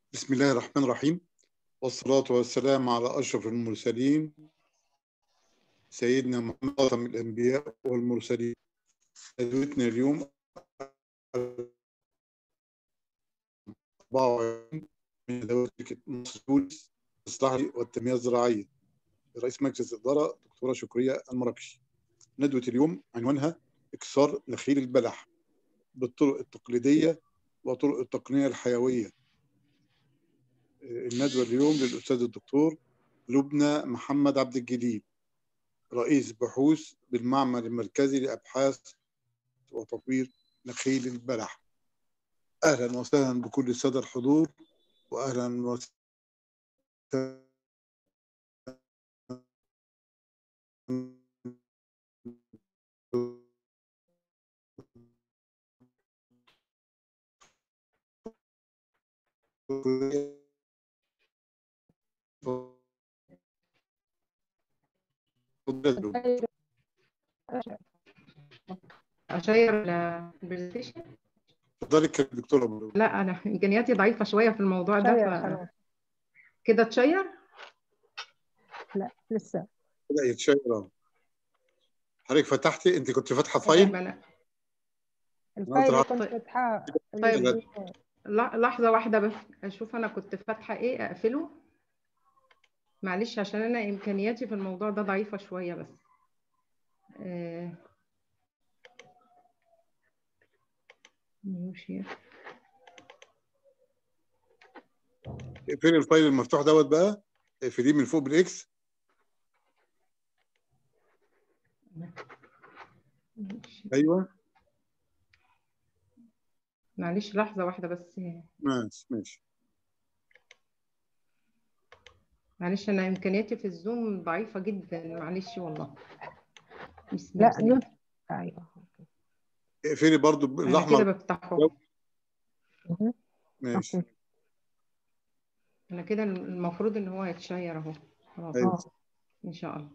بسم الله الرحمن الرحيم والصلاة والسلام على أشرف المرسلين سيدنا محمد خاتم الأنبياء والمرسلين ندوتنا اليوم 24 من ندوات مصر تونس الإصلاح والتنمية الزراعية رئيس مجلس الإدارة دكتورة شكرية المراكشي ندوة اليوم عنوانها إكسار نخيل البلح بالطرق التقليدية وطرق التقنية الحيوية الندوة اليوم للأستاذ الدكتور لبنى محمد عبد الجليل رئيس بحوث بالمعمل المركزي لأبحاث وتطوير نخيل البلح أهلا وسهلا بكل السادة الحضور وأهلا وسهلا اشير البرزنتيشن ذلك الدكتورة أبو لا انا امكانياتي ضعيفه شويه في الموضوع ده شير ف... خلاص كده تشير لا لسه لا يتشير أهو. حضرتك فتحتي أنت كنت فاتحة طيب فايل انا الفايل اللي طرحت- كنت فاتحاه طيب. اللي- لا- لحظه واحده بس اشوف انا كنت فاتحه ايه اقفله معلش عشان انا امكانياتي في الموضوع ده ضعيفه شويه بس آه... ماشي. فين الفايل المفتوح دوت بقى اقفليه من فوق بالإكس ماشي. أيوه معلش لحظه واحده بس ماشي ماشي معلش انا امكانياتي في الزوم ضعيفه جدا معلش والله بسم لا الله يوت ايوه اقفلي برضو انا كده الأحمر بفتحه مهم. ماشي أوكي. انا كده المفروض ان هو يتشير اهو خلاص أيوه. ان شاء الله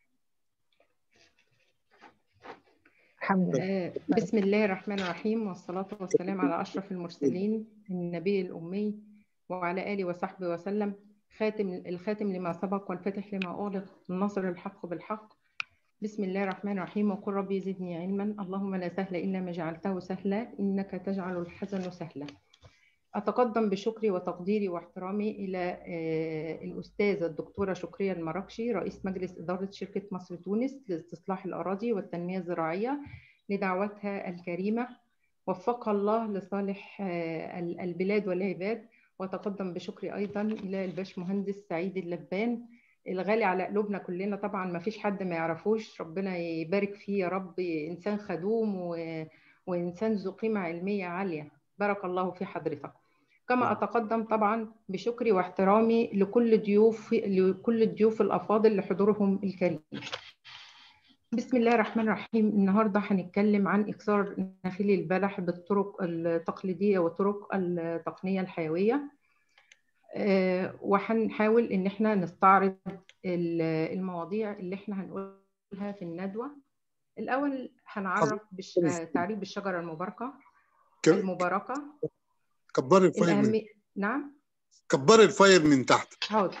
الحمد لله آه، بسم الله الرحمن الرحيم والصلاة والسلام على أشرف المرسلين النبي الأمي وعلى آله وصحبه وسلم خاتم الخاتم لما سبق والفتح لما أغلق الناصر الحق بالحق بسم الله الرحمن الرحيم وقل ربي زدني علما اللهم لا سهل إلا ما جعلته سهلا إنك تجعل الحزن سهلا أتقدم بشكري وتقديري واحترامي إلى آه، الأستاذة الدكتورة شكرية المراكشي رئيس مجلس إدارة شركة مصر تونس لاستصلاح الأراضي والتنمية الزراعية لدعوتها الكريمة وفقها الله لصالح آه، ال- البلاد والعباد وتقدم بشكري أيضا إلى الباش مهندس سعيد اللبان الغالي على قلوبنا كلنا طبعا ما فيش حد ما يعرفوش ربنا يبارك فيه يا رب إنسان خدوم و... وإنسان ذو قيمة علمية عالية بارك الله في حضرتك كما أتقدم طبعا بشكري واحترامي لكل ضيوف لكل الضيوف الأفاضل لحضورهم الكريم بسم الله الرحمن الرحيم النهارده هنتكلم عن إكثار نخيل البلح بالطرق التقليدية والطرق التقنية الحيوية آه، وهنحاول إن احنا نستعرض ال- المواضيع اللي احنا هنقولها في الندوة الأول هنعرف بالش... آه، تعريف بالشجرة المباركة ك- المباركة كبري الفايل من الأهمية نعم كبري الفايل من تحت حاضر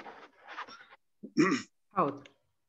حاضر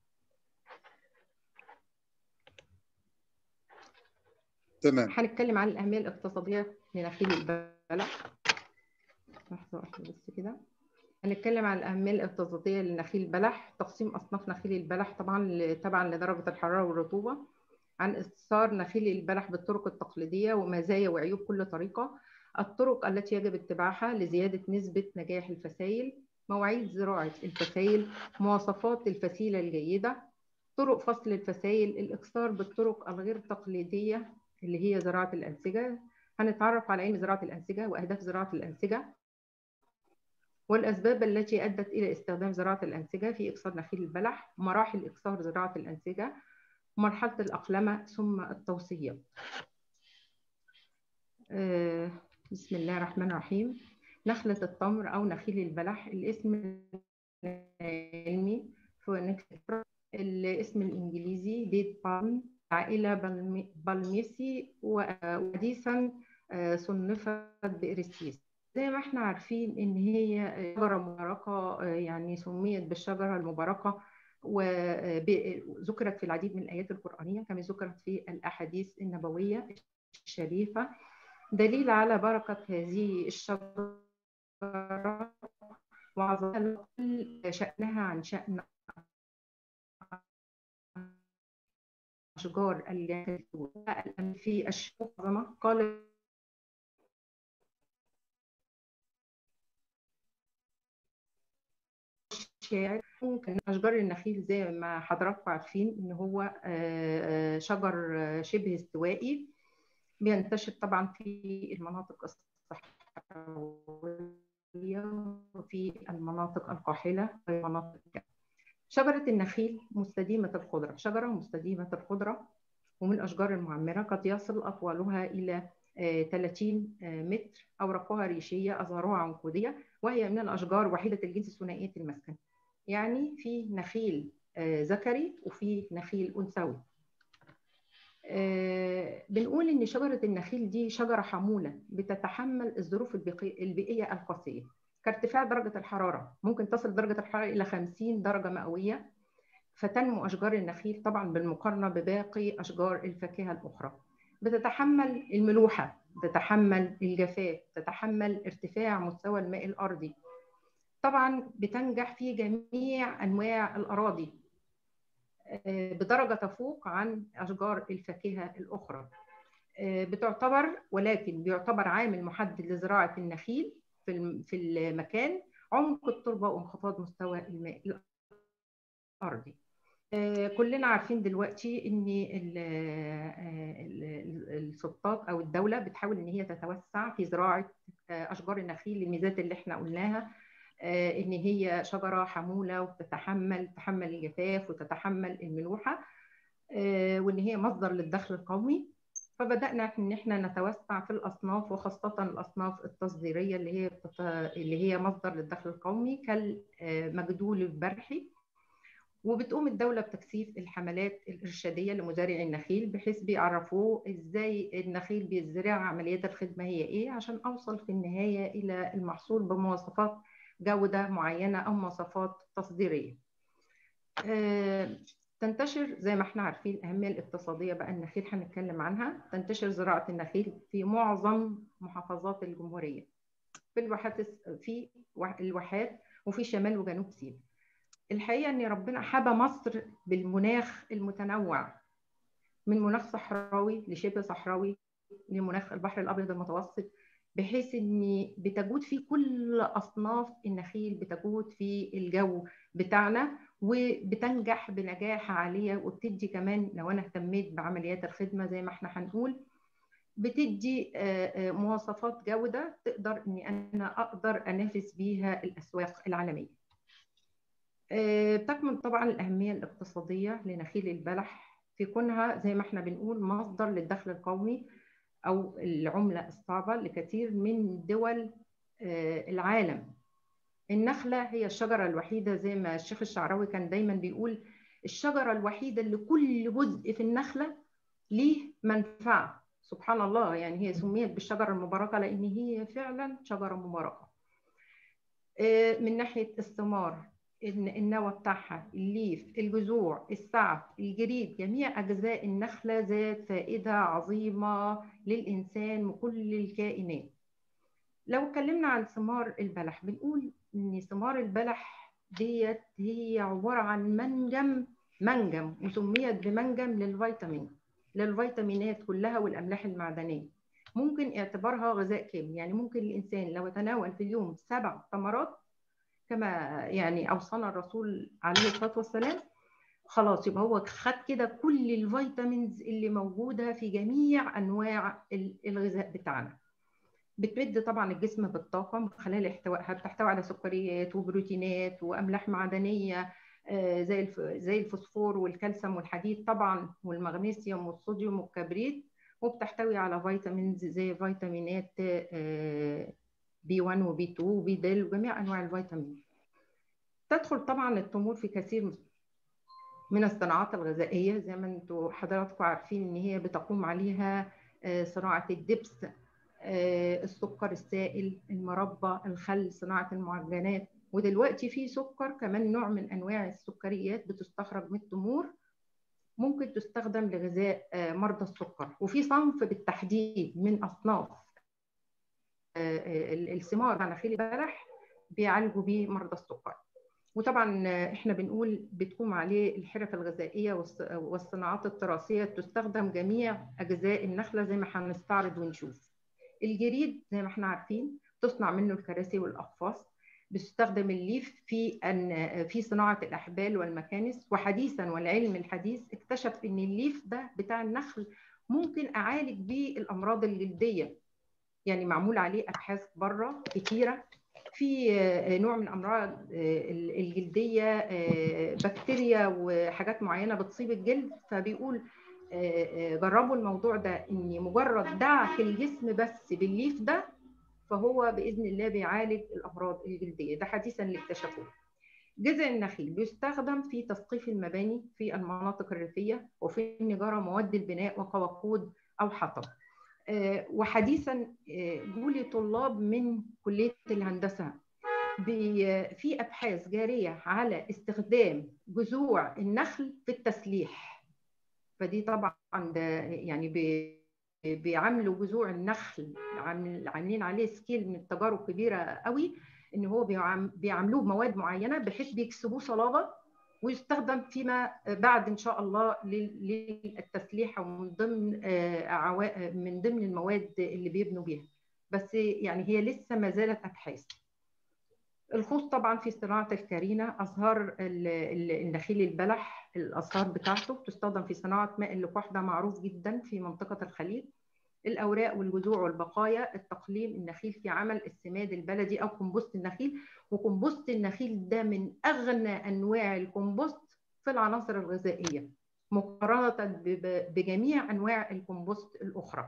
تمام هنتكلم عن الأهمية الاقتصادية لنخيل البلح لحظة واحدة بس كده هنتكلم عن الأهمية الاقتصادية لنخيل البلح تقسيم أصناف نخيل البلح طبعا ل- تبعا لدرجة الحرارة والرطوبة عن إصدار نخيل البلح بالطرق التقليدية ومزايا وعيوب كل طريقة الطرق التي يجب اتباعها لزيادة نسبة نجاح الفسائل مواعيد زراعة الفسائل مواصفات الفسيلة الجيدة طرق فصل الفسائل الإكثار بالطرق الغير تقليدية اللي هي زراعة الأنسجة هنتعرف على علم زراعة الأنسجة وأهداف زراعة الأنسجة والأسباب التي أدت إلى استخدام زراعة الأنسجة في إكثار نخيل البلح مراحل إكثار زراعة الأنسجة مرحلة الأقلمة ثم التوصية آه، بسم الله الرحمن الرحيم نخلة التمر أو نخيل البلح الاسم العلمي فونكس الاسم الإنجليزي ديت بالم عائلة بالمي- بالميسي وحديثا آه، صنفت بإريستيس زي ما احنا عارفين ان هي شجره مباركه يعني سميت بالشجره المباركه وذكرت في العديد من الايات القرانيه كما ذكرت في الاحاديث النبويه الشريفه دليل على بركه هذه الشجره وعظمها شانها عن شان أشجار الجنة في الشجرة قال الشاعر ممكن أشجار النخيل زي ما حضراتكم عارفين إن هو شجر شبه استوائي بينتشر طبعا في المناطق الصحراوية وفي المناطق القاحلة ومناطق شجرة النخيل مستديمة الخضرة شجرة مستديمة الخضرة ومن الأشجار المعمرة قد يصل أطوالها إلى 30 متر أوراقها ريشية أزهارها عنقودية وهي من الأشجار وحيدة الجنس ثنائية المسكن يعني في نخيل ذكري وفي نخيل أنثوي بنقول إن شجرة النخيل دي شجرة حمولة بتتحمل الظروف البيئية القاسية كارتفاع درجة الحرارة ممكن تصل درجة الحرارة إلى 50 درجة مئوية فتنمو أشجار النخيل طبعا بالمقارنة بباقي أشجار الفاكهة الأخرى بتتحمل الملوحة تتحمل الجفاف تتحمل ارتفاع مستوى الماء الأرضي طبعا بتنجح في جميع أنواع الأراضي بدرجة تفوق عن أشجار الفاكهة الأخرى بتعتبر ولكن بيعتبر عامل محدد لزراعة النخيل في في المكان عمق التربه وانخفاض مستوى الماء الارضي كلنا عارفين دلوقتي ان السلطات او الدوله بتحاول ان هي تتوسع في زراعه اشجار النخيل للميزات اللي احنا قلناها ان هي شجره حموله وتتحمل تتحمل الجفاف وتتحمل الملوحه وان هي مصدر للدخل القومي فبدانا ان احنا نتوسع في الاصناف وخاصه الاصناف التصديريه اللي هي بتت... اللي هي مصدر للدخل القومي كالمجدول البرحي وبتقوم الدوله بتكثيف الحملات الارشاديه لمزارعي النخيل بحيث بيعرفوه ازاي النخيل بيزرع عمليات الخدمه هي ايه عشان اوصل في النهايه الى المحصول بمواصفات جوده معينه او مواصفات تصديريه. أه تنتشر زي ما احنا عارفين الاهميه الاقتصاديه بقى النخيل هنتكلم عنها تنتشر زراعه النخيل في معظم محافظات الجمهوريه في الواحات في الواحات وفي شمال وجنوب سيناء الحقيقه ان ربنا حبى مصر بالمناخ المتنوع من مناخ صحراوي لشبه صحراوي لمناخ البحر الابيض المتوسط بحيث ان بتجود فيه كل اصناف النخيل بتجود في الجو بتاعنا وبتنجح بنجاح عاليه وبتدي كمان لو انا اهتميت بعمليات الخدمه زي ما احنا هنقول بتدي مواصفات جوده تقدر اني انا اقدر انافس بيها الاسواق العالميه. بتكمن طبعا الاهميه الاقتصاديه لنخيل البلح في كونها زي ما احنا بنقول مصدر للدخل القومي او العمله الصعبه لكثير من دول العالم النخله هي الشجره الوحيده زي ما الشيخ الشعراوي كان دايما بيقول الشجره الوحيده اللي كل جزء في النخله ليه منفعه سبحان الله يعني هي سميت بالشجره المباركه لان هي فعلا شجره مباركه من ناحيه الثمار النوى بتاعها الليف الجذوع السعف الجريد جميع أجزاء النخلة ذات فائدة عظيمة للإنسان وكل الكائنات لو اتكلمنا عن ثمار البلح بنقول إن ثمار البلح ديت هي عبارة عن منجم منجم وسميت بمنجم للفيتامين للفيتامينات كلها والأملاح المعدنية ممكن اعتبارها غذاء كامل يعني ممكن الإنسان لو تناول في اليوم سبع ثمرات كما يعني اوصانا الرسول عليه الصلاه والسلام خلاص يبقى هو خد كده كل الفيتامينز اللي موجوده في جميع انواع الغذاء بتاعنا بتمد طبعا الجسم بالطاقه من خلال احتوائها بتحتوي على سكريات وبروتينات واملاح معدنيه زي زي الفوسفور والكالسيوم والحديد طبعا والمغنيسيوم والصوديوم والكبريت وبتحتوي على فيتامينز زي فيتامينات بي 1 وبي 2 وبي د وجميع انواع الفيتامين تدخل طبعا التمور في كثير من الصناعات الغذائيه زي ما انتم حضراتكم عارفين ان هي بتقوم عليها صناعه الدبس السكر السائل المربى الخل صناعه المعجنات ودلوقتي في سكر كمان نوع من انواع السكريات بتستخرج من التمور ممكن تستخدم لغذاء مرضى السكر وفي صنف بالتحديد من اصناف الثمار على نخيل البلح بيعالجوا بيه مرضى السكر وطبعا احنا بنقول بتقوم عليه الحرف الغذائيه والصناعات التراثيه تستخدم جميع اجزاء النخله زي ما هنستعرض ونشوف الجريد زي ما احنا عارفين تصنع منه الكراسي والاقفاص بتستخدم الليف في ان في صناعه الاحبال والمكانس وحديثا والعلم الحديث اكتشف ان الليف ده بتاع النخل ممكن اعالج بيه الامراض الجلديه يعني معمول عليه ابحاث بره كتيره في نوع من امراض الجلديه بكتيريا وحاجات معينه بتصيب الجلد فبيقول جربوا الموضوع ده ان مجرد دعك الجسم بس بالليف ده فهو باذن الله بيعالج الامراض الجلديه ده حديثا اللي اكتشفوه جذع النخيل بيستخدم في تسقيف المباني في المناطق الريفيه وفي النجاره مواد البناء وقواقود او حطب وحديثا جولي طلاب من كليه الهندسه في ابحاث جاريه على استخدام جذوع النخل في التسليح فدي طبعا ده يعني بيعملوا جذوع النخل عاملين عليه سكيل من التجارب كبيره قوي ان هو بيعملوه بمواد معينه بحيث بيكسبوه صلابه ويستخدم فيما بعد ان شاء الله للتسليح ومن ضمن من ضمن المواد اللي بيبنوا بيها بس يعني هي لسه ما زالت ابحاث الخوص طبعا في صناعه الكارينا ازهار النخيل البلح الازهار بتاعته تستخدم في صناعه ماء اللقاح ده معروف جدا في منطقه الخليج الاوراق والجذوع والبقايا التقليم النخيل في عمل السماد البلدي او كومبوست النخيل وكومبوست النخيل ده من اغنى انواع الكومبوست في العناصر الغذائيه مقارنه بجميع انواع الكومبوست الاخرى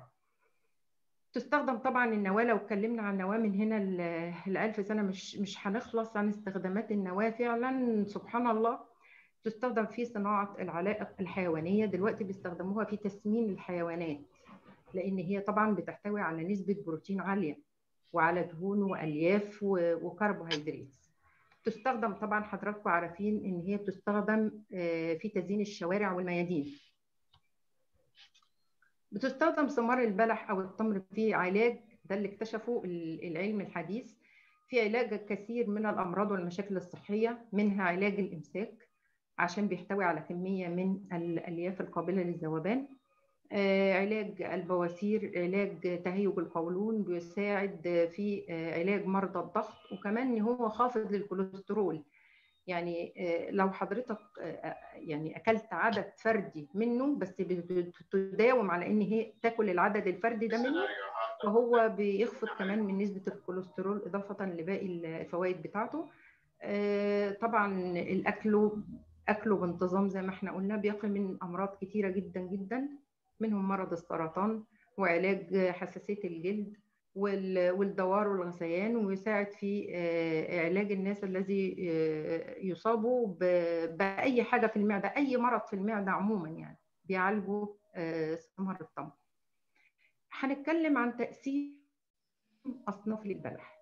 تستخدم طبعا النواه لو اتكلمنا عن النواه من هنا لألف سنه مش مش هنخلص عن استخدامات النواه فعلا سبحان الله تستخدم في صناعه العلائق الحيوانيه دلوقتي بيستخدموها في تسمين الحيوانات لان هي طبعا بتحتوي على نسبه بروتين عاليه وعلى دهون والياف وكربوهيدرات تستخدم طبعا حضراتكم عارفين ان هي بتستخدم في تزيين الشوارع والميادين بتستخدم ثمار البلح او التمر في علاج ده اللي اكتشفه العلم الحديث في علاج كثير من الامراض والمشاكل الصحيه منها علاج الامساك عشان بيحتوي على كميه من الالياف القابله للذوبان علاج البواسير علاج تهيج القولون بيساعد في علاج مرضى الضغط وكمان ان هو خافض للكوليسترول يعني لو حضرتك يعني اكلت عدد فردي منه بس بتداوم على ان هي تاكل العدد الفردي ده منه فهو بيخفض كمان من نسبه الكوليسترول اضافه لباقي الفوائد بتاعته طبعا الاكل اكله بانتظام زي ما احنا قلنا بيقي من امراض كتيره جدا جدا منهم مرض السرطان وعلاج حساسيه الجلد والدوار والغثيان ويساعد في علاج الناس الذي يصابوا باي حاجه في المعده اي مرض في المعده عموما يعني بيعالجوا ثمار التمر هنتكلم عن تقسيم اصناف للبلح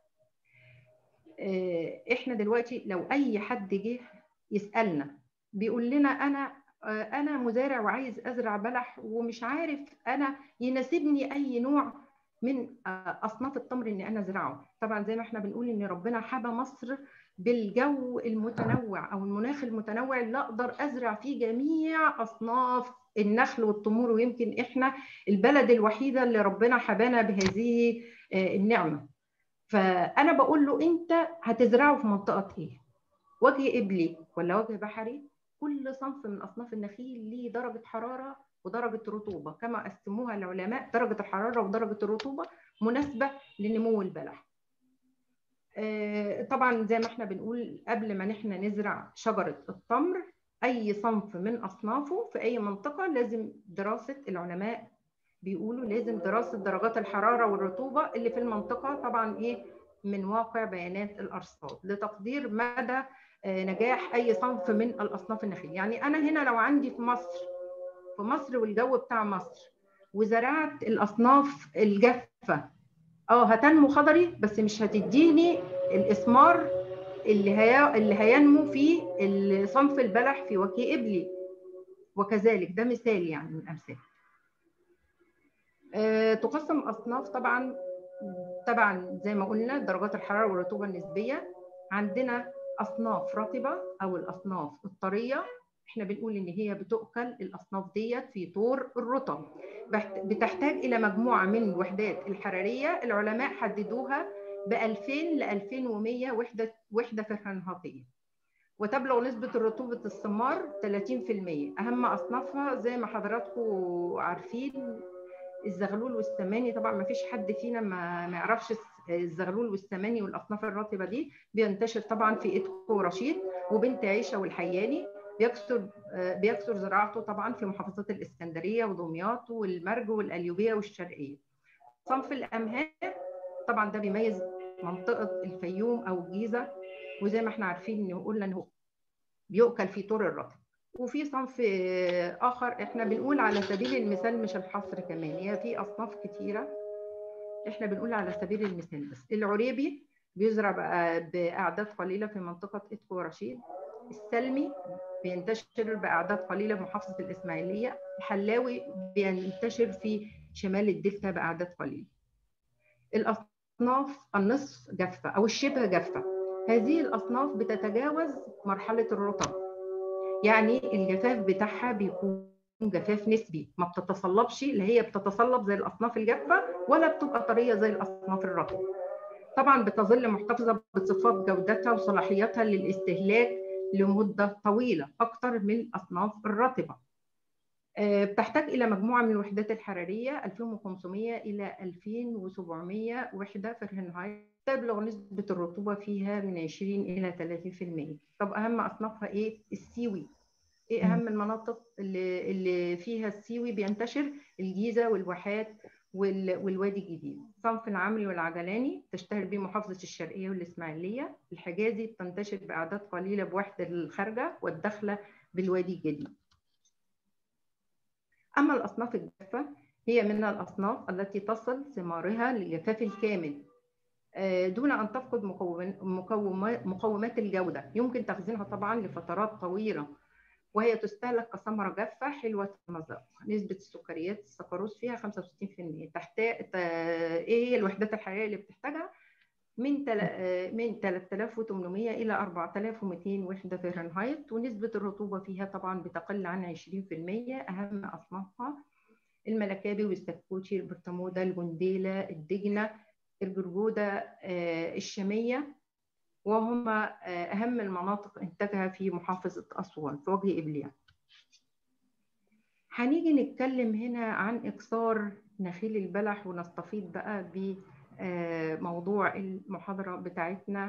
احنا دلوقتي لو اي حد جه يسالنا بيقول لنا انا انا مزارع وعايز ازرع بلح ومش عارف انا يناسبني اي نوع من اصناف التمر ان انا ازرعه طبعا زي ما احنا بنقول ان ربنا حبى مصر بالجو المتنوع او المناخ المتنوع اللي اقدر ازرع فيه جميع اصناف النخل والتمور ويمكن احنا البلد الوحيده اللي ربنا حبانا بهذه النعمه فانا بقول له انت هتزرعه في منطقه ايه وجه قبلي ولا وجه بحري كل صنف من اصناف النخيل ليه درجه حراره ودرجه رطوبه كما قسموها العلماء درجه الحراره ودرجه الرطوبه مناسبه لنمو البلح طبعا زي ما احنا بنقول قبل ما احنا نزرع شجره التمر اي صنف من اصنافه في اي منطقه لازم دراسه العلماء بيقولوا لازم دراسه درجات الحراره والرطوبه اللي في المنطقه طبعا ايه من واقع بيانات الارصاد لتقدير مدى نجاح اي صنف من الاصناف النخيل يعني انا هنا لو عندي في مصر في مصر والجو بتاع مصر وزرعت الاصناف الجافه اه هتنمو خضري بس مش هتديني الاثمار اللي هي اللي هينمو في صنف البلح في وكي ابلي وكذلك ده مثال يعني من الامثال أه تقسم اصناف طبعا طبعا زي ما قلنا درجات الحراره والرطوبه النسبيه عندنا اصناف رطبه او الاصناف الطريه احنا بنقول ان هي بتؤكل الاصناف ديت في طور الرطب بتحتاج الى مجموعه من الوحدات الحراريه العلماء حددوها ب 2000 ل 2100 وحده وحده فهرنهايتيه وتبلغ نسبه الرطوبه الثمار 30% اهم اصنافها زي ما حضراتكم عارفين الزغلول والسماني طبعا ما فيش حد فينا ما ما يعرفش الزغلول والسماني والاصناف الرطبه دي بينتشر طبعا في ادكو ورشيد وبنت عيشه والحياني بيكثر بيكثر زراعته طبعا في محافظات الاسكندريه ودمياط والمرج والقليوبيه والشرقيه. صنف الامهات طبعا ده بيميز منطقه الفيوم او الجيزه وزي ما احنا عارفين ان قلنا انه بيؤكل في طور الرطب. وفي صنف اخر احنا بنقول على سبيل المثال مش الحصر كمان هي في اصناف كتيره احنا بنقول على سبيل المثال بس العريبي بيزرع باعداد قليله في منطقه ادكو ورشيد السلمي بينتشر باعداد قليله في محافظه الاسماعيليه الحلاوي بينتشر في شمال الدلتا باعداد قليله الاصناف النصف جافه او الشبه جافه هذه الاصناف بتتجاوز مرحله الرطب يعني الجفاف بتاعها بيكون جفاف نسبي ما بتتصلبش اللي هي بتتصلب زي الاصناف الجافه ولا بتبقى طريه زي الاصناف الرطبه طبعا بتظل محتفظه بصفات جودتها وصلاحيتها للاستهلاك لمده طويله اكثر من الاصناف الرطبه بتحتاج الى مجموعه من الوحدات الحراريه 2500 الى 2700 وحده فهرنهايت تبلغ نسبه الرطوبه فيها من 20 الى 30% طب اهم اصنافها ايه السيوي ايه اهم المناطق اللي اللي فيها السيوي بينتشر الجيزه والواحات والوادي الجديد صنف العمري والعجلاني تشتهر به محافظه الشرقيه والاسماعيليه الحجازي بتنتشر باعداد قليله بوحده الخارجه والداخله بالوادي الجديد اما الاصناف الجافه هي من الاصناف التي تصل ثمارها للجفاف الكامل دون ان تفقد مقومات الجوده يمكن تخزينها طبعا لفترات طويله وهي تستهلك كثمره جافه حلوه المذاق نسبه السكريات السكروز فيها 65% تحتاج ايه هي الوحدات الحراريه اللي بتحتاجها من تل... من 3800 الى 4200 وحده فهرنهايت ونسبه الرطوبه فيها طبعا بتقل عن 20% اهم اصنافها الملكابي والسكوتشي البرطموده الجنديله الدجنه الجرجوده الشاميه وهم أهم المناطق إنتاجها في محافظة أسوان في وجه إبليا هنيجي نتكلم هنا عن إكثار نخيل البلح ونستفيد بقى بموضوع المحاضرة بتاعتنا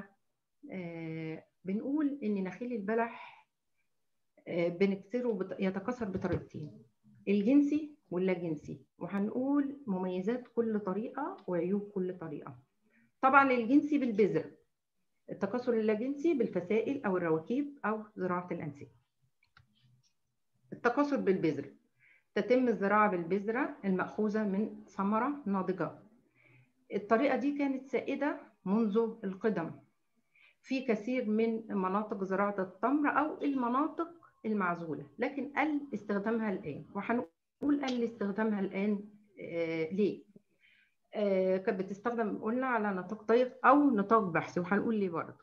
بنقول إن نخيل البلح بنكسره يتكاثر بطريقتين الجنسي واللا جنسي وهنقول مميزات كل طريقة وعيوب كل طريقة طبعا الجنسي بالبذر التكاثر اللاجنسي بالفسائل أو الرواكيب أو زراعة الأنسجة. التكاثر بالبذر تتم الزراعة بالبذرة المأخوذة من ثمرة ناضجة. الطريقة دي كانت سائدة منذ القدم في كثير من مناطق زراعة التمر أو المناطق المعزولة لكن قل استخدامها الآن وهنقول قل استخدامها الآن آه ليه؟ آه كانت بتستخدم قلنا على نطاق ضيق او نطاق بحثي وهنقول ليه برضه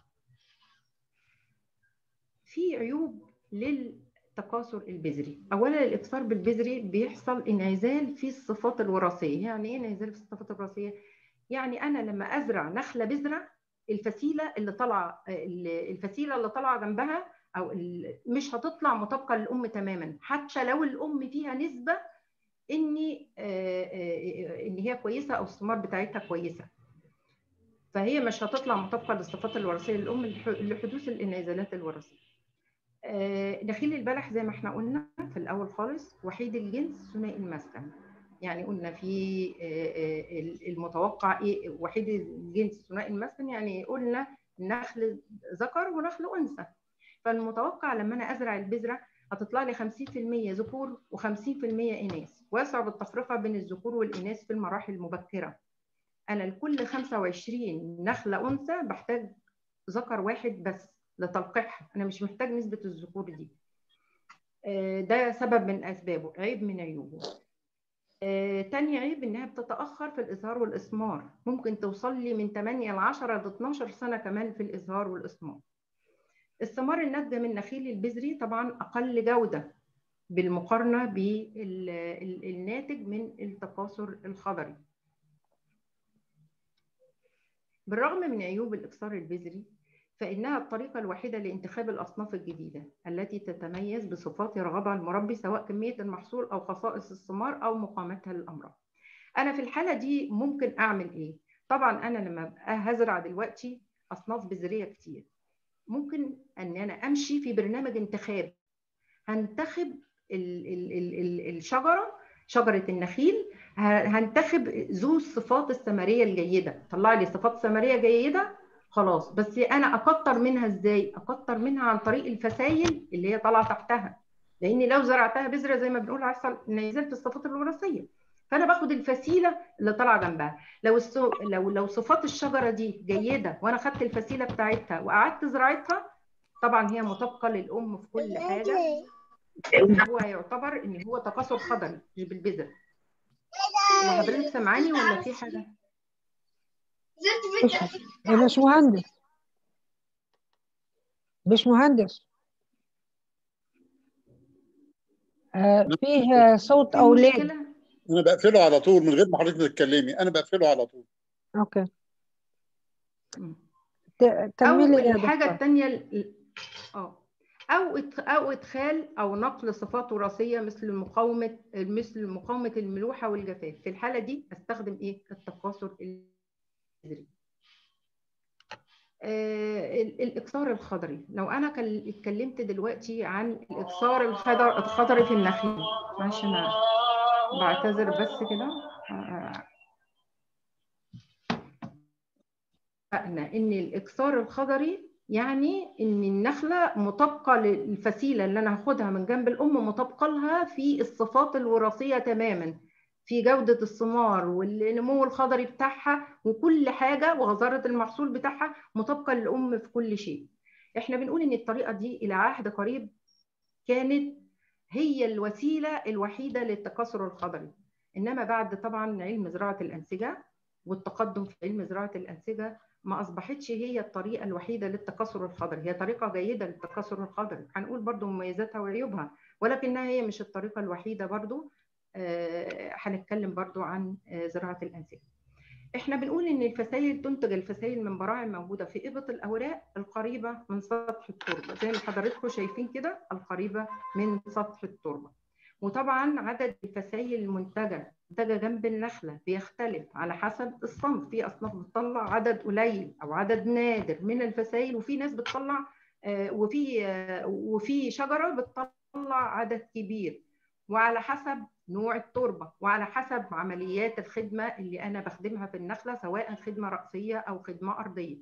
في عيوب للتكاثر البذري اولا الاكثار بالبذري بيحصل انعزال في الصفات الوراثيه يعني ايه انعزال في الصفات الوراثيه يعني انا لما ازرع نخله بذره الفسيله اللي طالعه الفسيله اللي طالعه جنبها او مش هتطلع مطابقه للام تماما حتى لو الام فيها نسبه ان ان هي كويسه او الثمار بتاعتها كويسه فهي مش هتطلع مطابقه للصفات الوراثيه للام لحدوث الانعزالات الوراثيه نخيل البلح زي ما احنا قلنا في الاول خالص وحيد الجنس ثنائي المسكن يعني قلنا في المتوقع ايه وحيد الجنس ثنائي المسكن يعني قلنا نخل ذكر ونخل انثى فالمتوقع لما انا ازرع البذره هتطلع لي 50% ذكور و50% اناث ويصعب التفرقه بين الذكور والاناث في المراحل المبكره انا لكل 25 نخله انثى بحتاج ذكر واحد بس لتلقيحها انا مش محتاج نسبه الذكور دي آه، ده سبب من اسبابه عيب من عيوبه آه، تاني عيب انها بتتاخر في الازهار والاسمار ممكن توصل لي من 8 ل 10 ل 12 سنه كمان في الازهار والاسمار الثمار الناتجه من النخيل البذري طبعا اقل جوده بالمقارنه بالناتج من التكاثر الخضري بالرغم من عيوب الاكسار البذري فإنها الطريقة الوحيدة لانتخاب الأصناف الجديدة التي تتميز بصفات رغبة المربي سواء كمية المحصول أو خصائص الثمار أو مقاومتها للأمراض. أنا في الحالة دي ممكن أعمل إيه؟ طبعا أنا لما أبقى هزرع دلوقتي أصناف بذرية كتير ممكن أن أنا أمشي في برنامج انتخاب هنتخب ال ال ال ال الشجرة شجرة النخيل هنتخب ذو الصفات الثمرية الجيدة طلع لي صفات ثمرية جيدة خلاص بس انا اكتر منها ازاي اكتر منها عن طريق الفسايل اللي هي طالعه تحتها لاني لو زرعتها بذره زي ما بنقول هيحصل نزلت الصفات الوراثيه فانا باخد الفسيله اللي طالعه جنبها لو السو... لو لو صفات الشجره دي جيده وانا خدت الفسيله بتاعتها وقعدت زراعتها طبعا هي مطابقه للام في كل حاجه هو يعتبر ان هو تكاثر خضري مش بالبذر وحضرتك سامعاني ولا في حاجه يا باشمهندس باشمهندس آه فيه صوت اولاد انا بقفله على طول من غير ما حضرتك تتكلمي انا بقفله على طول اوكي او كملي يا الحاجه دكتور الثانيه اه او او ادخال او نقل صفات وراثيه مثل مقاومه مثل مقاومه الملوحه والجفاف في الحاله دي استخدم ايه التكاثر البذري آه الاكسار الخضري لو انا اتكلمت دلوقتي عن الاكسار الخضر الخضري في النخيل معلش انا بعتذر بس كده آه ان الاكسار الخضري يعني ان النخله مطابقه للفسيله اللي انا هاخدها من جنب الام مطابقه لها في الصفات الوراثيه تماما في جودة الثمار والنمو الخضري بتاعها وكل حاجة وغزارة المحصول بتاعها مطابقة للأم في كل شيء. احنا بنقول إن الطريقة دي إلى عهد قريب كانت هي الوسيلة الوحيدة للتكاثر الخضري. إنما بعد طبعا علم زراعة الأنسجة والتقدم في علم زراعة الأنسجة ما أصبحتش هي الطريقة الوحيدة للتكاثر الخضري، هي طريقة جيدة للتكاثر الخضري، هنقول برضو مميزاتها وعيوبها، ولكنها هي مش الطريقة الوحيدة برضو هنتكلم برضو عن زراعة الأنسجة. احنا بنقول ان الفسائل تنتج الفسائل من براعم موجوده في ابط الاوراق القريبه من سطح التربه زي ما حضراتكم شايفين كده القريبه من سطح التربه وطبعا عدد الفسائل المنتجه منتجه جنب النخله بيختلف على حسب الصنف في اصناف بتطلع عدد قليل او عدد نادر من الفسائل وفي ناس بتطلع وفي وفي شجره بتطلع عدد كبير وعلى حسب نوع التربه وعلى حسب عمليات الخدمه اللي انا بخدمها في النخله سواء خدمه راسيه او خدمه ارضيه.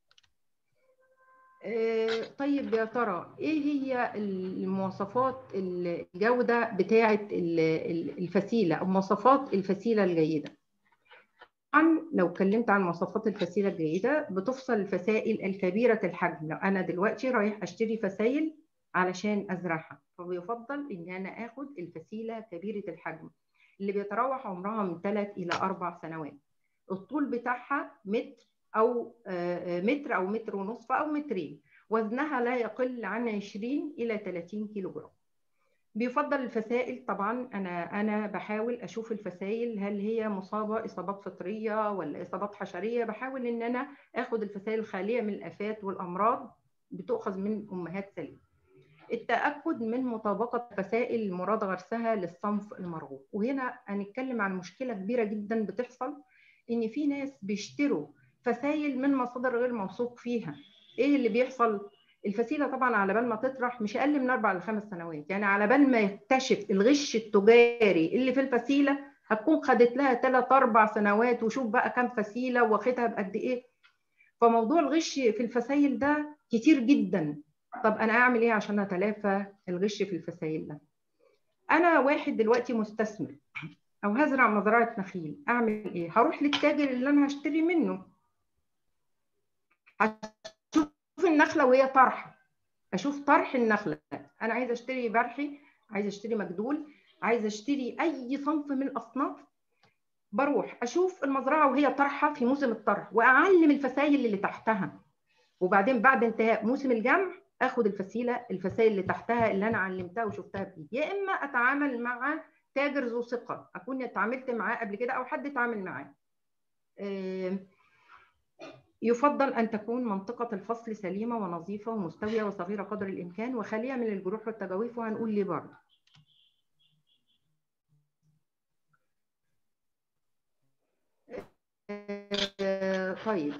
طيب يا ترى ايه هي المواصفات الجوده بتاعه الفسيله او مواصفات الفسيله الجيده؟ طبعا لو اتكلمت عن مواصفات الفسيله الجيده بتفصل الفسائل الكبيره الحجم لو انا دلوقتي رايح اشتري فسائل علشان ازرعها فبيفضل ان انا اخد الفسيله كبيره الحجم اللي بيتراوح عمرها من 3 الى 4 سنوات الطول بتاعها متر او متر او متر ونصف او مترين وزنها لا يقل عن 20 الى 30 كيلو جرام بيفضل الفسائل طبعا انا انا بحاول اشوف الفسائل هل هي مصابه اصابات فطريه ولا اصابات حشريه بحاول ان انا اخد الفسائل الخاليه من الافات والامراض بتؤخذ من امهات سليمه التأكد من مطابقة فسائل المراد غرسها للصنف المرغوب وهنا هنتكلم عن مشكلة كبيرة جدا بتحصل إن في ناس بيشتروا فسائل من مصادر غير موثوق فيها إيه اللي بيحصل؟ الفسيلة طبعا على بال ما تطرح مش أقل من أربع لخمس سنوات يعني على بال ما يكتشف الغش التجاري اللي في الفسيلة هتكون خدت لها ثلاث أربع سنوات وشوف بقى كام فسيلة واخدها بقد إيه فموضوع الغش في الفسائل ده كتير جدا طب انا اعمل ايه عشان اتلافى الغش في الفسائل ده انا واحد دلوقتي مستثمر او هزرع مزرعه نخيل اعمل ايه هروح للتاجر اللي انا هشتري منه هشوف النخله وهي طرحه اشوف طرح النخله انا عايزه اشتري برحي عايزه اشتري مجدول عايزه اشتري اي صنف من الاصناف بروح اشوف المزرعه وهي طرحه في موسم الطرح واعلم الفسايل اللي تحتها وبعدين بعد انتهاء موسم الجمع اخد الفسيله الفسائل اللي تحتها اللي انا علمتها وشفتها بايدي يا اما اتعامل مع تاجر ذو ثقه اكون اتعاملت معاه قبل كده او حد اتعامل معاه يفضل ان تكون منطقه الفصل سليمه ونظيفه ومستويه وصغيره قدر الامكان وخاليه من الجروح والتجاويف وهنقول ليه برضه طيب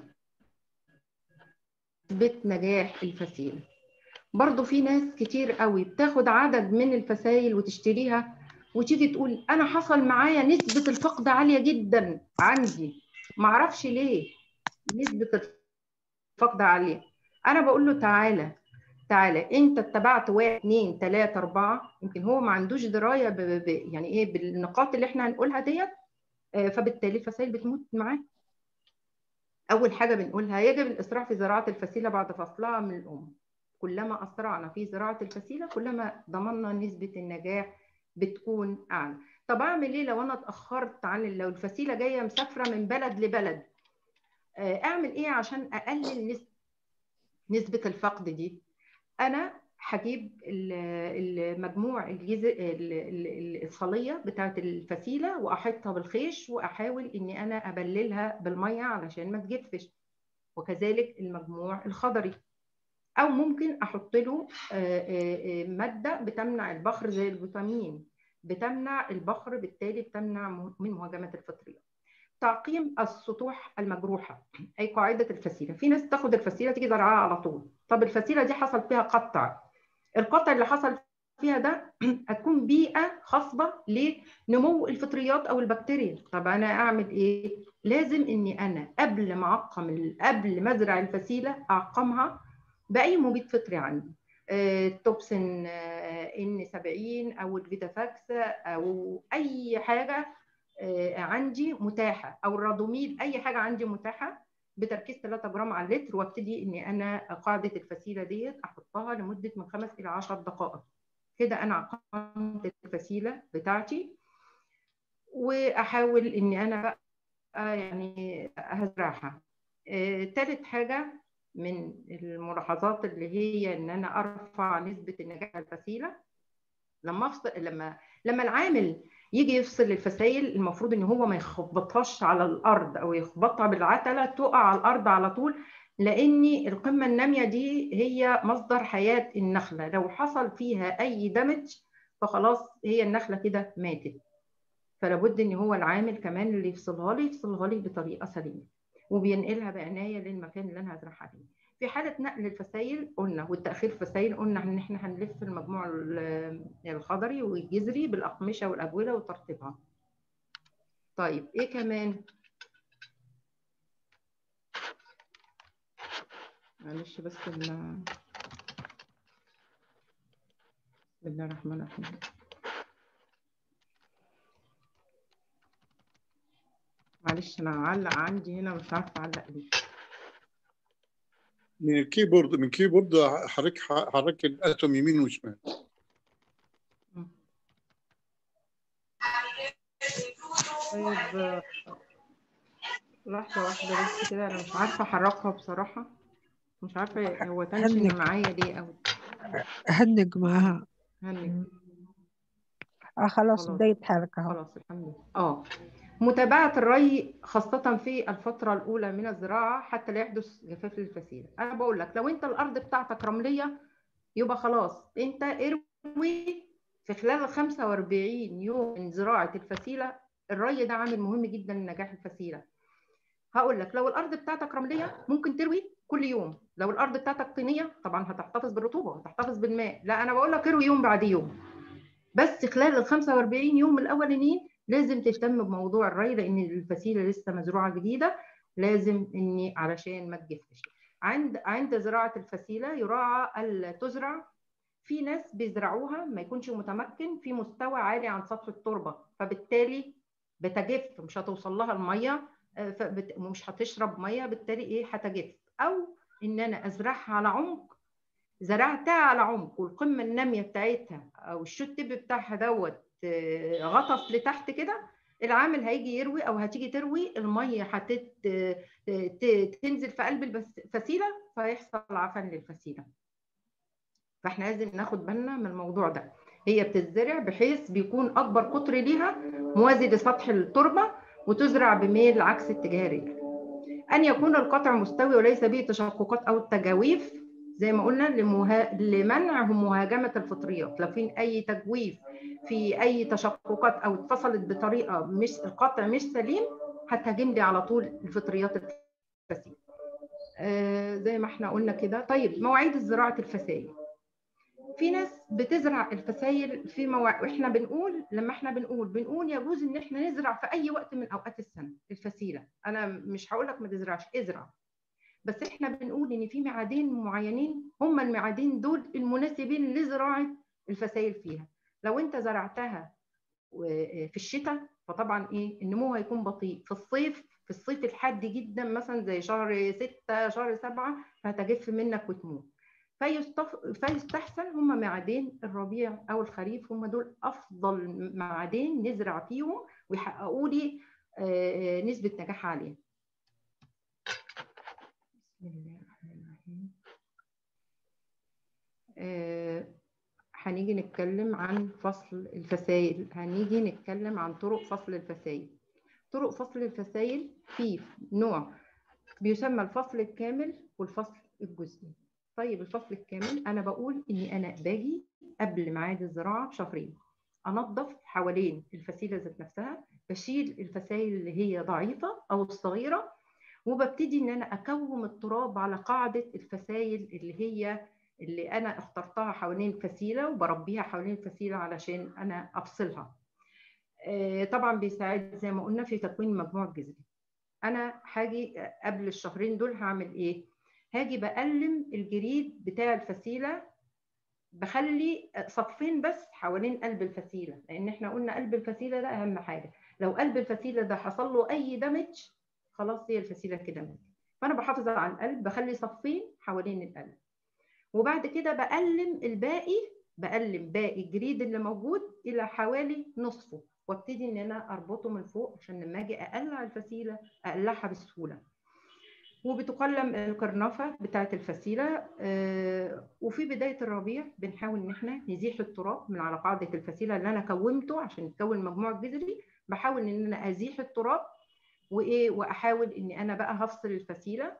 بيت نجاح الفسيله برضه في ناس كتير قوي بتاخد عدد من الفسائل وتشتريها وتيجي تقول انا حصل معايا نسبه الفقد عاليه جدا عندي معرفش ليه نسبه الفقد عاليه انا بقول له تعالى تعالى انت اتبعت واحد اثنين ثلاثه اربعه يمكن هو ما عندوش درايه ب... ب... يعني ايه بالنقاط اللي احنا هنقولها ديت فبالتالي الفسائل بتموت معاه اول حاجه بنقولها يجب الاسراع في زراعه الفسيله بعد فصلها من الام كلما اسرعنا في زراعه الفسيله كلما ضمننا نسبه النجاح بتكون اعلى طب اعمل ايه لو انا اتاخرت عن لو الفسيله جايه مسافره من بلد لبلد اعمل ايه عشان اقلل نسبه الفقد دي انا هجيب المجموع الصليه بتاعه الفسيله واحطها بالخيش واحاول اني انا ابللها بالميه علشان ما تجفش وكذلك المجموع الخضري او ممكن احط له ماده بتمنع البخر زي الفيتامين بتمنع البخر بالتالي بتمنع من مهاجمه الفطريات تعقيم السطوح المجروحه اي قاعده الفسيله في ناس تاخد الفسيله تيجي زرعها على طول طب الفسيله دي حصل فيها قطع القطع اللي حصل فيها ده هتكون بيئه خصبه لنمو الفطريات او البكتيريا طب انا اعمل ايه لازم اني انا قبل ما اعقم قبل ما ازرع الفسيله اعقمها باي مبيد فطري عندي التوبسن ان 70 او الفيتافاكس او اي حاجه عندي متاحه او الرادوميل اي حاجه عندي متاحه بتركيز 3 جرام على اللتر وابتدي اني انا قاعده الفسيله ديت احطها لمده من 5 الى 10 دقائق كده انا عقمت الفسيله بتاعتي واحاول اني انا بقى يعني هزرعها ثالث حاجه من الملاحظات اللي هي ان انا ارفع نسبه النجاح الفسيله لما افصل لما لما العامل يجي يفصل الفسائل المفروض ان هو ما يخبطهاش على الارض او يخبطها بالعتله تقع على الارض على طول لان القمه الناميه دي هي مصدر حياه النخله لو حصل فيها اي دمج فخلاص هي النخله كده ماتت فلا بد ان هو العامل كمان اللي يفصلها لي يفصلها لي بطريقه سليمه وبينقلها بعنايه للمكان اللي انا هزرعها فيه في حاله نقل الفسائل قلنا والتاخير الفسائل قلنا ان احنا هنلف المجموع الخضري والجذري بالاقمشه والابوله وترطيبها طيب ايه كمان معلش بس ال بسم الله الرحمن الرحيم معلش انا معلق عندي هنا مش عارفه اعلق ليه من الكيبورد من الكيبورد حرك حرك الاتوم يمين وشمال طيب لحظة واحدة بس كده أنا مش عارفة أحركها بصراحة مش عارفة هو تنشن معايا ليه أوي هنج معاها هنج اه خلاص بداية حركة اهو خلاص الحمد لله اه متابعة الري خاصة في الفترة الأولى من الزراعة حتى لا يحدث جفاف للفسيلة أنا بقول لك لو أنت الأرض بتاعتك رملية يبقى خلاص أنت اروي في خلال ال 45 يوم من زراعة الفسيلة الري ده عامل مهم جدا لنجاح الفسيلة هقول لك لو الأرض بتاعتك رملية ممكن تروي كل يوم لو الأرض بتاعتك طينية طبعا هتحتفظ بالرطوبة وهتحتفظ بالماء لا أنا بقول لك اروي يوم بعد يوم بس خلال ال 45 يوم الأولانيين لازم تهتم بموضوع الري لان الفسيله لسه مزروعه جديده لازم اني علشان ما تجفش عند عند زراعه الفسيله يراعى الا تزرع في ناس بيزرعوها ما يكونش متمكن في مستوى عالي عن سطح التربه فبالتالي بتجف مش هتوصل لها الميه ومش هتشرب ميه بالتالي ايه هتجف او ان انا ازرعها على عمق زرعتها على عمق والقمه الناميه بتاعتها او الشوت تب بتاعها دوت غطس لتحت كده العامل هيجي يروي او هتيجي تروي الميه هتت تنزل في قلب الفسيله فيحصل عفن للفسيله فاحنا لازم ناخد بالنا من الموضوع ده هي بتتزرع بحيث بيكون اكبر قطر ليها موازي لسطح التربه وتزرع بميل عكس اتجاه الريح ان يكون القطع مستوي وليس به تشققات او تجاويف زي ما قلنا لمها... لمنع مهاجمه الفطريات لو في اي تجويف في اي تشققات او اتفصلت بطريقه مش القطع مش سليم هتهاجم لي على طول الفطريات الفسيله آه زي ما احنا قلنا كده طيب مواعيد زراعه الفسائل في ناس بتزرع الفسائل في مواعيد احنا بنقول لما احنا بنقول بنقول يجوز ان احنا نزرع في اي وقت من اوقات السنه الفسيله انا مش هقول لك ما تزرعش ازرع بس احنا بنقول ان في ميعادين معينين هم الميعادين دول المناسبين لزراعه الفسائل فيها لو انت زرعتها في الشتاء فطبعا ايه النمو هيكون بطيء في الصيف في الصيف الحاد جدا مثلا زي شهر 6 شهر 7 فهتجف منك وتموت فيستف... فيستحسن هم ميعادين الربيع او الخريف هم دول افضل ميعادين نزرع فيهم ويحققوا لي نسبه نجاح عاليه بسم الله الرحمن الرحيم هنيجي نتكلم عن فصل الفسائل هنيجي نتكلم عن طرق فصل الفسائل طرق فصل الفسائل في نوع بيسمى الفصل الكامل والفصل الجزئي طيب الفصل الكامل انا بقول اني انا باجي قبل ميعاد الزراعه بشهرين انظف حوالين الفسيله ذات نفسها بشيل الفسائل اللي هي ضعيفه او الصغيره وببتدي ان انا اكوم التراب على قاعده الفسائل اللي هي اللي انا اخترتها حوالين الفسيله وبربيها حوالين الفسيله علشان انا افصلها طبعا بيساعد زي ما قلنا في تكوين مجموع الجذري انا هاجي قبل الشهرين دول هعمل ايه هاجي بقلم الجريد بتاع الفسيله بخلي صفين بس حوالين قلب الفسيله لان احنا قلنا قلب الفسيله ده اهم حاجه لو قلب الفسيله ده حصل له اي دمج خلاص هي الفسيله كده ماتت فانا بحافظ على القلب بخلي صفين حوالين القلب وبعد كده بقلم الباقي بقلم باقي الجريد اللي موجود الى حوالي نصفه وابتدي ان انا اربطه من فوق عشان لما اجي اقلع الفسيله اقلعها بسهوله وبتقلم القرنفه بتاعه الفسيله وفي بدايه الربيع بنحاول ان احنا نزيح التراب من على قاعده الفسيله اللي انا كومته عشان يتكون مجموع جذري بحاول ان انا ازيح التراب وايه واحاول ان انا بقى هفصل الفسيله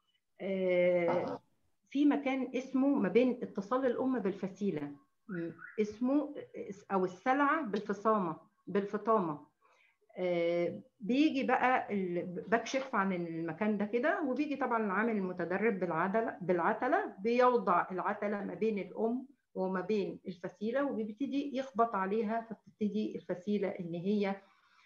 في مكان اسمه ما بين اتصال الام بالفسيله اسمه او السلعه بالفصامه بالفطامه بيجي بقى بكشف عن المكان ده كده وبيجي طبعا العامل المتدرب بالعتله بالعتله بيوضع العتله ما بين الام وما بين الفسيله وبيبتدي يخبط عليها فبتبتدي الفسيله ان هي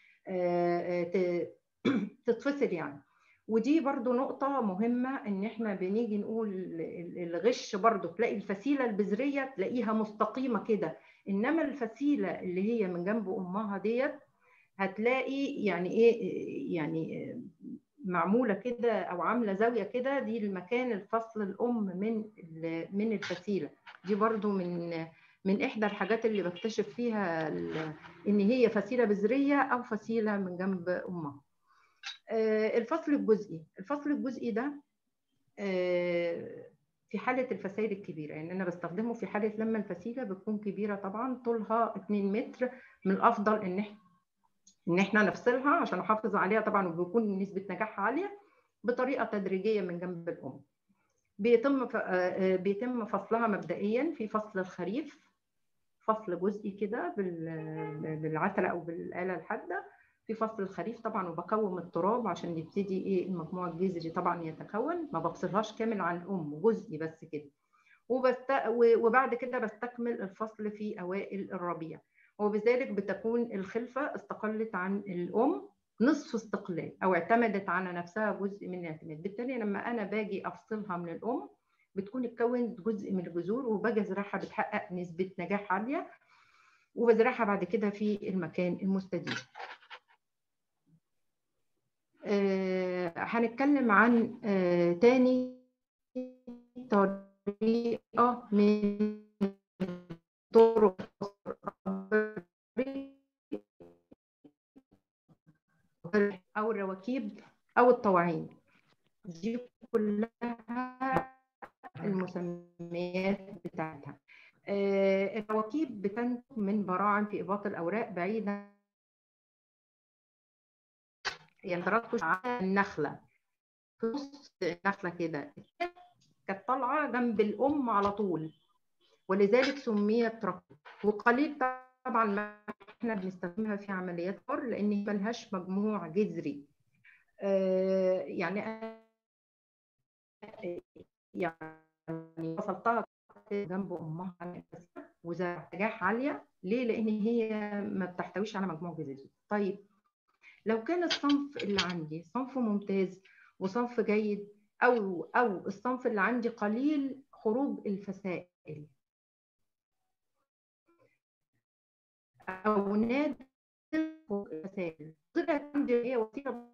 تتفصل يعني ودي برضو نقطة مهمة إن إحنا بنيجي نقول الغش برضو تلاقي الفسيلة البذرية تلاقيها مستقيمة كده إنما الفسيلة اللي هي من جنب أمها ديت هتلاقي يعني إيه يعني معمولة كده أو عاملة زاوية كده دي المكان الفصل الأم من من الفسيلة دي برضو من من إحدى الحاجات اللي بكتشف فيها إن هي فسيلة بذرية أو فسيلة من جنب أمها. الفصل الجزئي الفصل الجزئي ده في حالة الفسائل الكبيرة يعني أنا بستخدمه في حالة لما الفسيلة بتكون كبيرة طبعا طولها 2 متر من الأفضل إن إحنا إن إحنا نفصلها عشان نحافظ عليها طبعا وبيكون نسبة نجاحها عالية بطريقة تدريجية من جنب الأم بيتم بيتم فصلها مبدئيا في فصل الخريف فصل جزئي كده بالعتلة أو بالآلة الحادة في فصل الخريف طبعا وبكوم التراب عشان يبتدي ايه المجموع الجذري طبعا يتكون ما بفصلهاش كامل عن الام جزئي بس كده وبست... وبعد كده بستكمل الفصل في اوائل الربيع وبذلك بتكون الخلفه استقلت عن الام نصف استقلال او اعتمدت على نفسها جزء من الاعتماد بالتالي لما انا باجي افصلها من الام بتكون اتكونت جزء من الجذور وباجي ازرعها بتحقق نسبه نجاح عاليه وبزرعها بعد كده في المكان المستدير آه هنتكلم عن آه تاني طريقة من طرق أو الرواكيب أو الطواعين دي كلها المسميات بتاعتها آه الرواكيب بتنتج من براعم في إباط الأوراق بعيدا يعني حضراتكم على النخلة في نص النخلة كده كانت طالعة جنب الأم على طول ولذلك سميت ركوب وقليل طبعا ما احنا بنستخدمها في عمليات حر لان هي ملهاش مجموع جذري آه يعني يعني وصلتها جنب امها وذات نجاح عاليه ليه؟ لان هي ما بتحتويش على مجموع جذري طيب لو كان الصنف اللي عندي صنف ممتاز وصنف جيد او او الصنف اللي عندي قليل خروج الفسائل او نادر الفسائل طلعت عندي هي وسيله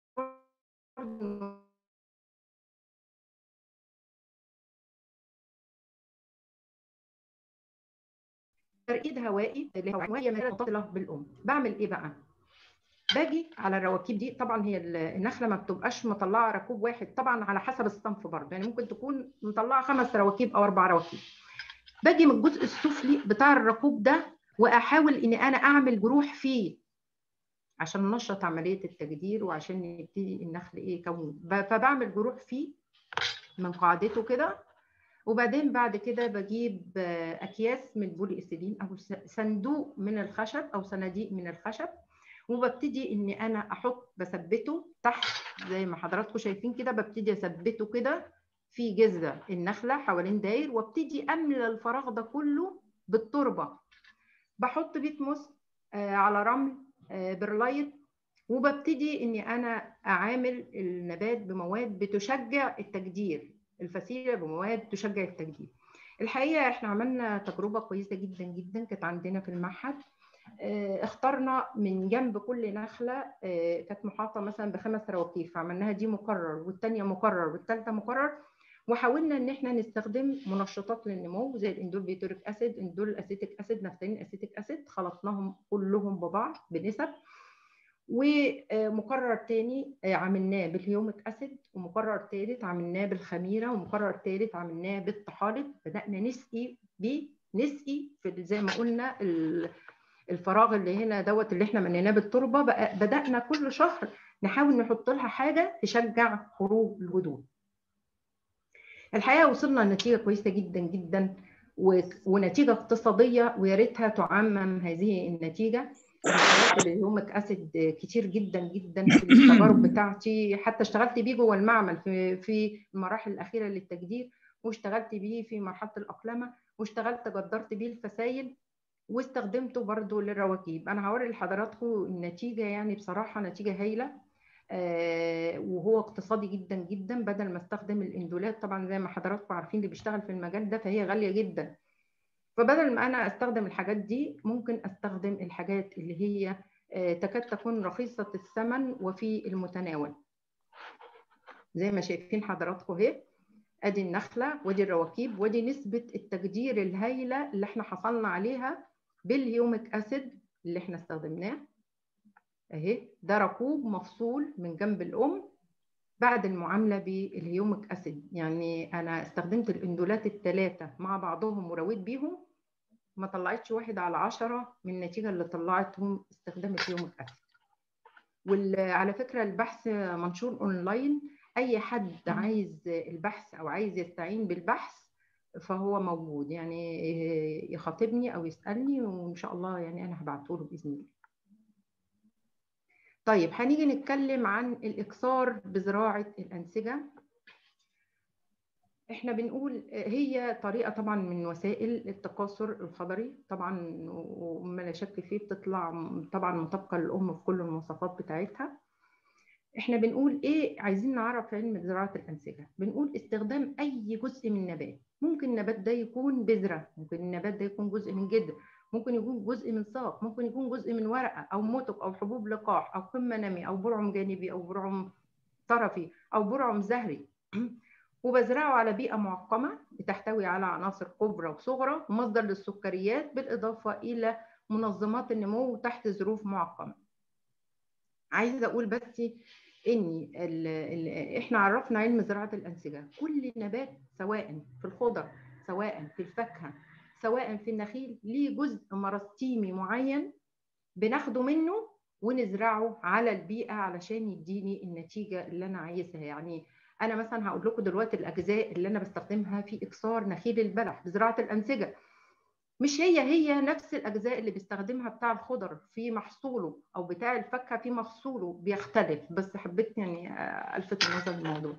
ترقيد هوائي اللي هو هوائيه متصله بالام بعمل ايه بقى باجي على الرواكيب دي طبعا هي النخله ما بتبقاش مطلعه ركوب واحد طبعا على حسب الصنف برضه يعني ممكن تكون مطلعه خمس رواكيب او اربع رواكيب باجي من الجزء السفلي بتاع الركوب ده واحاول اني انا اعمل جروح فيه عشان ننشط عمليه التجدير وعشان يبتدي النخل ايه يكون فبعمل جروح فيه من قاعدته كده وبعدين بعد كده بجيب اكياس من البولي اسيلين او صندوق من الخشب او صناديق من الخشب وببتدي اني انا احط بثبته تحت زي ما حضراتكم شايفين كده ببتدي اثبته كده في جذع النخله حوالين داير وابتدي املى الفراغ ده كله بالتربه بحط بيتموس على رمل برلايت وببتدي اني انا اعامل النبات بمواد بتشجع التجدير الفسيله بمواد تشجع التجديد الحقيقه احنا عملنا تجربه كويسه جدا جدا كانت عندنا في المعهد اخترنا من جنب كل نخله كانت محاطه مثلا بخمس رواكيب فعملناها دي مكرر والثانيه مكرر والثالثه مكرر وحاولنا ان احنا نستخدم منشطات للنمو زي الاندول بيتوريك اسيد اندول اسيتيك اسيد نفتالين اسيتيك اسيد خلطناهم كلهم ببعض بنسب ومقرر تاني عملناه بالهيوميك اسيد ومقرر ثالث عملناه بالخميره ومقرر ثالث عملناه بالطحالب بدانا نسقي بيه نسقي في زي ما قلنا الفراغ اللي هنا دوت اللي احنا مليناه بالتربه بدانا كل شهر نحاول نحط لها حاجه تشجع خروج الجذور الحقيقه وصلنا لنتيجه كويسه جدا جدا ونتيجه اقتصاديه ويا ريتها تعمم هذه النتيجه الهيوميك اسيد كتير جدا جدا في التجارب بتاعتي حتى اشتغلت بيه جوه المعمل في في المراحل الاخيره للتجدير واشتغلت بيه في مرحله الاقلمه واشتغلت جدرت بيه الفسايل واستخدمته برضو للرواكيب انا هوري لحضراتكم النتيجه يعني بصراحه نتيجه هايله آه وهو اقتصادي جدا جدا بدل ما استخدم الاندولات طبعا زي ما حضراتكم عارفين اللي بيشتغل في المجال ده فهي غاليه جدا فبدل ما انا استخدم الحاجات دي ممكن استخدم الحاجات اللي هي آه تكاد تكون رخيصه الثمن وفي المتناول زي ما شايفين حضراتكم اهي ادي النخله ودي الرواكيب ودي نسبه التجدير الهائله اللي احنا حصلنا عليها بالهيوميك اسيد اللي احنا استخدمناه اهي ده ركوب مفصول من جنب الام بعد المعامله بالهيوميك اسيد يعني انا استخدمت الاندولات الثلاثه مع بعضهم ورويت بيهم ما طلعتش واحد على عشرة من النتيجه اللي طلعتهم استخدام الهيوميك اسيد وعلى فكره البحث منشور اونلاين اي حد عايز البحث او عايز يستعين بالبحث فهو موجود يعني يخاطبني او يسالني وان شاء الله يعني انا هبعته له باذن الله طيب هنيجي نتكلم عن الاكثار بزراعه الانسجه احنا بنقول هي طريقه طبعا من وسائل التكاثر الخضري طبعا وما لا شك فيه بتطلع طبعا مطابقه للام في كل المواصفات بتاعتها احنا بنقول ايه عايزين نعرف في علم زراعه الانسجه بنقول استخدام اي جزء من النبات ممكن النبات ده يكون بذره ممكن النبات ده يكون جزء من جذر ممكن يكون جزء من ساق ممكن يكون جزء من ورقه او متق او حبوب لقاح او قمه نمي او برعم جانبي او برعم طرفي او برعم زهري وبزرعه على بيئه معقمه بتحتوي على عناصر كبرى وصغرى ومصدر للسكريات بالاضافه الى منظمات النمو تحت ظروف معقمه عايزه اقول بس ان ال ال احنا عرفنا علم زراعه الانسجه كل نبات سواء في الخضر سواء في الفاكهه سواء في النخيل ليه جزء مرستيمي معين بناخده منه ونزرعه على البيئه علشان يديني النتيجه اللي انا عايزها يعني انا مثلا هقول لكم دلوقتي الاجزاء اللي انا بستخدمها في اكسار نخيل البلح بزراعه الانسجه مش هي هي نفس الاجزاء اللي بيستخدمها بتاع الخضر في محصوله او بتاع الفاكهه في محصوله بيختلف بس حبيت يعني الفت النظر للموضوع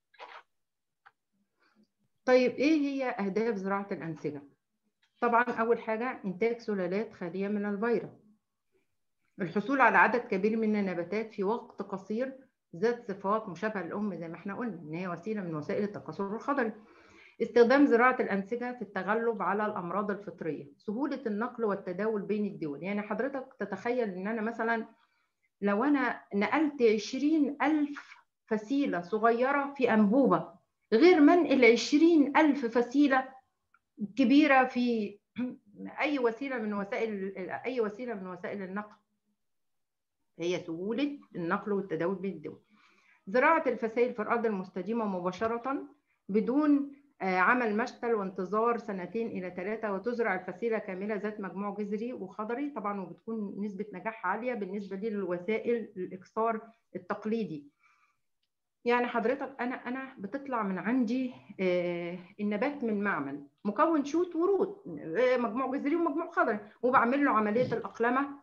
طيب ايه هي اهداف زراعه الانسجه طبعا اول حاجه انتاج سلالات خاليه من الفيروس الحصول على عدد كبير من النباتات في وقت قصير ذات صفات مشابهه للام زي ما احنا قلنا ان هي وسيله من وسائل التكاثر الخضري استخدام زراعة الأنسجة في التغلب على الأمراض الفطرية سهولة النقل والتداول بين الدول يعني حضرتك تتخيل أن أنا مثلا لو أنا نقلت عشرين ألف فسيلة صغيرة في أنبوبة غير منقل عشرين ألف فسيلة كبيرة في أي وسيلة من وسائل أي وسيلة من وسائل النقل هي سهولة النقل والتداول بين الدول زراعة الفسائل في الأرض المستديمة مباشرة بدون عمل مشتل وانتظار سنتين الى ثلاثه وتزرع الفسيله كامله ذات مجموع جذري وخضري طبعا وبتكون نسبه نجاح عاليه بالنسبه لي للوسائل الاكسار التقليدي يعني حضرتك انا انا بتطلع من عندي النبات من معمل مكون شوت ورود مجموع جذري ومجموع خضري وبعمل له عمليه الاقلمه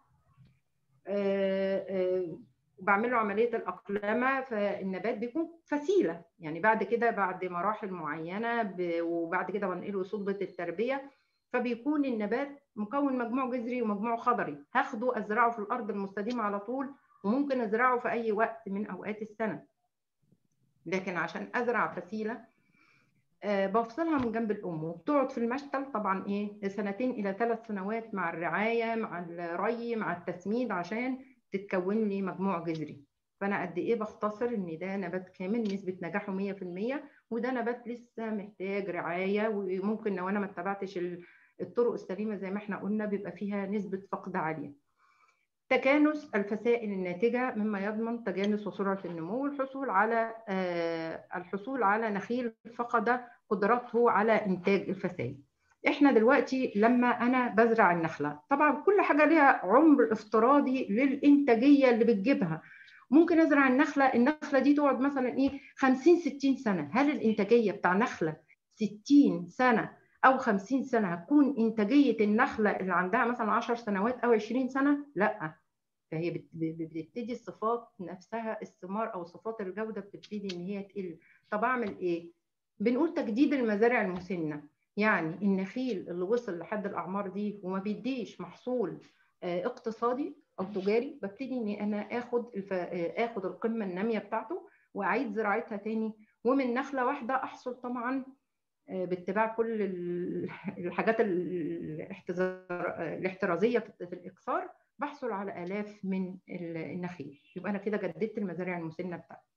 وبعمل له عمليه الاقلمه فالنبات بيكون فسيله يعني بعد كده بعد مراحل معينه ب... وبعد كده بنقله صلبه التربيه فبيكون النبات مكون مجموع جذري ومجموع خضري هاخده ازرعه في الارض المستديمه على طول وممكن ازرعه في اي وقت من اوقات السنه لكن عشان ازرع فسيله أه بفصلها من جنب الام وبتقعد في المشتل طبعا ايه سنتين الى ثلاث سنوات مع الرعايه مع الري مع التسميد عشان تتكون لي مجموع جذري فانا قد ايه بختصر ان ده نبات كامل نسبه نجاحه 100% وده نبات لسه محتاج رعايه وممكن لو انا ما اتبعتش الطرق السليمه زي ما احنا قلنا بيبقى فيها نسبه فقد عاليه تجانس الفسائل الناتجه مما يضمن تجانس وسرعه النمو والحصول على الحصول على نخيل فقد قدرته على انتاج الفسائل احنا دلوقتي لما انا بزرع النخله طبعا كل حاجه ليها عمر افتراضي للانتاجيه اللي بتجيبها ممكن ازرع النخله النخله دي تقعد مثلا ايه 50 60 سنه هل الانتاجيه بتاع نخله 60 سنه او 50 سنه هتكون انتاجيه النخله اللي عندها مثلا 10 سنوات او 20 سنه لا فهي بتبتدي الصفات نفسها الثمار او صفات الجوده بتبتدي ان هي تقل طب اعمل ايه بنقول تجديد المزارع المسنه يعني النخيل اللي وصل لحد الاعمار دي وما بيديش محصول اقتصادي او تجاري ببتدي اني انا اخد الف... اخد القمه الناميه بتاعته واعيد زراعتها تاني ومن نخله واحده احصل طبعا باتباع كل الحاجات الاحترازيه في الاكسار بحصل على الاف من النخيل يبقى انا كده جددت المزارع المسنه بتاعتي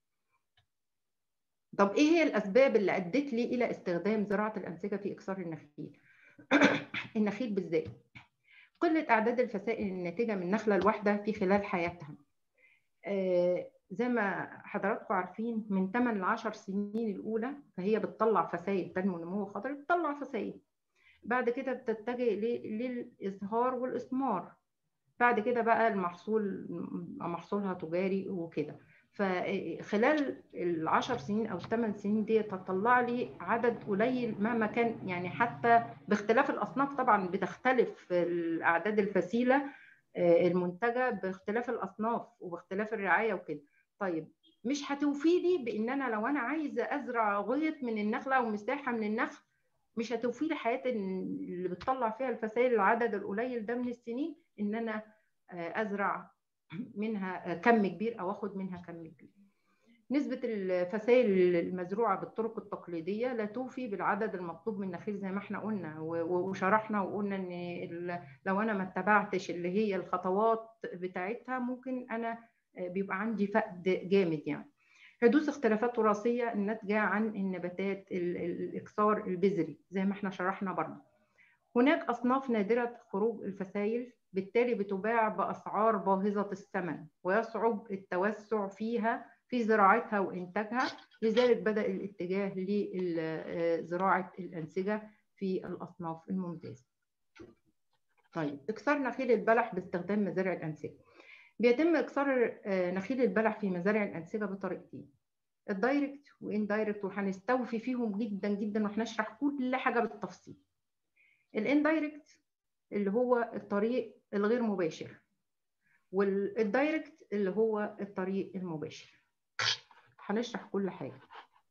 طب ايه هي الاسباب اللي ادت لي الى استخدام زراعه الانسجه في اكسار النخيل النخيل بالذات قله اعداد الفسائل الناتجه من النخله الواحده في خلال حياتها آه زي ما حضراتكم عارفين من 8 ل 10 سنين الاولى فهي بتطلع فسائل تنمو نمو خضري بتطلع فسائل بعد كده بتتجه للازهار والاثمار بعد كده بقى المحصول محصولها تجاري وكده فخلال العشر سنين او الثمان سنين دي تطلع لي عدد قليل مهما كان يعني حتى باختلاف الاصناف طبعا بتختلف اعداد الفسيله المنتجه باختلاف الاصناف وباختلاف الرعايه وكده طيب مش هتوفي لي بان انا لو انا عايزه ازرع غيط من النخله او مساحه من النخل مش هتوفي لي حياه اللي بتطلع فيها الفسائل العدد القليل ده من السنين ان انا ازرع منها كم كبير او اخد منها كم كبير نسبة الفسائل المزروعة بالطرق التقليدية لا توفي بالعدد المطلوب من النخيل زي ما احنا قلنا وشرحنا وقلنا ان لو انا ما اتبعتش اللي هي الخطوات بتاعتها ممكن انا بيبقى عندي فقد جامد يعني حدوث اختلافات وراثية الناتجة عن النباتات الإكسار البذري زي ما احنا شرحنا برضه هناك أصناف نادرة خروج الفسائل بالتالي بتباع بأسعار باهظة الثمن ويصعب التوسع فيها في زراعتها وإنتاجها لذلك بدأ الاتجاه لزراعة الأنسجة في الأصناف الممتازة طيب إكسار نخيل البلح باستخدام مزارع الأنسجة بيتم إكسار نخيل البلح في مزارع الأنسجة بطريقتين الدايركت واندايركت وهنستوفي فيهم جدا جدا وهنشرح كل حاجة بالتفصيل الاندايركت اللي هو الطريق الغير مباشر والدايركت اللي هو الطريق المباشر هنشرح كل حاجة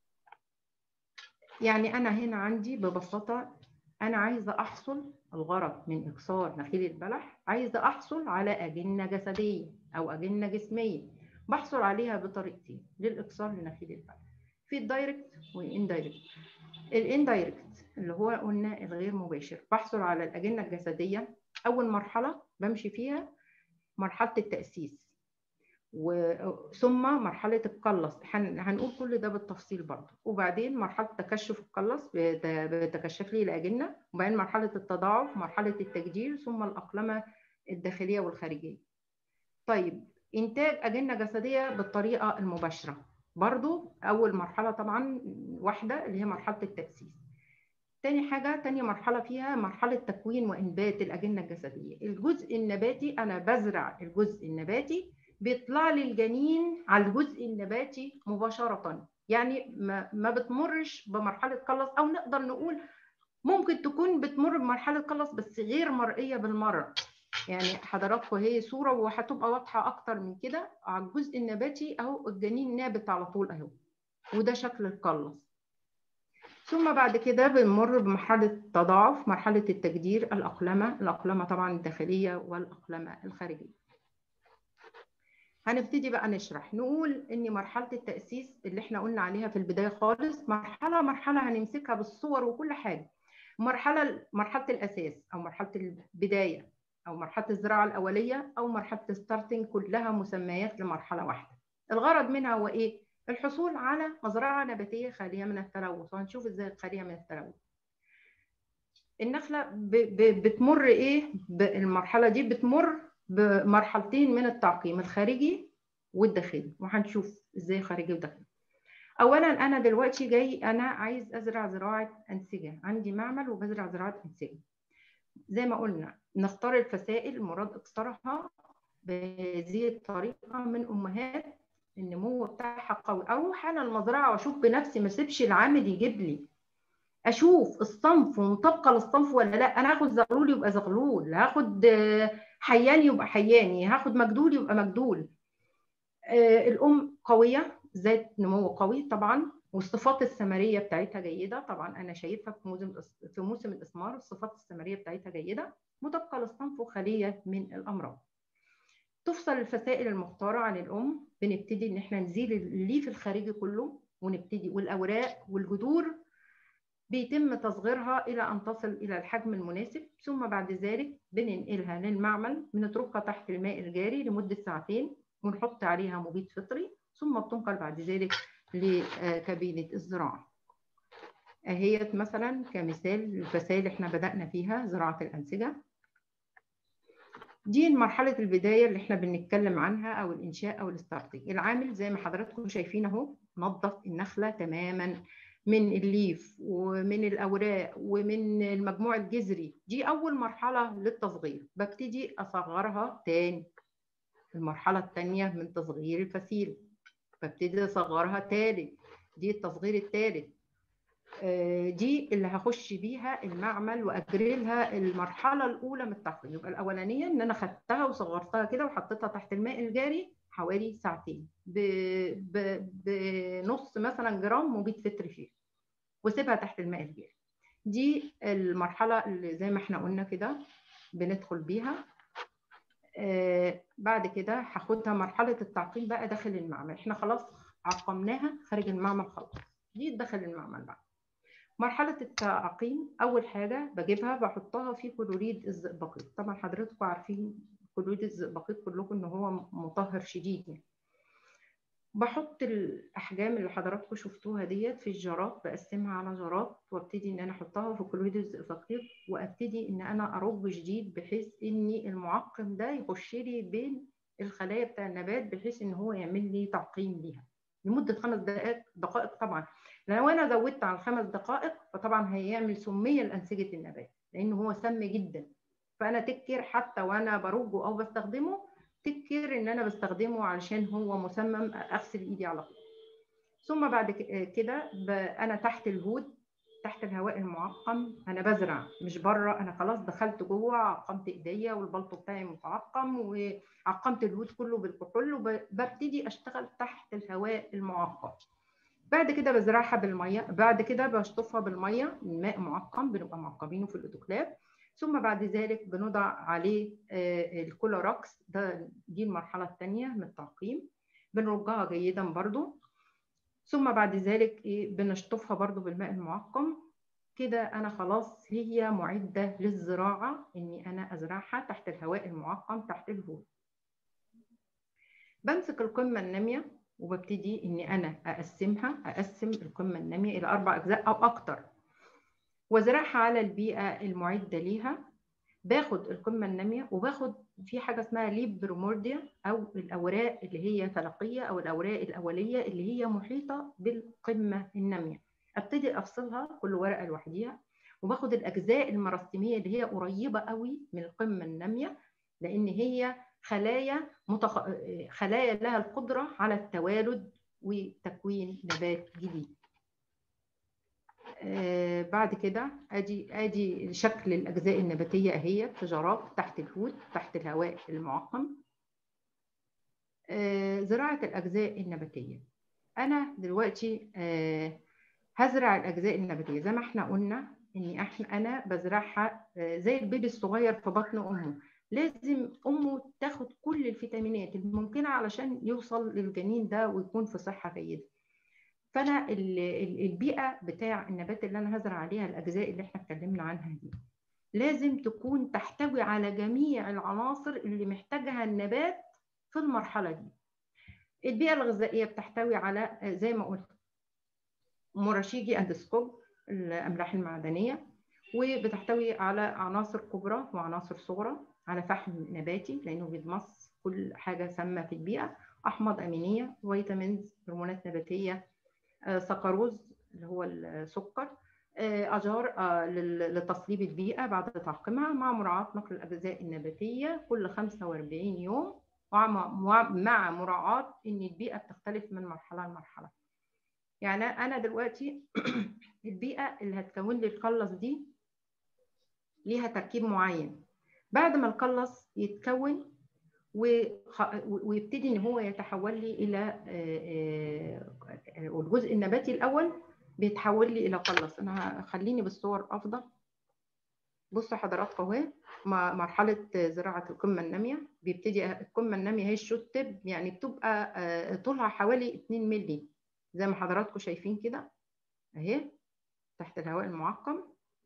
يعني أنا هنا عندي ببساطة أنا عايزة أحصل الغرض من إكسار نخيل البلح عايزة أحصل على أجنة جسدية أو أجنة جسمية بحصل عليها بطريقتين للإكسار لنخيل البلح في الدايركت والاندايركت الاندايركت اللي هو قلنا الغير مباشر بحصل على الأجنة الجسدية أول مرحلة بمشي فيها مرحلة التأسيس ثم مرحلة القلص هنقول كل ده بالتفصيل برضه وبعدين مرحلة تكشف القلص بتكشف لي الأجنة وبعدين مرحلة التضاعف مرحلة التجدير ثم الأقلمة الداخلية والخارجية طيب إنتاج أجنة جسدية بالطريقة المباشرة برضو أول مرحلة طبعا واحدة اللي هي مرحلة التأسيس تاني حاجة تاني مرحلة فيها مرحلة تكوين وإنبات الأجنة الجسدية الجزء النباتي أنا بزرع الجزء النباتي بيطلع لي الجنين على الجزء النباتي مباشرة يعني ما, ما بتمرش بمرحلة قلص أو نقدر نقول ممكن تكون بتمر بمرحلة قلص بس غير مرئية بالمرة يعني حضراتكم هي صورة وهتبقى واضحة أكتر من كده على الجزء النباتي أهو الجنين نابت على طول أهو وده شكل القلص ثم بعد كده بنمر بمرحلة التضاعف مرحلة التجدير الأقلمة الأقلمة طبعا الداخلية والأقلمة الخارجية هنبتدي بقى نشرح نقول ان مرحله التاسيس اللي احنا قلنا عليها في البدايه خالص مرحله مرحله هنمسكها بالصور وكل حاجه مرحله مرحله الاساس او مرحله البدايه او مرحله الزراعه الاوليه او مرحله الستارتنج كلها مسميات لمرحله واحده الغرض منها هو ايه الحصول على مزرعه نباتيه خاليه من التلوث وهنشوف ازاي خاليه من التلوث النخله ب ب بتمر ايه المرحله دي بتمر بمرحلتين من التعقيم الخارجي والداخلي وهنشوف ازاي خارجي وداخلي اولا انا دلوقتي جاي انا عايز ازرع زراعه انسجه عندي معمل وبزرع زراعه انسجه زي ما قلنا نختار الفسائل المراد اكثرها بهذه الطريقه من امهات النمو بتاعها قوي اروح انا المزرعه واشوف بنفسي ما اسيبش العامل يجيب لي اشوف الصنف مطابقه للصنف ولا لا انا هاخد زغلول يبقى زغلول هاخد حياني يبقى حياني هاخد مجدول يبقى مجدول آه الام قويه ذات نمو قوي طبعا والصفات الثمريه بتاعتها جيده طبعا انا شايفها في موسم في موسم الاسمار الصفات الثمريه بتاعتها جيده مطابقه للصنف وخاليه من الامراض تفصل الفسائل المختاره عن الام بنبتدي ان احنا نزيل الليف الخارجي كله ونبتدي والاوراق والجذور بيتم تصغيرها إلى أن تصل إلى الحجم المناسب ثم بعد ذلك بننقلها للمعمل بنتركها تحت الماء الجاري لمدة ساعتين ونحط عليها مبيد فطري ثم بتنقل بعد ذلك لكابينة الزراعة أهيت مثلا كمثال الفسائل احنا بدأنا فيها زراعة الأنسجة دي مرحلة البداية اللي احنا بنتكلم عنها أو الإنشاء أو الستارتنج العامل زي ما حضراتكم شايفين أهو نظف النخلة تماما من الليف ومن الأوراق ومن المجموع الجذري دي أول مرحلة للتصغير ببتدي أصغرها تاني المرحلة الثانية من تصغير الفسيل ببتدي أصغرها تالت دي التصغير الثالث دي اللي هخش بيها المعمل واجري لها المرحله الاولى من التحضير يبقى الاولانيه ان انا خدتها وصغرتها كده وحطيتها تحت الماء الجاري حوالي ساعتين بنص مثلا جرام مبيد فطر فيها واسيبها تحت الماء الجاري دي المرحله اللي زي ما احنا قلنا كده بندخل بيها آه بعد كده هاخدها مرحله التعقيم بقى داخل المعمل احنا خلاص عقمناها خارج المعمل خلاص دي تدخل المعمل بقى مرحلة التعقيم أول حاجة بجيبها بحطها في كلوريد الزئبقيت طبعا حضراتكم عارفين كلوريد الزئبقيت كلكم إن هو مطهر شديد يعني بحط الأحجام اللي حضراتكم شفتوها ديت في الجارات بقسمها على جارات وابتدي إن أنا أحطها في كلوريد الزئبقيت وابتدي إن أنا أرج جديد بحيث إن المعقم ده يخش لي بين الخلايا بتاع النبات بحيث إن هو يعمل لي تعقيم ليها لمدة خمس دقائق دقائق طبعا لو انا زودت عن خمس دقائق فطبعا هيعمل سميه لانسجه النبات لان هو سم جدا فانا تكر حتى وانا برجه او بستخدمه تكر ان انا بستخدمه علشان هو مسمم اغسل ايدي على طول ثم بعد كده انا تحت الهود تحت الهواء المعقم انا بزرع مش بره انا خلاص دخلت جوه عقمت ايديا والبلطو بتاعي متعقم وعقمت الهود كله بالكحول وببتدي اشتغل تحت الهواء المعقم بعد كده بزرعها بالميه بعد كده بشطفها بالميه من ماء معقم بنبقى معقمينه في الاوتوكلاف ثم بعد ذلك بنضع عليه الكولوراكس ده دي المرحله الثانيه من التعقيم بنرجها جيدا برضو ثم بعد ذلك ايه بنشطفها برضو بالماء المعقم كده انا خلاص هي معده للزراعه اني انا ازرعها تحت الهواء المعقم تحت الهواء بمسك القمه الناميه وببتدي اني انا اقسمها اقسم القمه الناميه الى اربع اجزاء او اكتر وازرعها على البيئه المعده ليها باخد القمه الناميه وباخد في حاجه اسمها ليب برومورديا او الاوراق اللي هي تلقيه او الاوراق الاوليه اللي هي محيطه بالقمه الناميه ابتدي افصلها كل ورقه لوحديها وباخد الاجزاء المرستميه اللي هي قريبه قوي من القمه الناميه لان هي خلايا متخ... خلايا لها القدره على التوالد وتكوين نبات جديد آه بعد كده ادي ادي شكل الاجزاء النباتيه اهي تجارات تحت الهود تحت الهواء المعقم آه زراعه الاجزاء النباتيه انا دلوقتي آه هزرع الاجزاء النباتيه زي ما احنا قلنا اني احنا انا بزرعها زي البيبي الصغير في بطن امه لازم امه تاخد كل الفيتامينات الممكنه علشان يوصل للجنين ده ويكون في صحه جيده فانا البيئه بتاع النبات اللي انا هزرع عليها الاجزاء اللي احنا اتكلمنا عنها دي لازم تكون تحتوي على جميع العناصر اللي محتاجها النبات في المرحله دي البيئه الغذائيه بتحتوي على زي ما قلت مراشيجي اندسكوب الاملاح المعدنيه وبتحتوي على عناصر كبرى وعناصر صغرى على فحم نباتي لانه بيضمص كل حاجه سامه في البيئه احماض امينيه فيتامينز هرمونات نباتيه سكروز اللي هو السكر اجار لتصليب البيئه بعد تعقيمها مع مراعاه نقل الاجزاء النباتيه كل 45 يوم مع مراعاه ان البيئه بتختلف من مرحله لمرحله يعني انا دلوقتي البيئه اللي هتكون لي القلص دي ليها تركيب معين بعد ما القلص يتكون ويبتدي ان هو يتحول لي الى الجزء النباتي الاول بيتحول لي الى قلص انا خليني بالصور افضل بصوا حضراتكم اهي مرحله زراعه القمه الناميه بيبتدي القمه الناميه هي الشوت تب يعني بتبقى طولها حوالي 2 مللي زي ما حضراتكم شايفين كده اهي تحت الهواء المعقم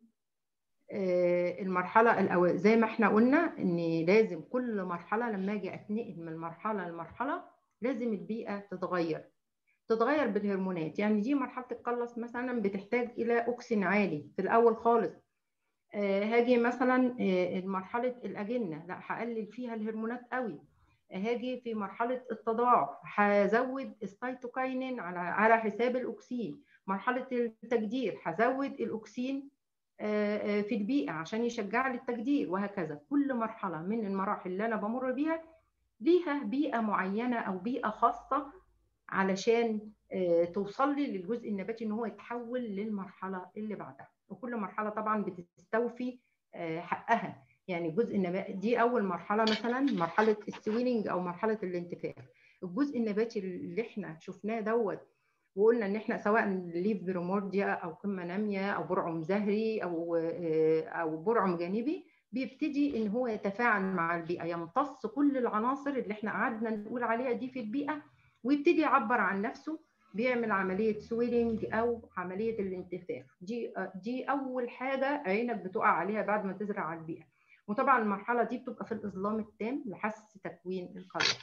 المرحله الأول زي ما احنا قلنا ان لازم كل مرحله لما اجي اتنقل من مرحله لمرحله لازم البيئه تتغير تتغير بالهرمونات يعني دي مرحله القلص مثلا بتحتاج الى اوكسين عالي في الاول خالص هاجي مثلا مرحله الاجنه لا هقلل فيها الهرمونات قوي هاجي في مرحله التضاعف هزود السيتوكاينين على على حساب الاكسين مرحله التجدير هزود الاكسين في البيئه عشان يشجع لي التجدير وهكذا كل مرحله من المراحل اللي انا بمر بيها ليها بيئه معينه او بيئه خاصه علشان توصل لي للجزء النباتي ان هو يتحول للمرحله اللي بعدها وكل مرحله طبعا بتستوفي حقها يعني الجزء النباتي دي اول مرحله مثلا مرحله السويننج او مرحله الانتفاخ الجزء النباتي اللي احنا شفناه دوت وقلنا ان احنا سواء ليف برومورديا او قمه ناميه او برعم زهري او او برعم جانبي بيبتدي ان هو يتفاعل مع البيئه يمتص كل العناصر اللي احنا قعدنا نقول عليها دي في البيئه ويبتدي يعبر عن نفسه بيعمل عمليه سويلنج او عمليه الانتفاخ دي دي اول حاجه عينك بتقع عليها بعد ما تزرع على البيئه وطبعا المرحله دي بتبقى في الاظلام التام لحس تكوين القلص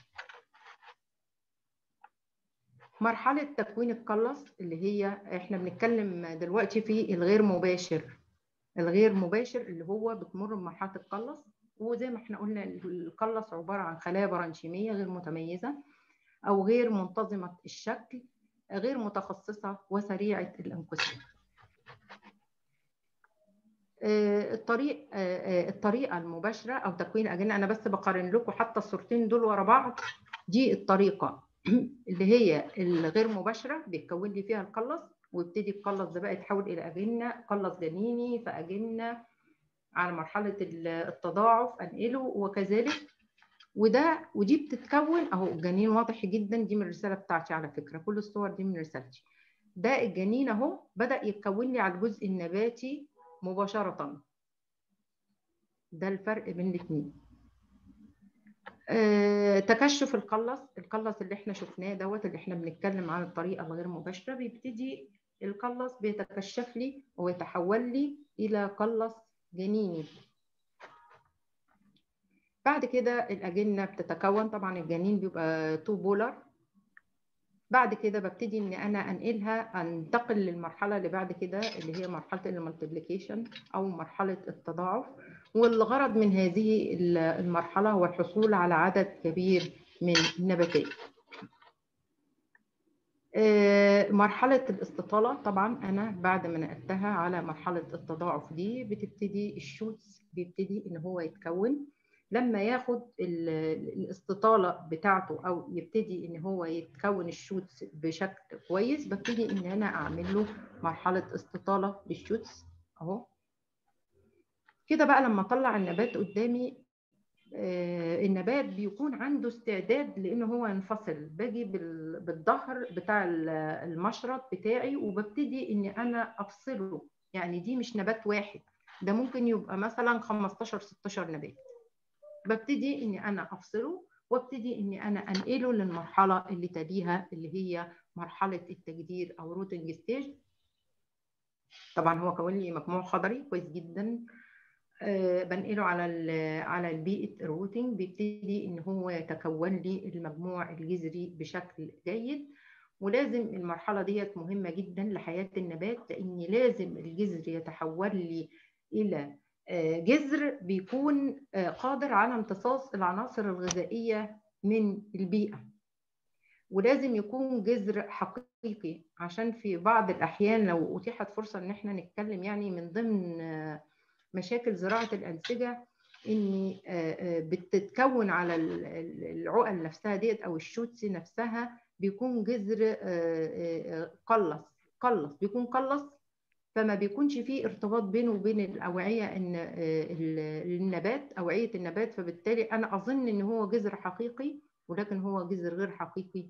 مرحله تكوين القلص اللي هي احنا بنتكلم دلوقتي في الغير مباشر الغير مباشر اللي هو بتمر بمرحله القلص وزي ما احنا قلنا القلص عباره عن خلايا برانشيميه غير متميزه او غير منتظمه الشكل غير متخصصه وسريعه الانقسام الطريق الطريقه المباشره او تكوين اجنه انا بس بقارن لكم حتى الصورتين دول ورا بعض دي الطريقه اللي هي الغير مباشره بيتكون لي فيها القلص ويبتدي القلص ده بقى يتحول الى اجنه قلص جنيني فاجنه على مرحله التضاعف انقله وكذلك وده ودي بتتكون اهو الجنين واضح جدا دي من الرساله بتاعتي على فكره كل الصور دي من رسالتي ده الجنين اهو بدا يتكون لي على الجزء النباتي مباشره ده الفرق بين الاثنين أه تكشف القلص القلص اللي احنا شفناه دوت اللي احنا بنتكلم عن الطريقه الغير مباشره بيبتدي القلص بيتكشف لي ويتحول لي الى قلص جنيني بعد كده الأجنة بتتكون طبعا الجنين بيبقى تو بولر بعد كده ببتدي ان انا انقلها انتقل للمرحله اللي بعد كده اللي هي مرحله المالتيبليكيشن او مرحله التضاعف والغرض من هذه المرحله هو الحصول على عدد كبير من النباتات مرحلة الاستطالة طبعا أنا بعد ما نقلتها على مرحلة التضاعف دي بتبتدي الشوتس بيبتدي إن هو يتكون لما ياخد الاستطالة بتاعته أو يبتدي إن هو يتكون الشوتس بشكل كويس ببتدي إن أنا أعمل له مرحلة استطالة للشوتس أهو كده بقى لما أطلع النبات قدامي النبات بيكون عنده استعداد لان هو ينفصل باجي بالظهر بتاع المشرط بتاعي وببتدي ان انا افصله يعني دي مش نبات واحد ده ممكن يبقى مثلا 15 16 نبات ببتدي اني انا افصله وابتدي اني انا انقله للمرحله اللي تليها اللي هي مرحله التجدير او روتنج ستيج طبعا هو كون لي مجموع خضري كويس جدا أه بنقله على على البيئه الروتنج بيبتدي ان هو يتكون لي المجموع الجذري بشكل جيد ولازم المرحله ديت مهمه جدا لحياه النبات لان لازم الجذر يتحول لي الى جذر بيكون قادر على امتصاص العناصر الغذائيه من البيئه ولازم يكون جذر حقيقي عشان في بعض الاحيان لو اتيحت فرصه ان احنا نتكلم يعني من ضمن مشاكل زراعه الانسجه ان بتتكون على العقل نفسها ديت او الشوتس نفسها بيكون جذر قلص قلص بيكون قلص فما بيكونش فيه ارتباط بينه وبين الاوعيه ان النبات اوعيه النبات فبالتالي انا اظن ان هو جذر حقيقي ولكن هو جذر غير حقيقي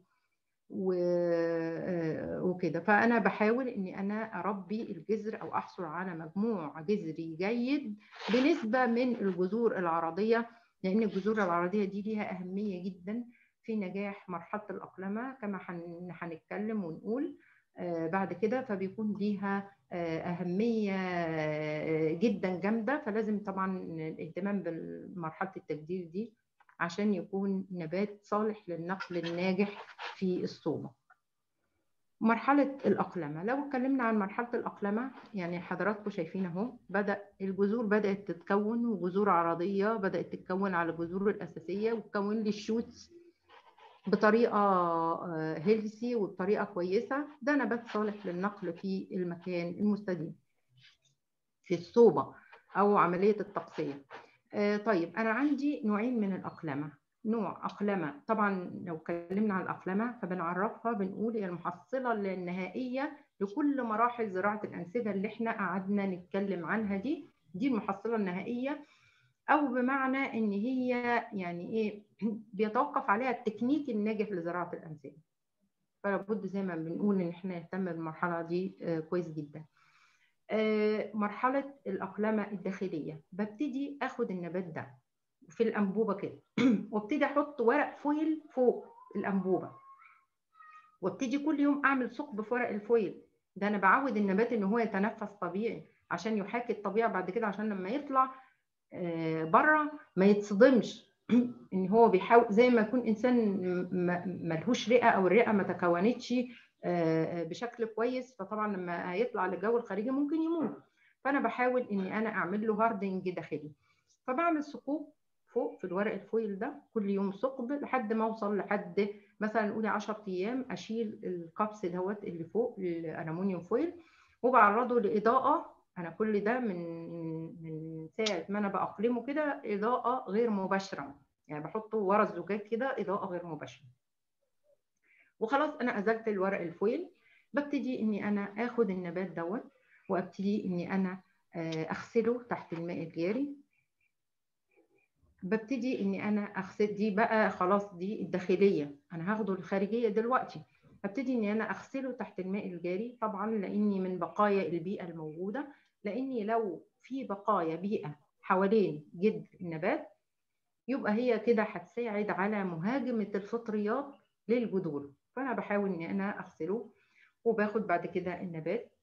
وكده فانا بحاول اني انا اربي الجذر او احصل على مجموع جذري جيد بنسبه من الجذور العرضيه لان الجذور العرضيه دي ليها اهميه جدا في نجاح مرحله الاقلمه كما هنتكلم ونقول بعد كده فبيكون ليها أهمية جدا جامدة فلازم طبعا الاهتمام بمرحلة التجديد دي عشان يكون نبات صالح للنقل الناجح في الصوبة مرحلة الأقلمة لو اتكلمنا عن مرحلة الأقلمة يعني حضراتكم شايفين أهو بدأ الجذور بدأت تتكون وجذور عرضية بدأت تتكون على الجذور الأساسية وتكون لي الشوتس بطريقه هيلثي وبطريقه كويسه ده نبات صالح للنقل في المكان المستديم في الصوبه او عمليه التقصيه طيب انا عندي نوعين من الاقلمه نوع اقلمه طبعا لو اتكلمنا عن الاقلمه فبنعرفها بنقول هي المحصله النهائيه لكل مراحل زراعه الانسجه اللي احنا قعدنا نتكلم عنها دي دي المحصله النهائيه او بمعنى ان هي يعني ايه بيتوقف عليها التكنيك الناجح لزراعه الانسجه فلابد زي ما بنقول ان احنا نهتم بالمرحله دي كويس جدا مرحله الاقلمه الداخليه ببتدي اخد النبات ده في الانبوبه كده وابتدي احط ورق فويل فوق الانبوبه وابتدي كل يوم اعمل ثقب في ورق الفويل ده انا بعود النبات ان هو يتنفس طبيعي عشان يحاكي الطبيعه بعد كده عشان لما يطلع بره ما يتصدمش ان هو بيحاول زي ما يكون انسان ملهوش رئه او الرئه ما تكونتش بشكل كويس فطبعا لما هيطلع للجو الخارجي ممكن يموت فانا بحاول اني انا اعمل له هاردنج داخلي فبعمل ثقوب فوق في الورق الفويل ده كل يوم ثقب لحد ما اوصل لحد مثلا قولي 10 ايام اشيل الكبس دوت اللي فوق الالومنيوم فويل وبعرضه لاضاءه انا كل ده من من ساعه ما انا باقلمه كده اضاءه غير مباشره يعني بحطه ورا الزجاج كده اضاءه غير مباشره وخلاص انا ازلت الورق الفويل ببتدي اني انا اخد النبات دوت وابتدي اني انا اغسله تحت الماء الجاري ببتدي اني انا اغسل دي بقى خلاص دي الداخليه انا هاخده الخارجيه دلوقتي ابتدي اني انا اغسله تحت الماء الجاري طبعا لاني من بقايا البيئه الموجوده لاني لو في بقايا بيئه حوالين جذر النبات يبقى هي كده هتساعد على مهاجمه الفطريات للجذور فانا بحاول ان انا اغسله وباخد بعد كده النبات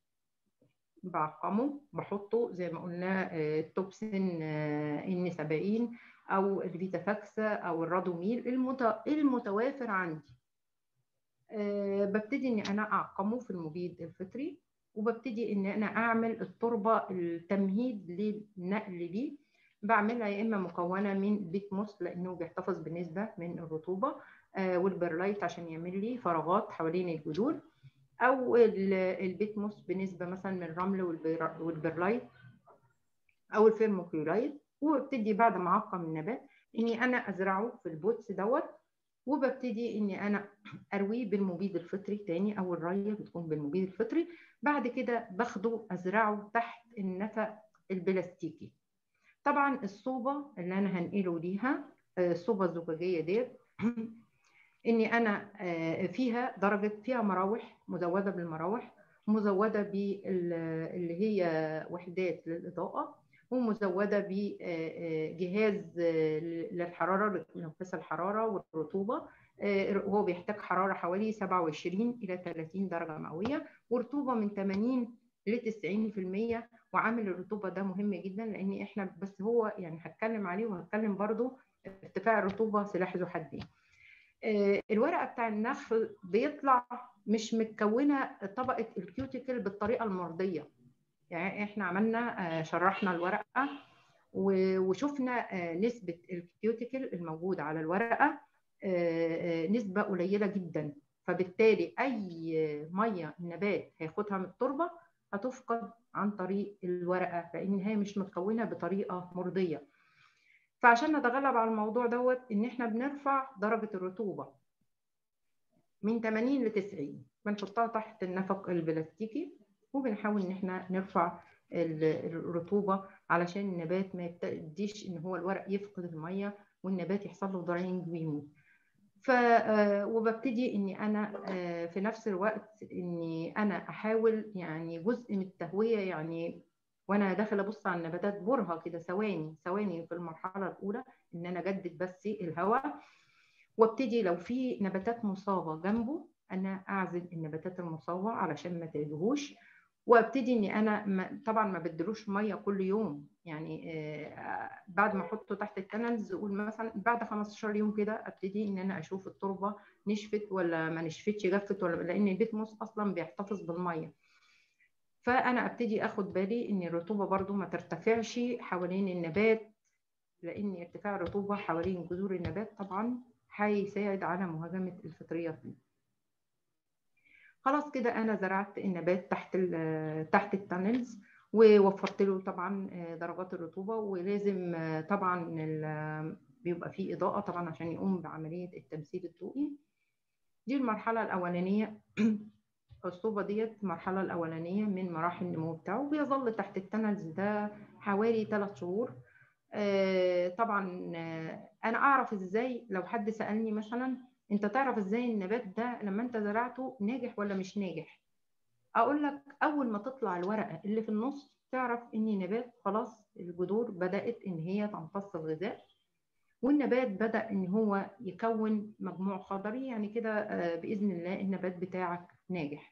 بعقمه بحطه زي ما قلنا التوبسين ان 70 او الفيتافاكسا او الرادوميل المتوافر عندي أه ببتدي ان انا اعقمه في المبيد الفطري وببتدي ان انا اعمل التربه التمهيد للنقل ليه بعملها يا اما مكونه من بيت موس لانه بيحتفظ بنسبه من الرطوبه أه والبرلايت عشان يعمل لي فراغات حوالين الجذور او البيت موس بنسبه مثلا من الرمل والبرلايت او الفيرموكلورايد وابتدي بعد ما اعقم النبات اني انا ازرعه في البوتس دوت وببتدي اني انا ارويه بالمبيد الفطري تاني او الريه بتكون بالمبيد الفطري بعد كده باخده ازرعه تحت النفق البلاستيكي طبعا الصوبه اللي انا هنقله ليها الصوبه الزجاجيه ديت اني انا فيها درجه فيها مراوح مزوده بالمراوح مزوده باللي هي وحدات للاضاءه ومزوده بجهاز للحراره لانقاص الحراره والرطوبه هو بيحتاج حراره حوالي 27 الى 30 درجه مئويه ورطوبه من 80 ل 90% وعامل الرطوبه ده مهم جدا لان احنا بس هو يعني هتكلم عليه وهتكلم برضو ارتفاع الرطوبه سلاح ذو حدين. الورقه بتاع النخل بيطلع مش متكونه طبقه الكيوتيكل بالطريقه المرضيه يعني احنا عملنا شرحنا الورقه وشفنا نسبه الكيوتيكل الموجوده على الورقه نسبه قليله جدا فبالتالي اي ميه النبات هياخدها من التربه هتفقد عن طريق الورقه لان هي مش متكونه بطريقه مرضيه فعشان نتغلب على الموضوع دوت ان احنا بنرفع درجه الرطوبه من 80 ل 90 بنحطها تحت النفق البلاستيكي وبنحاول ان احنا نرفع الرطوبه علشان النبات ما يبتديش ان هو الورق يفقد الميه والنبات يحصل له دراينج ويموت ف وببتدي اني انا في نفس الوقت اني انا احاول يعني جزء من التهويه يعني وانا داخله ابص على النباتات برهه كده ثواني ثواني في المرحله الاولى ان انا اجدد بس الهواء وابتدي لو في نباتات مصابه جنبه انا اعزل النباتات المصابه علشان ما تلهوش وابتدي اني انا ما طبعا ما بدلوش ميه كل يوم يعني آه بعد ما احطه تحت الكنلز قول مثلا بعد 15 يوم كده ابتدي ان انا اشوف التربه نشفت ولا ما نشفتش جفت ولا لان البيتموس اصلا بيحتفظ بالميه فانا ابتدي اخد بالي ان الرطوبه برضو ما ترتفعش حوالين النبات لان ارتفاع الرطوبه حوالين جذور النبات طبعا هيساعد على مهاجمه الفطريات دي خلاص كده انا زرعت النبات تحت تحت التانلز ووفرت له طبعا درجات الرطوبه ولازم طبعا بيبقى فيه اضاءه طبعا عشان يقوم بعمليه التمثيل الضوئي دي المرحله الاولانيه الصوبه ديت المرحله الاولانيه من مراحل النمو بتاعه بيظل تحت التانلز ده حوالي 3 شهور طبعا انا اعرف ازاي لو حد سالني مثلا انت تعرف ازاي النبات ده لما انت زرعته ناجح ولا مش ناجح اقول لك اول ما تطلع الورقه اللي في النص تعرف ان النبات خلاص الجذور بدات ان هي تمتص الغذاء والنبات بدا ان هو يكون مجموع خضري يعني كده باذن الله النبات بتاعك ناجح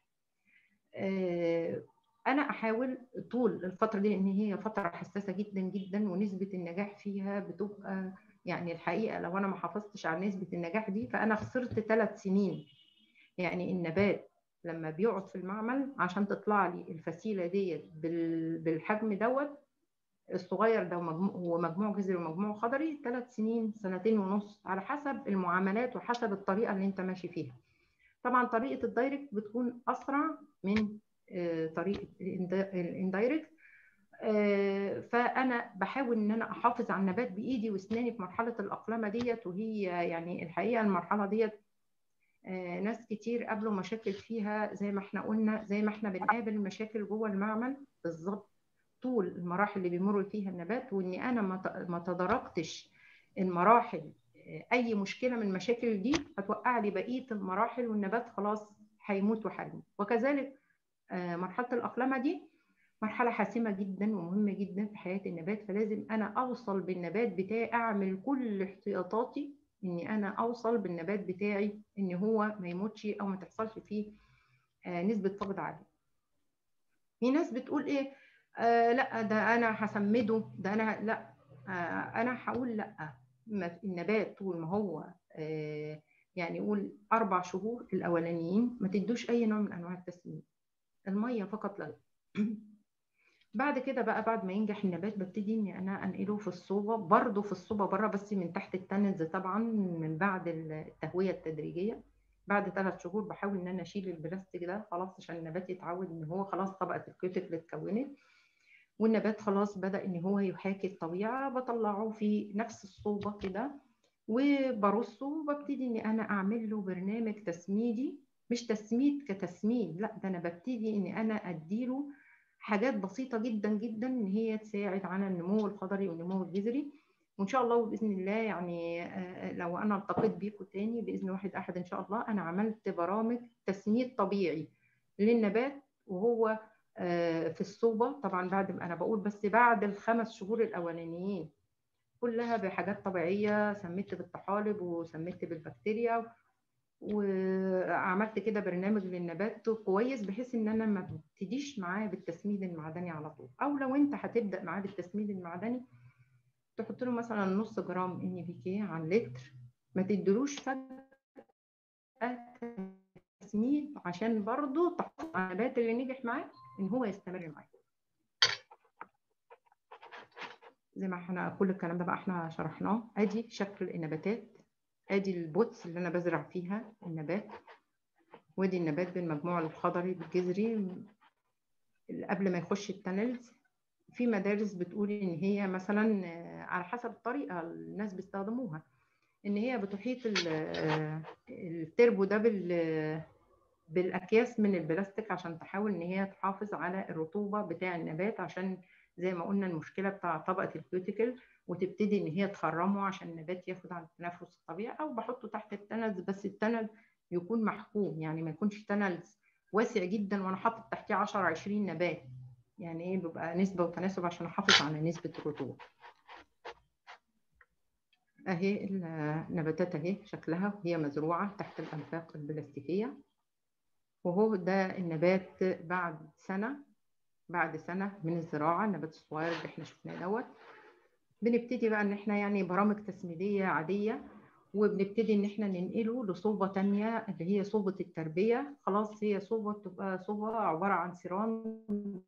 انا احاول طول الفتره دي ان هي فتره حساسه جدا جدا ونسبه النجاح فيها بتبقى يعني الحقيقه لو انا ما حافظتش على نسبه النجاح دي فانا خسرت ثلاث سنين يعني النبات لما بيقعد في المعمل عشان تطلع لي الفسيله ديت بالحجم دوت الصغير ده هو مجموع جذري ومجموع خضري ثلاث سنين سنتين ونص على حسب المعاملات وحسب الطريقه اللي انت ماشي فيها طبعا طريقه الدايركت بتكون اسرع من طريقه الاندايركت فانا بحاول ان انا احافظ على النبات بايدي واسناني في مرحله الاقلمه ديت وهي يعني الحقيقه المرحله ديت ناس كتير قابلوا مشاكل فيها زي ما احنا قلنا زي ما احنا بنقابل مشاكل جوه المعمل بالظبط طول المراحل اللي بيمر فيها النبات واني انا ما تداركتش المراحل اي مشكله من المشاكل دي هتوقع لي بقيه المراحل والنبات خلاص هيموت وهيموت وكذلك مرحله الاقلمه دي مرحله حاسمه جدا ومهمه جدا في حياه النبات فلازم انا اوصل بالنبات بتاعي اعمل كل احتياطاتي اني انا اوصل بالنبات بتاعي ان هو ما يموتش او ما تحصلش فيه نسبه فقد عاليه في ناس بتقول ايه آه لا ده انا هسمده ده انا لا آه انا هقول لا النبات طول ما هو آه يعني قول اربع شهور الاولانيين ما تدوش اي نوع من انواع التسميد الميه فقط لا بعد كده بقى بعد ما ينجح النبات ببتدي اني انا انقله في الصوبه برضه في الصوبه بره بس من تحت التنز طبعا من بعد التهويه التدريجيه بعد ثلاث شهور بحاول ان انا اشيل البلاستيك ده خلاص عشان النبات يتعود ان هو خلاص طبقه الكيوتيكل اتكونت والنبات خلاص بدا ان هو يحاكي الطبيعه بطلعه في نفس الصوبه كده وبرصه وببتدي ان انا اعمل له برنامج تسميدي مش تسميد كتسميد لا ده انا ببتدي ان انا اديله حاجات بسيطه جدا جدا ان هي تساعد على النمو الخضري والنمو الجذري وان شاء الله وباذن الله يعني لو انا التقيت بيكم تاني باذن واحد احد ان شاء الله انا عملت برامج تسميد طبيعي للنبات وهو في الصوبة طبعا بعد ما أنا بقول بس بعد الخمس شهور الأولانيين كلها بحاجات طبيعية سميت بالطحالب وسميت بالبكتيريا وعملت كده برنامج للنبات كويس بحيث ان انا ما ابتديش معاه بالتسميد المعدني على طول او لو انت هتبدا معاه بالتسميد المعدني تحط له مثلا نص جرام ان بي كي عن لتر ما تدلوش فجاه تسميد عشان برضه تحافظ على النبات اللي نجح معاه ان هو يستمر معاك زي ما احنا كل الكلام ده بقى احنا شرحناه ادي شكل النباتات ادي البوتس اللي انا بزرع فيها النبات وادي النبات بالمجموع الخضري بالجذري قبل ما يخش التانلز في مدارس بتقول ان هي مثلا على حسب الطريقه الناس بيستخدموها ان هي بتحيط التربو ده بال بالاكياس من البلاستيك عشان تحاول ان هي تحافظ على الرطوبه بتاع النبات عشان زي ما قلنا المشكله بتاع طبقه الكيوتيكل وتبتدي ان هي تخرمه عشان النبات ياخد على التنفس الطبيعي او بحطه تحت التنلز بس التنل يكون محكوم يعني ما يكونش تنلز واسع جدا وانا حاطط تحتيه 10 20 نبات يعني ايه بيبقى نسبه وتناسب عشان احافظ على نسبه الرطوبه اهي النباتات اهي شكلها وهي مزروعه تحت الانفاق البلاستيكيه وهو ده النبات بعد سنة بعد سنة من الزراعة النبات الصغير اللي احنا شفناه دوت بنبتدي بقى ان احنا يعني برامج تسميدية عادية وبنبتدي ان احنا ننقله لصوبة تانية اللي هي صوبة التربية خلاص هي صوبة تبقى صوبة عبارة عن سيران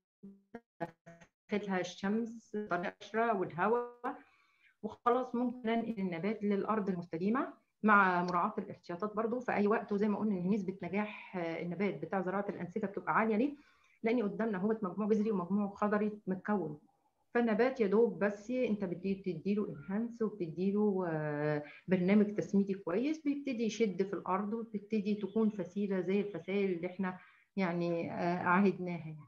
داخلها الشمس القشرة والهواء وخلاص ممكن ننقل النبات للأرض المستديمة مع مراعاة الاحتياطات برضو في أي وقت وزي ما قلنا إن نسبة نجاح النبات بتاع زراعة الأنسجة بتبقى عالية ليه؟ لأن قدامنا هو مجموع جذري ومجموع خضري متكون فالنبات يا دوب بس انت بتدي له انهانس وبتدي له برنامج تسميدي كويس بيبتدي يشد في الارض وبتبتدي تكون فسيله زي الفسائل اللي احنا يعني عهدناها يعني.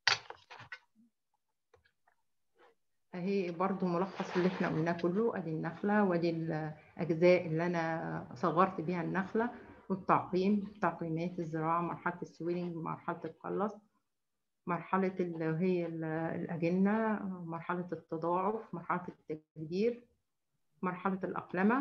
اهي برضو ملخص اللي احنا قلناه كله ادي النخله وادي الاجزاء اللي انا صغرت بيها النخله والتعقيم تعقيمات الزراعه مرحله السويلنج مرحله القلص مرحله اللي هي الاجنه مرحله التضاعف مرحله التكبير مرحلة الأقلمة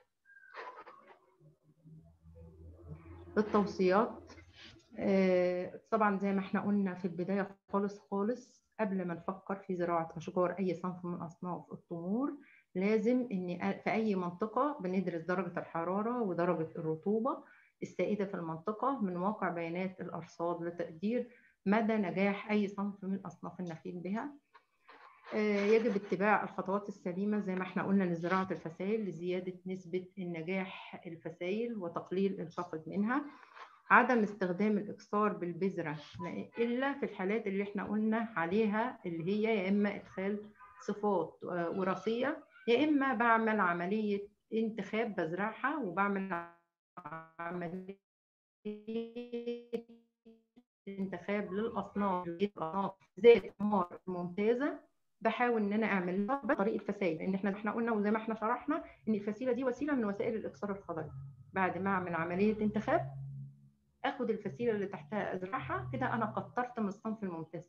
التوصيات طبعا زي ما احنا قلنا في البداية خالص خالص قبل ما نفكر في زراعة أشجار أي صنف من أصناف التمور لازم إن في أي منطقة بندرس درجة الحرارة ودرجة الرطوبة السائدة في المنطقة من واقع بيانات الأرصاد لتقدير مدى نجاح أي صنف من أصناف النخيل بها يجب اتباع الخطوات السليمة زي ما احنا قلنا لزراعة الفسائل لزيادة نسبة النجاح الفسائل وتقليل الفقد منها عدم استخدام الإكسار بالبذرة إلا في الحالات اللي احنا قلنا عليها اللي هي يا إما إدخال صفات وراثية يا إما بعمل عملية انتخاب بزرعها وبعمل عملية انتخاب للأصناف ذات ثمار ممتازة بحاول ان انا اعملها بطريق الفسائل لان احنا احنا قلنا وزي ما احنا شرحنا ان الفسيله دي وسيله من وسائل الاكسار الخضري بعد ما اعمل عمليه انتخاب اخد الفسيله اللي تحتها ازرعها كده انا كترت من الصنف الممتاز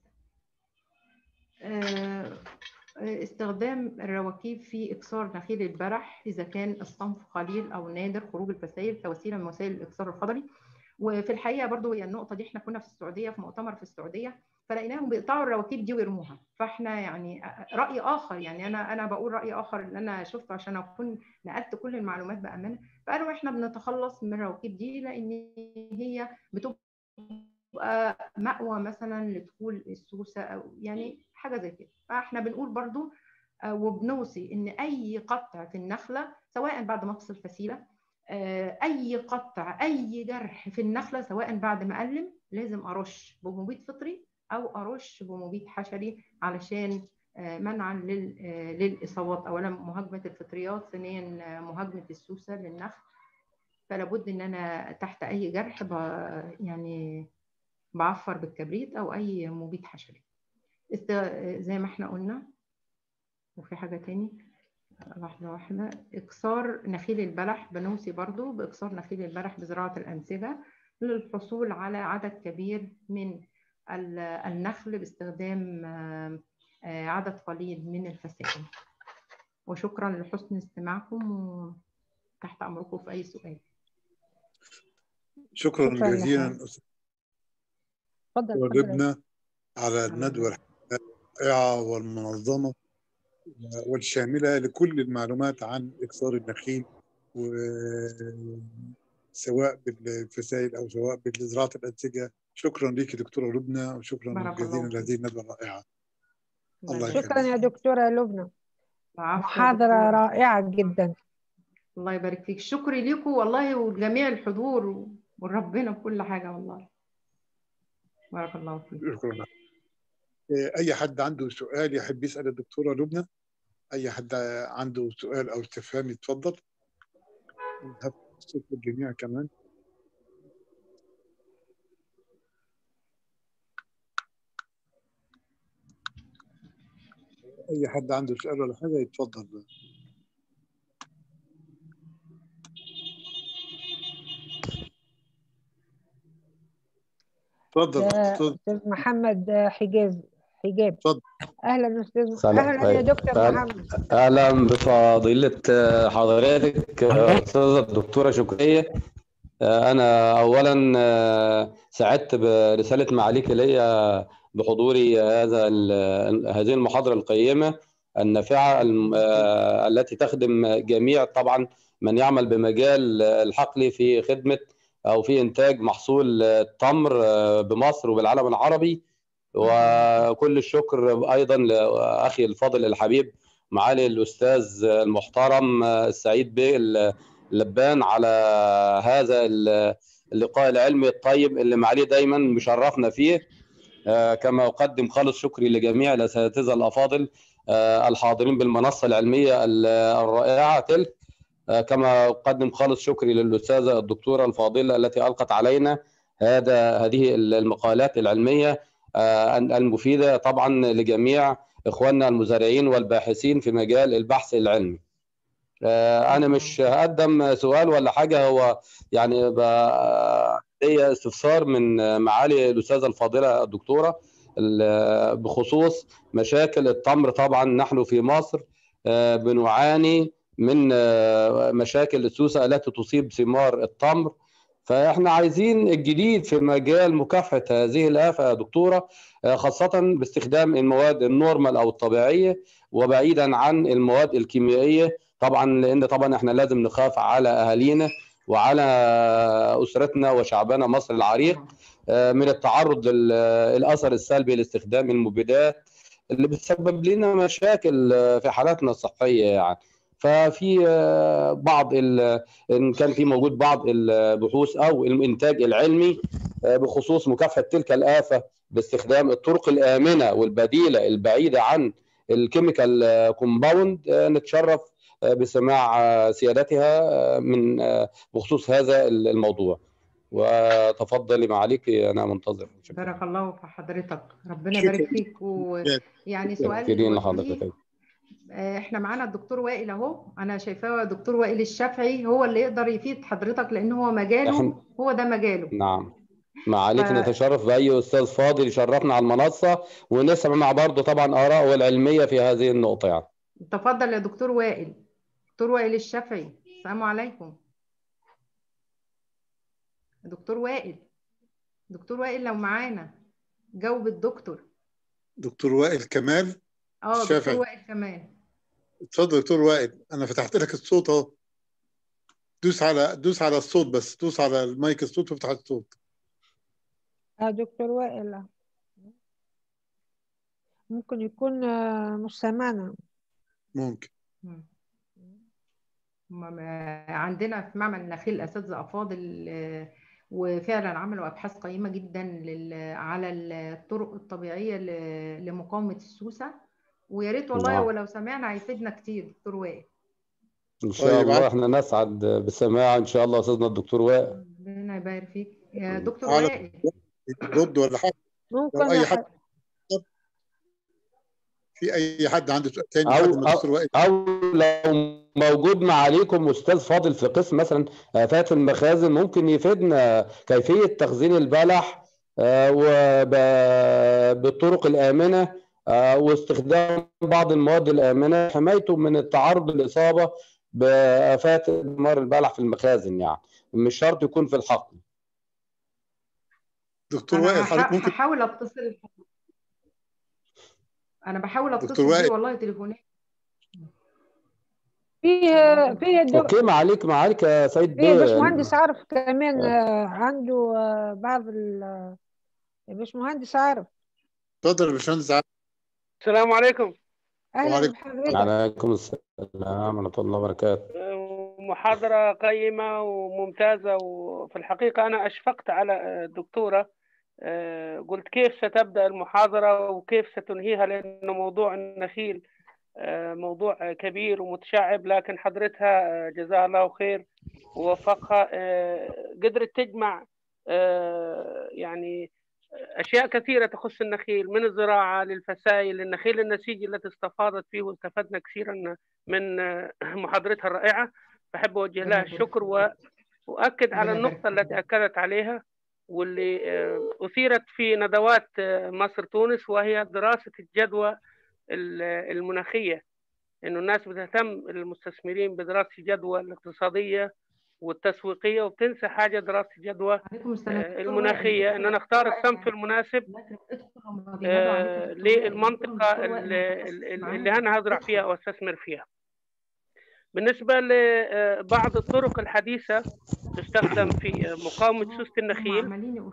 استخدام الرواكيب في اكسار نخيل البلح اذا كان الصنف قليل او نادر خروج الفسائل كوسيله من وسائل الاكسار الخضري وفي الحقيقه برضو هي النقطه دي احنا كنا في السعوديه في مؤتمر في السعوديه فلقيناهم بيقطعوا الرواكيب دي ويرموها فاحنا يعني راي اخر يعني انا انا بقول راي اخر اللي انا شفته عشان اكون نقلت كل المعلومات بامانه فقالوا احنا بنتخلص من الرواكيب دي لان هي بتبقى مأوى مثلا لدخول السوسه او يعني حاجه زي كده فاحنا بنقول برضو وبنوصي ان اي قطع في النخله سواء بعد ما افصل فسيله اي قطع اي جرح في النخله سواء بعد ما اقلم لازم ارش بمبيد فطري او ارش بمبيد حشري علشان منعا للاصابات اولا مهاجمه الفطريات ثانيا مهاجمه السوسه للنخل فلا بد ان انا تحت اي جرح يعني بعفر بالكبريت او اي مبيد حشري زي ما احنا قلنا وفي حاجه تاني واحدة واحدة إكسار نخيل البلح بنوصي برضو بإكسار نخيل البلح بزراعة الأنسجة للحصول على عدد كبير من النخل باستخدام عدد قليل من الفسائل وشكرا لحسن استماعكم وتحت أمركم في أي سؤال شكرا جزيلا وجبنا على الندوة الرائعة والمنظمة والشاملة لكل المعلومات عن إكسار النخيل سواء بالفسائل أو سواء بزراعة الأنسجة شكرا لك دكتورة لبنى وشكرا جزيلا لهذه الندوة الرائعة الله شكرا يا دكتورة لبنى محاضرة رائعة جدا الله يبارك فيك شكري لكم والله ولجميع الحضور وربنا بكل حاجة والله بارك الله فيك شكرا اي حد عنده سؤال يحب يسال الدكتوره لبنى اي حد عنده سؤال او استفهام يتفضل صوت الجميع كمان اي حد عنده سؤال ولا حاجه يتفضل بقى. اتفضل استاذ محمد حجاز حجاب اتفضل اهلا استاذ سلام. اهلا يا دكتور أهلا. محمد اهلا بفضيله حضرتك استاذه الدكتوره شكريه انا اولا سعدت برساله معاليك ليا بحضوري هذا ال- هذه المحاضره القيمه النافعه الم- التي تخدم جميع طبعا من يعمل بمجال الحقل في خدمه او في انتاج محصول التمر بمصر وبالعالم العربي وكل الشكر ايضا لاخي الفاضل الحبيب معالي الاستاذ المحترم السعيد بيه اللبان على هذا اللقاء العلمي الطيب اللي معاليه دايما مشرفنا فيه كما اقدم خالص شكري لجميع الاساتذه الافاضل الحاضرين بالمنصه العلميه الرائعه تلك كما اقدم خالص شكري للاستاذه الدكتوره الفاضله التي القت علينا هذا هذه المقالات العلميه المفيده طبعا لجميع اخواننا المزارعين والباحثين في مجال البحث العلمي. انا مش هقدم سؤال ولا حاجه هو يعني ليا استفسار من معالي الاستاذه الفاضله الدكتوره بخصوص مشاكل التمر طبعا نحن في مصر بنعاني من مشاكل السوسه التي تصيب ثمار التمر فاحنا عايزين الجديد في مجال مكافحه هذه الافه يا دكتوره خاصه باستخدام المواد النورمال او الطبيعيه وبعيدا عن المواد الكيميائيه طبعا لان طبعا احنا لازم نخاف على اهالينا وعلى اسرتنا وشعبنا مصر العريق من التعرض للاثر السلبي لاستخدام المبيدات اللي بتسبب لنا مشاكل في حالاتنا الصحيه يعني ففي بعض ان كان في موجود بعض البحوث او الانتاج العلمي بخصوص مكافحه تلك الافه باستخدام الطرق الامنه والبديله البعيده عن الكيميكال كومباوند نتشرف بسماع سيادتها من بخصوص هذا الموضوع وتفضلي معاليك انا منتظر بارك الله في حضرتك ربنا يبارك فيك ويعني سؤال لحضرتك احنا معانا الدكتور وائل اهو انا شايفاه الدكتور وائل الشافعي هو اللي يقدر يفيد حضرتك لان هو مجاله إحنا... هو ده مجاله نعم معاليك ف... نتشرف باي استاذ فاضل يشرفنا على المنصه ونسمع مع برضه طبعا اراءه العلميه في هذه النقطه يعني تفضل يا دكتور وائل دكتور وائل الشافعي السلام عليكم دكتور وائل دكتور وائل لو معانا جاوب الدكتور دكتور وائل كمال اه دكتور وائل كمال اتفضل دكتور وائل انا فتحت لك الصوت اهو دوس على دوس على الصوت بس دوس على المايك الصوت وافتح الصوت اه دكتور وائل ممكن يكون مش سامعنا ممكن عندنا في معمل النخيل اساتذه افاضل وفعلا عملوا ابحاث قيمه جدا على الطرق الطبيعيه لمقاومه السوسه ويا ريت والله نعم. ولو سمعنا هيفيدنا كتير دكتور وائل ان شاء الله احنا نسعد بالسماع ان شاء الله استاذنا الدكتور وائل ربنا يبارك فيك يا دكتور وائل رد ولا حاجه ممكن اي حد في اي حد عنده سؤال تاني أو, أو, او لو موجود معاليكم استاذ فاضل في قسم مثلا افات المخازن ممكن يفيدنا كيفيه تخزين البلح بالطرق الامنه واستخدام بعض المواد الامنه حمايته من التعرض للاصابه بافات دمار البلح في المخازن يعني مش شرط يكون في الحقل دكتور وائل حضرتك ممكن هحاول اتصل انا بحاول اتصل بيه والله تليفونات في في دو... اوكي معاليك معاليك يا سيد في باشمهندس عارف كمان عنده بعض ال باشمهندس عارف اتفضل يا باشمهندس عارف السلام عليكم اهلا بحضرتك وعليكم السلام ورحمه الله وبركاته محاضرة قيمة وممتازة وفي الحقيقة أنا أشفقت على الدكتورة قلت كيف ستبدأ المحاضرة وكيف ستنهيها لأنه موضوع النخيل موضوع كبير ومتشعب لكن حضرتها جزاها الله خير ووفقها قدرت تجمع يعني أشياء كثيرة تخص النخيل من الزراعة للفسائل النخيل النسيجي التي استفاضت فيه واستفدنا كثيرا من محاضرتها الرائعة فأحب أوجه لها الشكر وأؤكد على النقطة التي أكدت عليها واللي أثيرت في ندوات مصر تونس وهي دراسة الجدوى المناخية إنه الناس بتهتم المستثمرين بدراسة الجدوى الاقتصادية والتسويقية وبتنسى حاجة دراسة الجدوى المناخية إنه نختار الصنف المناسب للمنطقة اللي أنا هزرع فيها أو أستثمر فيها بالنسبة لبعض الطرق الحديثة تستخدم في مقاومة سوسة النخيل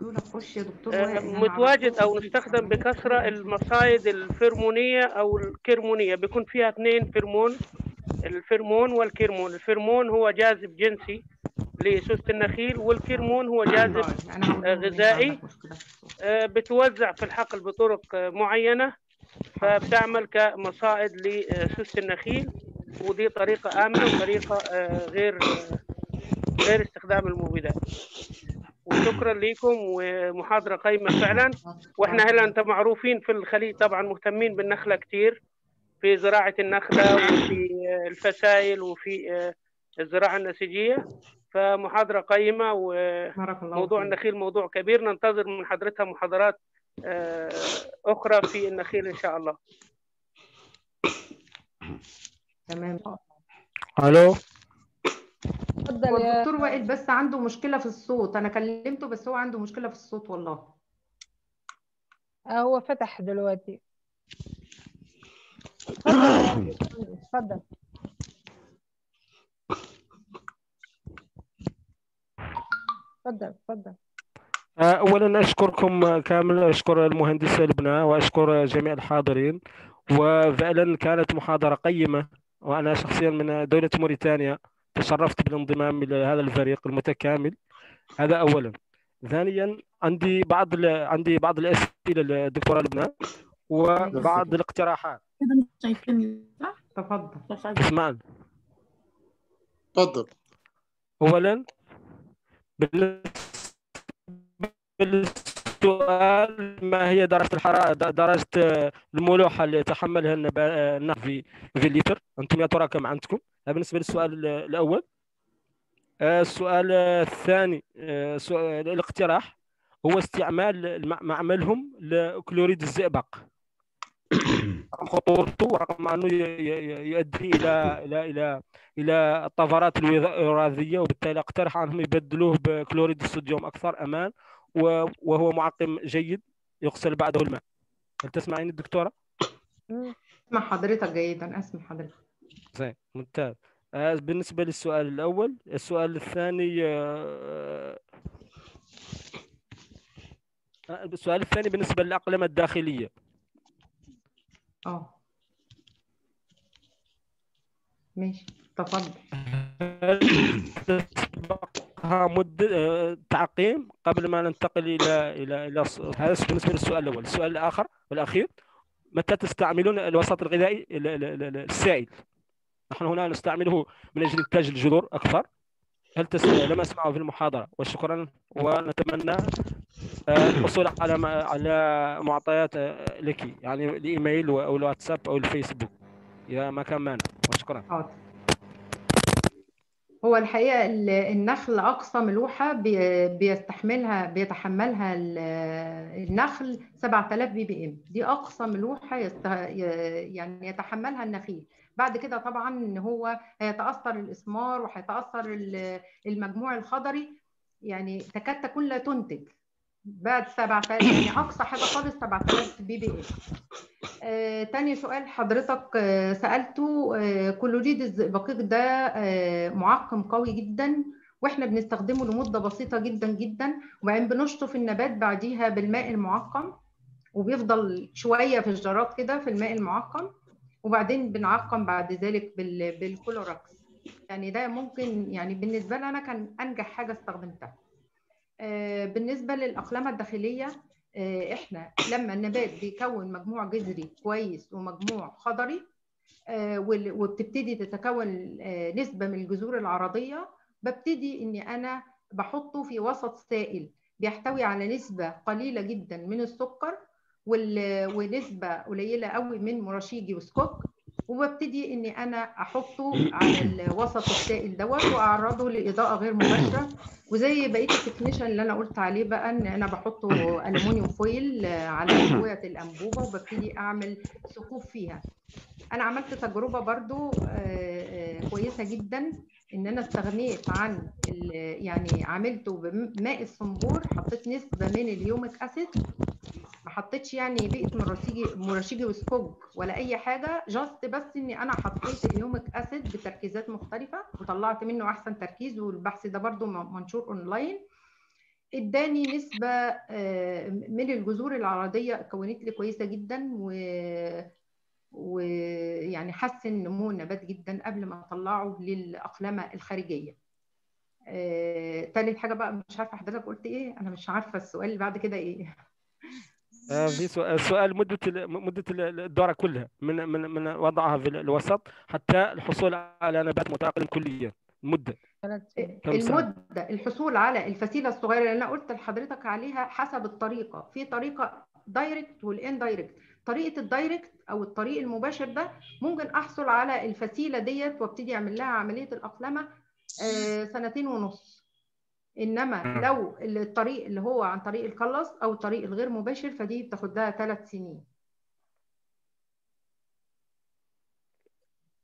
متواجد أو نستخدم بكثرة المصايد الفرمونية أو الكرمونية بيكون فيها اثنين فرمون الفرمون والكرمون الفرمون هو جاذب جنسي لسوسة النخيل والكرمون هو جاذب غذائي بتوزع في الحقل بطرق معينة فبتعمل كمصائد لسوسة النخيل ودي طريقة آمنة وطريقة غير غير استخدام المبيدات وشكرا لكم ومحاضرة قيمة فعلا واحنا هلا انت معروفين في الخليج طبعا مهتمين بالنخلة كتير في زراعة النخلة وفي الفسائل وفي الزراعة النسيجية فمحاضرة قيمة وموضوع النخيل موضوع كبير ننتظر من حضرتها محاضرات أخرى في النخيل إن شاء الله تمام الو اتفضل هو يا الدكتور وائل بس عنده مشكلة في الصوت أنا كلمته بس هو عنده مشكلة في الصوت والله آه، هو فتح دلوقتي اتفضل يا اتفضل اتفضل اتفضل اولا اشكركم كامل اشكر المهندس البناء واشكر جميع الحاضرين وفعلا كانت محاضره قيمه وانا شخصيا من دوله موريتانيا تشرفت بالانضمام الى هذا الفريق المتكامل هذا اولا ثانيا عندي بعض ال- عندي بعض الاسئله للدكتوره لبنى وبعض الاقتراحات كده مش شايفيني صح؟ تفضل اسمعني اتفضل اولا بالنسبه للسؤال ما هي درجه الحراره درجه الملوحه اللي يتحملها النبا- النهر في في اللتر انتم يا ترى كم عندكم هذا بالنسبه للسؤال الاول آه، السؤال الثاني آه، سؤال الاقتراح هو استعمال الم- معملهم لكلوريد الزئبق رغم خطورته ورغم انه ي- ي- يؤدي الى الى الى الى الطفرات الوراثيه وبالتالي اقترح عنهم يبدلوه بكلوريد الصوديوم اكثر امان و- وهو معقم جيد يغسل بعده الماء هل تسمعين الدكتوره؟ مم. أسمع حضرتك جيدا أسمع حضرتك زين ممتاز آه، بالنسبة للسؤال الأول السؤال الثاني آه، آه، السؤال الثاني بالنسبة للأقلمة الداخلية اه ماشي تفضل هل تسبقها مدة آه، تعقيم قبل ما ننتقل إلى إلى إلى الس- هذا بالنسبة للسؤال الأول السؤال الآخر والأخير متى تستعملون الوسط الغذائي ال- ال- ال- السائل نحن هنا نستعمله من أجل إنتاج الجذور أكثر هل تس... لم أسمعه في المحاضرة وشكرا ونتمنى آه، الحصول على ما... على معطيات آه، لك يعني الإيميل أو الواتساب أو الفيسبوك يا ما كان معنا وشكرا حاضر هو الحقيقة ال- النخل أقصى ملوحة بي- بيستحملها بيتحملها ال- النخل 7000 بي بي إم دي أقصى ملوحة يست... ي- يعني يتحملها النخيل بعد كده طبعا إن هو هيتأثر الإثمار وهيتأثر ال- المجموع الخضري يعني تكاد تكون لا تنتج بعد 7000 يعني أقصى حاجة خالص 7000 بي بي إم آه، تاني سؤال حضرتك آه، سألته آه، كلوريد الزئبقيق ده آه، معقم قوي جدا واحنا بنستخدمه لمدة بسيطة جدا جدا وبعدين بنشطف النبات بعديها بالماء المعقم وبيفضل شوية في الجرات كده في الماء المعقم وبعدين بنعقم بعد ذلك بال- بالكلوراكس يعني ده ممكن يعني بالنسبة لي أنا كان أنجح حاجة استخدمتها آه، بالنسبة للأقلمة الداخلية آه، احنا لما النبات بيكون مجموع جذري كويس ومجموع خضري آه، وال- وبتبتدي تتكون آه، نسبة من الجذور العرضية ببتدي اني انا بحطه في وسط سائل بيحتوي على نسبة قليلة جدا من السكر وال- ونسبة قليلة قوي من مراشيجي وسكوك وببتدي اني انا احطه على الوسط السائل دوت واعرضه لاضاءه غير مباشره وزي بقيه التكنيشن اللي انا قلت عليه بقى ان انا بحطه الومنيوم فويل على ادويه الانبوبه وببتدي اعمل ثقوب فيها انا عملت تجربه برضو آه، آه، كويسه جدا ان انا استغنيت عن ال- يعني عملته بماء الصنبور حطيت نسبه من اليوميك اسيد ما حطيتش يعني بيئه مراشيجي مراشيجي وسكوج ولا اي حاجه جاست بس اني انا حطيت اليوميك اسيد بتركيزات مختلفه وطلعت منه احسن تركيز والبحث ده برضو م- منشور اونلاين اداني نسبه آه، من الجذور العرضيه كونت لي كويسه جدا و ويعني حسن نمو النبات جدا قبل ما اطلعه للاقلمه الخارجيه آه، تالت حاجه بقى مش عارفه حضرتك قلت ايه انا مش عارفه السؤال اللي بعد كده ايه آه، في سؤال سؤال مدة ال- مدة ال- الدورة كلها من من من وضعها في الوسط حتى الحصول على نبات متأقلم كليا المدة ثلاث سنين كم سنة؟ المده الحصول على الفسيله الصغيره اللي انا قلت لحضرتك عليها حسب الطريقه في طريقه دايركت والاندايركت طريقه الدايركت او الطريق المباشر ده ممكن احصل على الفسيله ديت وابتدي اعمل لها عمليه الاقلمه آه، سنتين ونص انما لو الطريق اللي هو عن طريق الكلص او الطريق الغير مباشر فدي بتاخد لها ثلاث سنين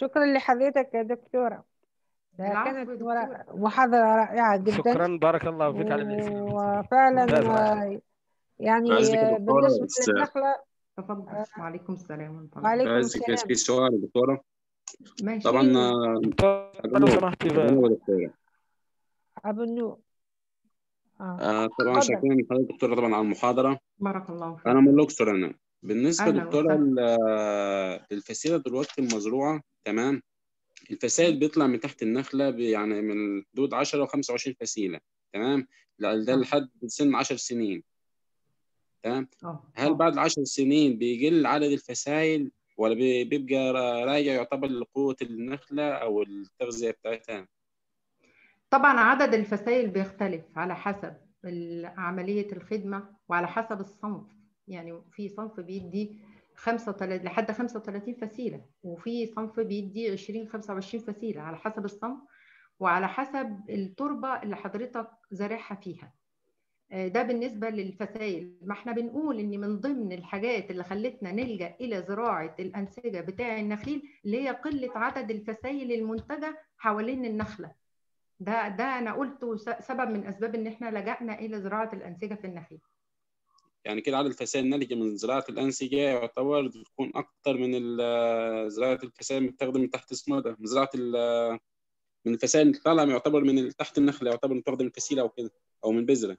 شكرا لحضرتك يا دكتورة ده العفو كانت يا ورا- دكتورة. محاضرة رائعة جدا شكرا بارك الله فيك على الاسم وفعلا ممتاز. آه، يعني عايزك يا آه، دكتورة بالنسبة بس- للنخلة تفضل وعليكم السلام ورحمة الله وعليكم عايز السلام في سؤال يا دكتورة ماشي طبعا آه، دكتور أبو لو نور سمحتي أبو ب- نور يا دكتورة أبو النور آه. آه، طبعا اتفضل. شاكرين لحضرتك دكتورة طبعا على المحاضرة بارك الله فيك أنا من الأقصر أنا بالنسبة أهلا دكتورة وسهلا. ل- للفسيلة دلوقتي المزروعة تمام الفسائل بيطلع من تحت النخلة ب- يعني من حدود 10 و25 فسيلة تمام لا، ده آه. لحد سن 10 سنين تمام اه هل آه. بعد 10 سنين بيقل عدد الفسائل ولا بي- بيبقى را- راجع يعتبر لقوة النخلة أو التغذية بتاعتها؟ طبعا عدد الفسائل بيختلف على حسب ال- عملية الخدمة وعلى حسب الصنف يعني في صنف بيدي 35 لحد 35 فسيلة وفي صنف بيدي 20 25 فسيلة على حسب الصنف وعلى حسب التربة اللي حضرتك زارعها فيها آه، ده بالنسبة للفسائل ما احنا بنقول ان من ضمن الحاجات اللي خلتنا نلجأ الى زراعة الأنسجة بتاع النخيل اللي هي قلة عدد الفسائل المنتجة حوالين النخلة ده ده انا قلته س- سبب من اسباب ان احنا لجأنا الى زراعه الانسجه في النخيل يعني كده عدد الفسائل الناتجة من زراعة الأنسجة يعتبر تكون أكتر من ال- زراعة الفسائل المتاخدة من تحت اسمه ده من زراعة ال- من الفسائل اللي طالعة يعتبر من ال- تحت النخلة يعتبر متاخدة من فسيلة أو كده أو من بذرة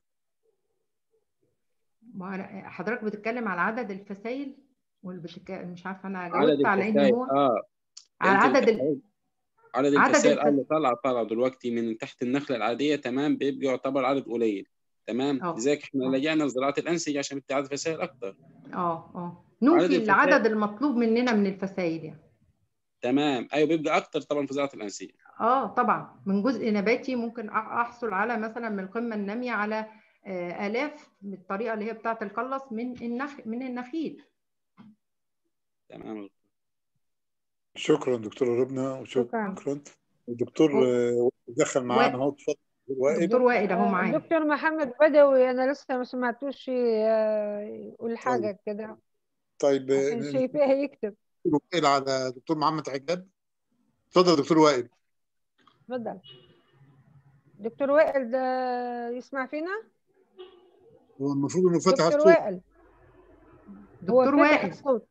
ما أنا- حضرتك بتتكلم على عدد الفسائل ولا بتك... مش عارفه انا عدد جاوبت على ان الفسائل هو اه على أنت عدد ال... عدد عدد الفسائل الفس- اللي طالعة طالعة دلوقتي من تحت النخلة العادية تمام بيبقى يعتبر عدد قليل تمام اه لذلك احنا اه لجأنا لزراعة الأنسجة عشان بتبقى عدد فسائل أكتر اه اه عدد نوفي الفسائل العدد المطلوب مننا من الفسائل يعني تمام أيوه بيبقى أكتر طبعا في زراعة الأنسجة اه طبعا من جزء نباتي ممكن أح- احصل على مثلا من القمه الناميه على آه، الاف بالطريقه اللي هي بتاعه القلص من النخ من النخيل تمام شكرا دكتورة ربنا شكرا وشكرا الدكتور هو- آه، دخل معانا اهو اتفضل دكتور وائل دكتور وائل اهو آه، معانا دكتور محمد بدوي أنا لسه ما سمعتوش آه، يقول طيب حاجة كده طيب آه، عشان ن- شايفاه يكتب دكتور وائل على دكتور محمد عجاب اتفضل دكتور وائل اتفضل دكتور وائل ده يسمع فينا هو المفروض انه فتح دكتور الصوت وائل هو دكتور فاتح وائل الصوت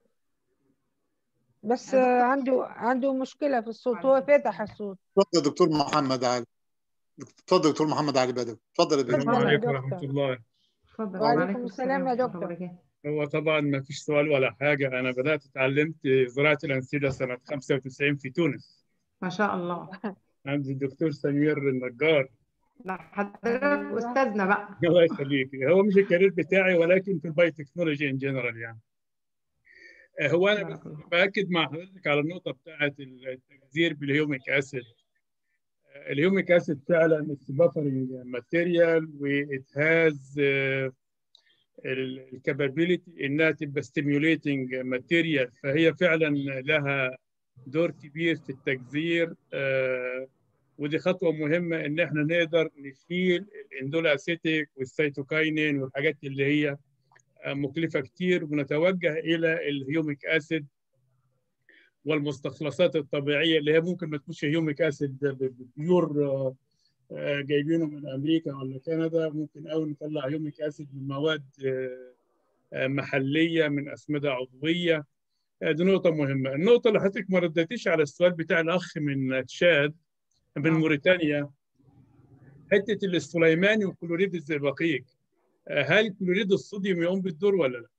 بس يا آه، دكتور عنده عنده مشكلة في الصوت هو وعليكم فاتح السلام الصوت اتفضل دكتور محمد علي اتفضل دكتور محمد علي بدوي اتفضل يا السلام باشا اتفضل يا عليكم ورحمة دكتور الله اتفضل وعليكم وعليكم السلام السلام يا ورحمه الله دكتور وبركاته هو طبعا ما فيش سؤال ولا حاجة أنا بدأت اتعلمت زراعة الأنسجة سنة 95 في تونس ما شاء الله عند الدكتور سمير النجار لا حضرتك أيوه استاذنا بقى الله يخليك هو مش الكارير بتاعي ولكن في الباي تكنولوجي ان جنرال يعني هو أنا بس بارك الله بأكد مع حضرتك على النقطة بتاعة التجزير بالهيوميك أسيد الهيوميك أسيد فعلا it's buffering material وit has الكابابيلتي انها تبقى ستيميوليتنج ماتيريال فهي فعلا لها دور كبير في التجزير آه، ودي خطوه مهمه ان احنا نقدر نشيل الاندول اسيتيك والسيتوكاينين والحاجات اللي هي آه، مكلفه كتير ونتوجه الى الهيوميك اسيد والمستخلصات الطبيعيه اللي هي ممكن ما تكونش هيوميك اسيد بيور آه، آه، جايبينه من امريكا ولا كندا ممكن قوي نطلع هيوميك اسيد من مواد آه، آه، محليه من اسمده عضويه آه، دي نقطه مهمه النقطه اللي حضرتك ما ردتيش على السؤال بتاع الاخ من تشاد من آه. موريتانيا حته السليماني وكلوريد الزئبقيك آه، هل كلوريد الصوديوم يقوم بالدور ولا لا؟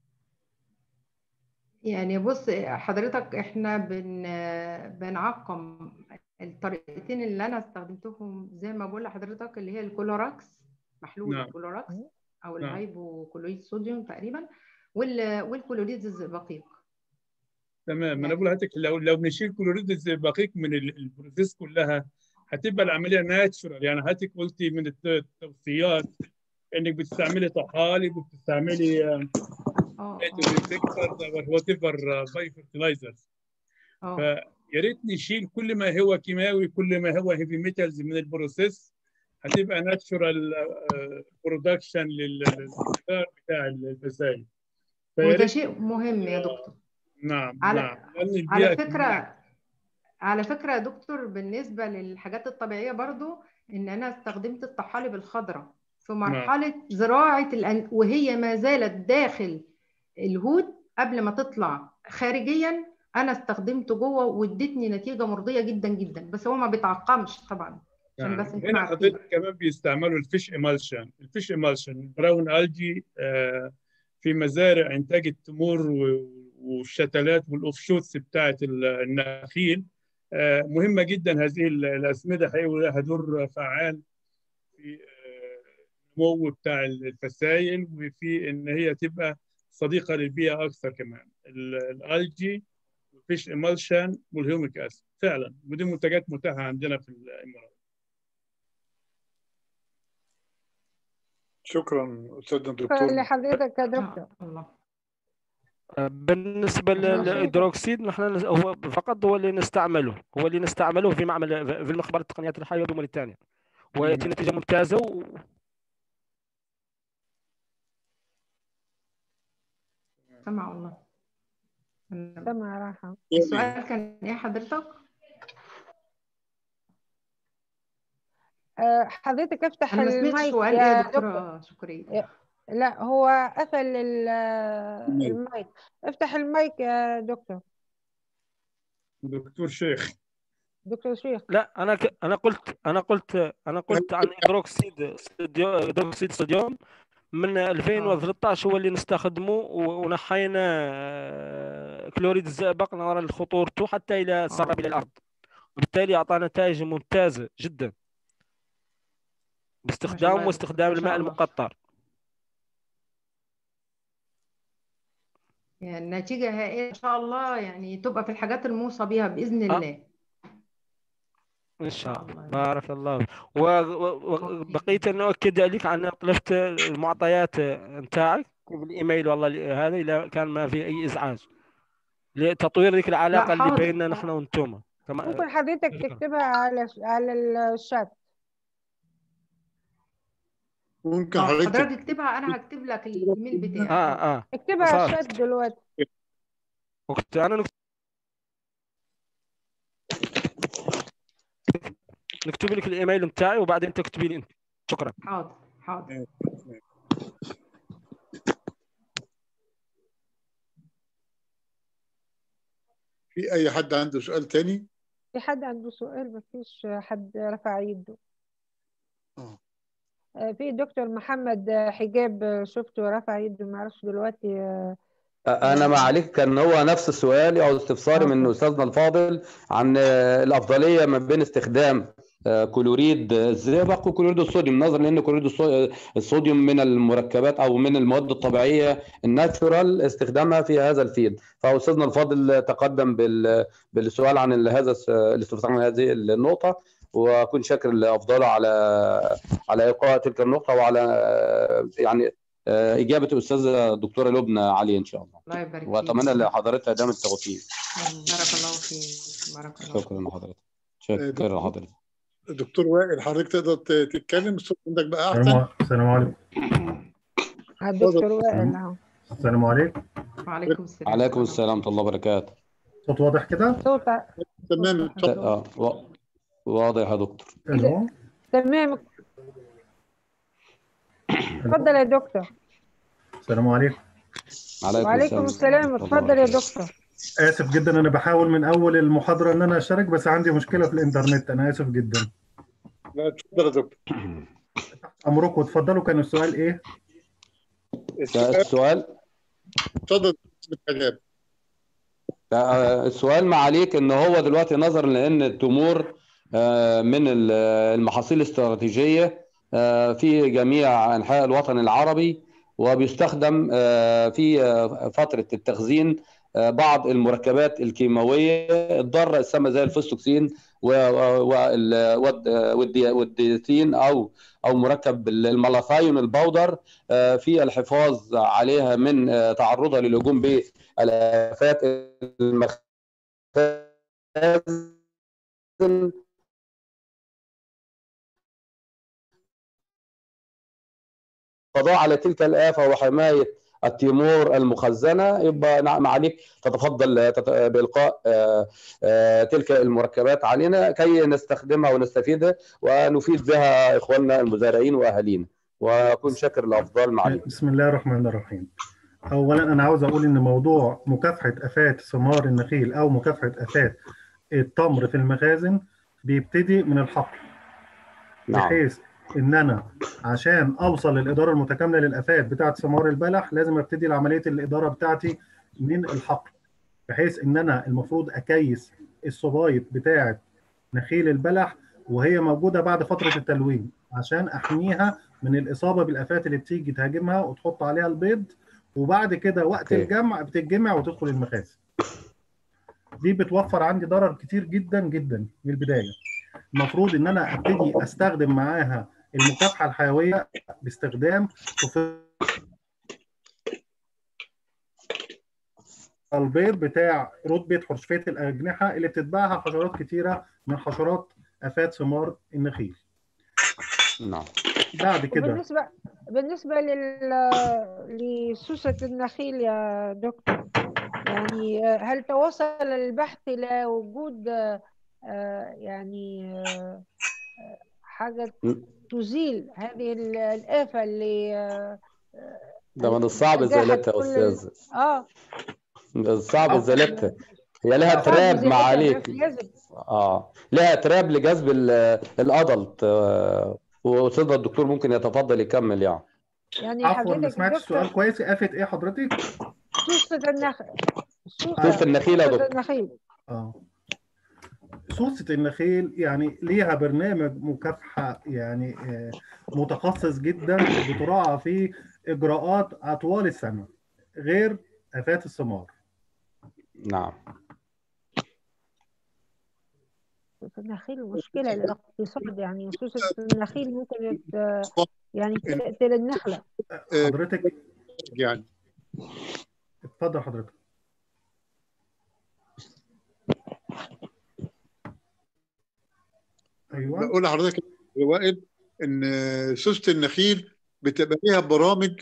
يعني بص حضرتك احنا بن بنعقم الطريقتين اللي انا استخدمتهم زي ما بقول لحضرتك اللي هي الكولوراكس محلول نعم. الكولوراكس او نعم. الهايبوكلوريد صوديوم تقريبا وال والكلوريد الزئبقيق تمام انا يعني- بقول لحضرتك لو لو نشيل كلوريد الزئبقيك من ال- البروسيس كلها هتبقى العمليه ناتشورال يعني حضرتك قلتي من الت- التوصيات انك بتستعملي طحالب وبتستعملي اه اه وات ايفر باي فيرتلايزرز اه فيا ريت نشيل كل ما هو كيماوي كل ما هو هيفي ميتالز من البروسيس هتبقى ناتشورال برودكشن للمقدار بتاع الفسائل فيا وده ريت شيء مهم يا دكتور نعم على- نعم لان البيئه على كمان- فكرة على فكرة يا دكتور بالنسبة للحاجات الطبيعية برضو إن أنا استخدمت الطحالب الخضراء في مرحلة زراعة الأن... وهي ما زالت داخل الهود قبل ما تطلع خارجيا أنا استخدمته جوه وادتني نتيجة مرضية جدا جدا بس هو ما بيتعقمش طبعا عشان بس نعم. نكون هنا عارفين حضرتك كمان بيستعملوا الفيش ايمالشن الفيش ايمالشن براون الجي آه، في مزارع انتاج التمور و- والشتلات والاوفشوتس بتاعت ال- النخيل آه، مهمه جدا هذه ال- الاسمده حقيقي لها دور فعال في آه، النمو بتاع الفسائل وفي ان هي تبقى صديقه للبيئه اكثر كمان ال- الالجي والفيش ايمالشن والهيوميك اسيد فعلا ودي منتجات متاحه عندنا في الامارات شكرا استاذنا شكرا الدكتور لحضرتك يا إن دكتور شاء الله بالنسبة أنا شايفة للهيدروكسيد نحن نس- هو فقط هو اللي نستعمله هو اللي نستعمله في معمل في المخبر التقنيات الحيوية بموريتانيا ويأتي نتيجة ممتازة و... سمع الله أنا- سمع راحة السؤال كان إيه حضرتك؟ آه، حضرتك افتح أنا ما سمعتش المايك السؤال إيه يا يا دكتور دكتورة شكرية لا هو قفل ال- المايك. المايك افتح المايك يا دكتور دكتور شيخ دكتور شيخ لا انا ك... انا قلت انا قلت انا قلت عن هيدروكسيد صوديوم هيدروكسيد صوديوم من 2013 هو اللي نستخدمه و- ونحينا آه، كلوريد الزئبق نظرا لخطورته حتى الى سرب الى الارض وبالتالي اعطى نتائج ممتازه جدا ما شاء باستخدام الله يا واستخدام دكتور ما الماء شاء الله المقطر يعني النتيجة هائلة إن شاء الله يعني تبقى في الحاجات الموصى بها بإذن آه. الله ان إن شاء شاء الله الله بارك الله وبقيت ان اؤكد عليك عن طلبت المعطيات نتاعك بالايميل والله اللي- هذا اذا كان ما في اي ازعاج لتطوير ذيك العلاقه لا اللي حاضر بيننا نحن وانتم كما ممكن حضرتك شكرا تكتبها على على الشات ممكن اه حضرتك حضرتك اكتبها أنا هكتب لك الإيميل بتاعي اه اه اكتبها على وصلت الشات دلوقتي وقت انا نكتب نكتب لك الايميل نتاعي وبعدين تكتبي لي انت شكرا حاضر حاضر في اي حد عنده سؤال تاني في حد عنده سؤال مفيش حد رفع يده اه آه، في دكتور محمد حجاب شفته رفع يده ما اعرفش دلوقتي آه، انا ما عليك كان هو نفس سؤالي او استفساري آه. من استاذنا الفاضل عن آه، الافضليه ما بين استخدام آه، كلوريد الزئبق وكلوريد الصوديوم نظرا لان كلوريد الصو- الصوديوم من المركبات او من المواد الطبيعيه الناتشورال استخدامها في هذا الفيد فاستاذنا الفاضل تقدم بال- بالسؤال عن ال- هذا الس- الاستفسار عن هذه النقطه واكون شاكر لافضله على على ايقاع تلك النقطه وعلى آه، يعني آه، اجابه الاستاذه الدكتوره لبنى علي ان شاء الله الله يبارك فيك واتمنى لحضرتك دام التوفيق بارك الله فيك بارك الله فيك شكرا لحضرتك شكرا لحضرتك دكتور وائل حضرتك تقدر ت- تتكلم الصوت عندك بقى احسن السلام السلام عليكم على الدكتور وائل اهو السلام عليكم وعليكم السلام عليكم السلام ورحمه الله وبركاته صوت واضح كده صوت تمام اتفضل. اه وا- واضح يا دكتور الو تمام اتفضل يا دكتور السلام عليكم عليكم وعليكم السلام ورحمة الله اتفضل يا وبركاته. دكتور اسف جدا انا بحاول من اول المحاضره ان انا اشارك بس عندي مشكله في الانترنت انا اسف جدا لا اتفضل يا دكتور امركم اتفضلوا كان السؤال ايه السؤال السؤال اتفضل بالحجاب آه، السؤال ما عليك ان هو دلوقتي نظرا لان التمور آه، من ال- المحاصيل الاستراتيجيه آه، في جميع انحاء الوطن العربي وبيستخدم آه، في آه، فتره التخزين آه، بعض المركبات الكيماويه الضاره السامه زي الفوستوكسين و- و- وال- والد- والدي- والديتين او او مركب الملاثايون البودر آه، في الحفاظ عليها من آه، تعرضها للهجوم بالافات المخازن القضاء على تلك الآفة وحماية التيمور المخزنه يبقى نعم عليك تتفضل تت- بالقاء آه، آه، تلك المركبات علينا كي نستخدمها ونستفيدها ونفيد بها اخواننا المزارعين واهالينا واكون شاكر لافضال معاليك بسم الله الرحمن الرحيم اولا انا عاوز اقول ان موضوع مكافحه افات ثمار النخيل او مكافحه افات التمر في المخازن بيبتدي من الحقل نعم بحيث ان انا عشان اوصل للاداره المتكامله للافات بتاعه ثمار البلح لازم ابتدي عمليه الاداره بتاعتي من الحقل بحيث ان انا المفروض اكيس الصبايط بتاعه نخيل البلح وهي موجوده بعد فتره التلوين عشان احميها من الاصابه بالافات اللي بتيجي تهاجمها وتحط عليها البيض وبعد كده وقت أوكي. الجمع بتتجمع وتدخل المخازن دي بتوفر عندي ضرر كتير جدا جدا من البدايه المفروض ان انا ابتدي استخدم معاها المكافحه الحيويه باستخدام طفيل البيض بتاع رتبه حرشفيه الاجنحه اللي بتتبعها حشرات كتيره من حشرات افات ثمار النخيل نعم بعد كده بالنسبة بالنسبة لل لسوسة النخيل يا دكتور يعني هل توصل البحث إلى وجود آه، يعني آه، حاجة تزيل هذه ال- الآفة اللي آه، ده من الصعب نجاحت ازالتها كل يا ال- استاذ اه الصعب عفوا. ازالتها هي لها صعب تراب إزالتها معاليك يجب اه لها تراب لجذب ال- الادلت آه، واستاذ الدكتور ممكن يتفضل يكمل يعني يعني عفوا ما حضرتك سمعتش دكتور السؤال كويس آفة ايه حضرتك؟ سوسة النخيل سوسة النخيل يا سوسة دكتور النخيل اه سوسة النخيل يعني ليها برنامج مكافحة يعني آه، متخصص جدا بتراعى فيه إجراءات أطوال السنة غير آفات الثمار نعم سوسة النخيل مشكلة للاقتصاد يعني سوسة النخيل ممكن ت- يعني تقتل النخلة حضرتك يعني اتفضل حضرتك ايوه بقول لحضرتك يا وائل ان سوسه النخيل بتبقى ليها برامج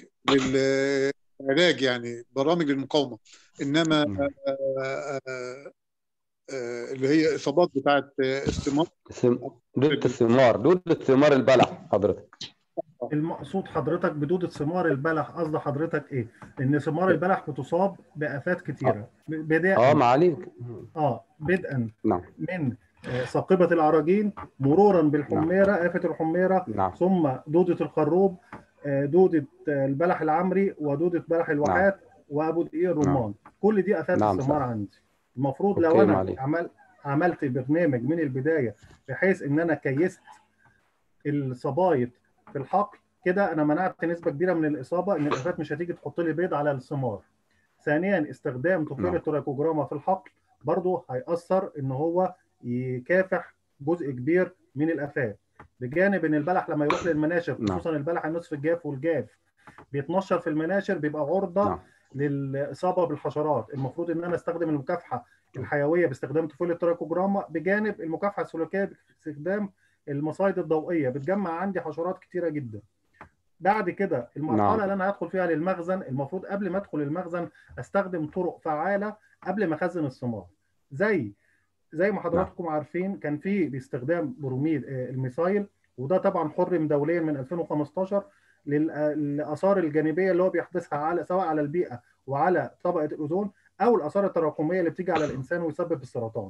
للعلاج يعني برامج المقاومه انما مم. آه، آه، آه، اللي هي اصابات بتاعت استمار سم- دودة الثمار دودة ثمار البلح حضرتك المقصود حضرتك بدودة ثمار البلح قصد حضرتك ايه؟ ان ثمار البلح بتصاب بآفات كتيرة اه بداية معاليك اه بدءا نعم من آه، ثاقبة العراجين مرورا بالحميرة آفة الحميرة نعم ثم دودة الخروب آه، دودة آه، البلح العمري ودودة بلح الواحات وابو دقيق الرمان كل دي آفات نعم، الثمار صح. عندي المفروض أوكي، لو انا معلش. عمل عملت برنامج من البداية بحيث ان انا كيست الصبايط في الحقل كده انا منعت نسبه كبيره من الاصابه ان الافات مش هتيجي تحط لي بيض على الثمار. ثانيا استخدام طفيل نعم. التراكوجراما في الحقل برضه هيأثر ان هو يكافح جزء كبير من الافات. بجانب ان البلح لما يروح للمناشر نعم. خصوصا البلح النصف الجاف والجاف بيتنشر في المناشر بيبقى عرضه نعم. للاصابه بالحشرات المفروض ان انا استخدم المكافحه الحيويه باستخدام طفيل التراكوجراما بجانب المكافحه السلوكيه باستخدام المصايد الضوئيه بتجمع عندي حشرات كتيره جدا بعد كده المرحله نعم. اللي انا هدخل فيها للمخزن المفروض قبل ما ادخل المخزن استخدم طرق فعاله قبل ما اخزن الثمار زي زي ما حضراتكم عارفين كان في باستخدام بروميد آه، الميثايل وده طبعا حرم دوليا من 2015 لل- آه، للاثار الجانبيه اللي هو بيحدثها على سواء على البيئه وعلى طبقه الاوزون او الاثار التراكميه اللي بتيجي على الانسان ويسبب السرطان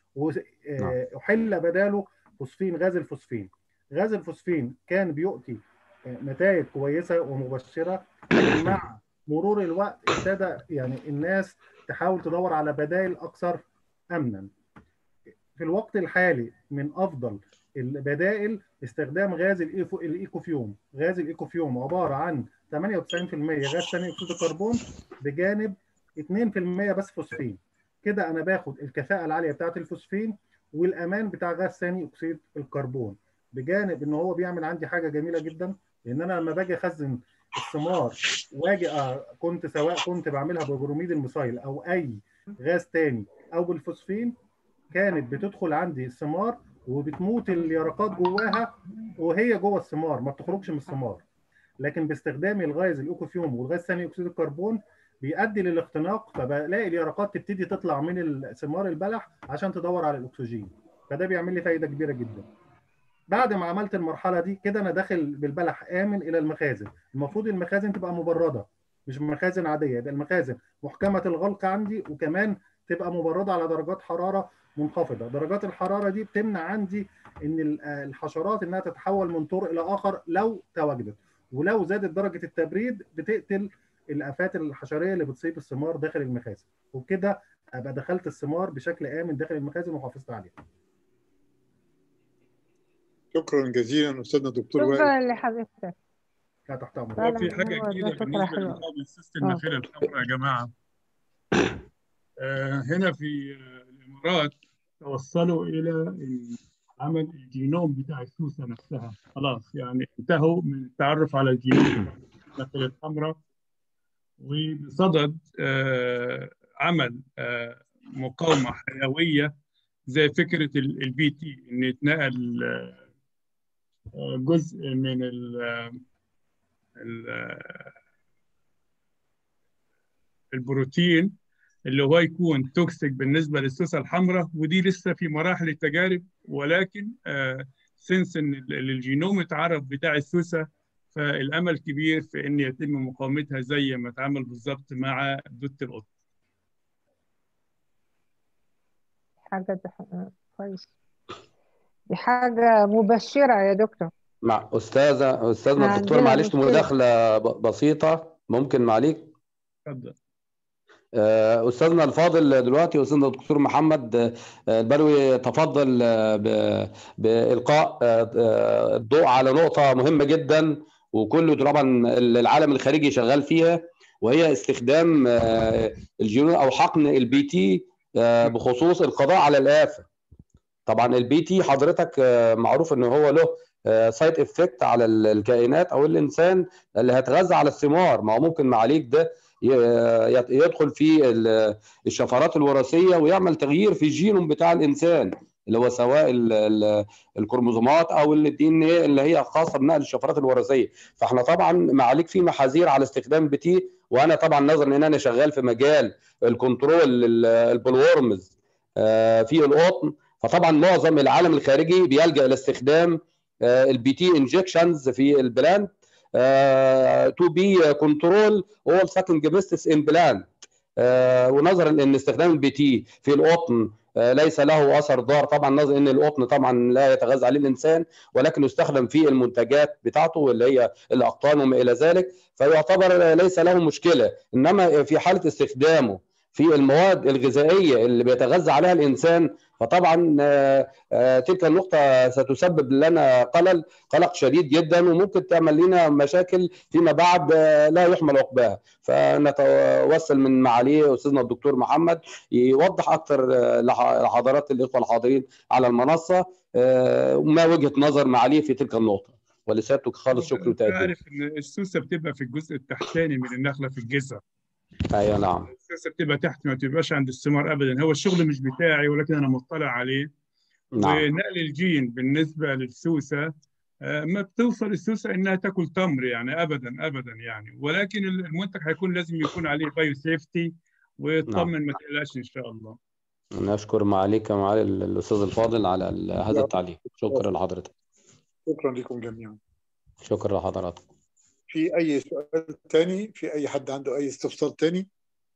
وحل بداله فوسفين غاز الفوسفين غاز الفوسفين كان بيؤتي نتائج كويسه ومبشره مع مرور الوقت ابتدى يعني الناس تحاول تدور على بدائل اكثر امنا في الوقت الحالي من افضل البدائل استخدام غاز الإيفو- الايكوفيوم غاز الايكوفيوم عباره عن 98% غاز ثاني اكسيد الكربون بجانب 2% بس فوسفين كده انا باخد الكفاءه العاليه بتاعه الفوسفين والامان بتاع غاز ثاني اكسيد الكربون بجانب ان هو بيعمل عندي حاجه جميله جدا لان انا لما باجي اخزن الثمار واجي أ- كنت سواء كنت بعملها ببروميد الميثايل او اي غاز تاني او بالفوسفين كانت بتدخل عندي الثمار وبتموت اليرقات جواها وهي جوه الثمار ما بتخرجش من الثمار لكن باستخدام الغاز الاوكوفيوم والغاز ثاني اكسيد الكربون بيؤدي للاختناق فبلاقي اليرقات تبتدي تطلع من ثمار البلح عشان تدور على الاكسجين فده بيعمل لي فايده كبيره جدا بعد ما عملت المرحله دي كده انا داخل بالبلح امن الى المخازن المفروض المخازن تبقى مبرده مش مخازن عاديه يبقى المخازن محكمه الغلق عندي وكمان تبقى مبرده على درجات حراره منخفضه درجات الحراره دي بتمنع عندي ان الحشرات انها تتحول من طور الى اخر لو تواجدت ولو زادت درجه التبريد بتقتل الافات الحشريه اللي بتصيب الثمار داخل المخازن وبكده ابقى دخلت الثمار بشكل امن داخل المخازن وحافظت عليها شكرا جزيلا استاذنا الدكتور شكرا لحضرتك لا تحت امرك لا هو لا في حاجه هو جديده ده فكرة بالنسبه حلوة لمقاومه سيستم اه النخيل الحمراء يا جماعه آه، هنا في آه، الامارات توصلوا الى عمل الجينوم بتاع السوسه نفسها خلاص يعني انتهوا من التعرف على الجينوم بتاع النخيل الحمراء وبصدد آه، عمل آه، مقاومه حيويه زي فكره البي تي ان يتنقل آه، جزء من ال ال- البروتين اللي هو يكون توكسيك بالنسبه للسوسه الحمراء ودي لسه في مراحل التجارب ولكن سنس ان ال- الجينوم اتعرف بتاع السوسه فالامل كبير في ان يتم مقاومتها زي ما اتعمل بالظبط مع دوت القط حاجة ده كويس دي حاجة مبشرة يا دكتور مع استاذه استاذنا الدكتور عندنا معلش مشكلة مداخله ب- بسيطه ممكن معليك اتفضل آه، استاذنا الفاضل دلوقتي استاذنا الدكتور محمد آه، البلوي تفضل آه، ب- بالقاء آه، آه، الضوء على نقطه مهمه جدا وكله طبعا العالم الخارجي شغال فيها وهي استخدام آه، الجينون او حقن البي تي آه، بخصوص القضاء على الآفة طبعا البي تي حضرتك آه، معروف ان هو له سايد افكت على ال- الكائنات او الانسان اللي هيتغذى على الثمار ما هو ممكن معاليك ده ي- يت- يدخل في ال- الشفرات الوراثيه ويعمل تغيير في الجينوم بتاع الانسان اللي هو سواء ال- ال- الكروموزومات او الدي ان ايه اللي هي خاصه بنقل الشفرات الوراثيه فاحنا طبعا معاليك في محاذير على استخدام بي تي وانا طبعا نظرا ان انا شغال في مجال الكنترول ال- البلورمز آه، في القطن فطبعا معظم العالم الخارجي بيلجا الى استخدام البي تي انجكشنز في البلانت تو بي كنترول اول سكند بيستس ان بلانت ونظرا ان استخدام البي تي في القطن آه، ليس له اثر ضار طبعا نظرا ان القطن طبعا لا يتغذى عليه الانسان ولكن يستخدم في المنتجات بتاعته اللي هي الاقطان وما الى ذلك فيعتبر ليس له مشكله انما في حاله استخدامه في المواد الغذائيه اللي بيتغذى عليها الانسان فطبعا آه، آه، تلك النقطه ستسبب لنا قلق قلق شديد جدا وممكن تعمل لنا مشاكل فيما بعد آه، لا يحمل عقباها فنتوسل من معاليه استاذنا الدكتور محمد يوضح اكثر آه، لح- لحضرات الاخوه الحاضرين على المنصه آه، ما وجهه نظر معاليه في تلك النقطه ولسيادتك خالص شكر وتقدير عارف ان السوسه بتبقى في الجزء التحتاني من النخله في الجذع ايوه نعم السوسه بتبقى تحت ما بتبقاش عند الثمار ابدا هو الشغل مش بتاعي ولكن انا مطلع عليه نعم ونقل الجين بالنسبه للسوسه آه، ما بتوصل السوسه انها تاكل تمر يعني ابدا ابدا يعني ولكن المنتج هيكون لازم يكون عليه بايو سيفتي ويطمن ما تقلقش ان شاء الله نشكر معاليك يا معالي الاستاذ الفاضل على ال- هذا التعليق شكرا لحضرتك شكرا لكم جميعا شكرا لحضراتكم في اي سؤال تاني في اي حد عنده اي استفسار تاني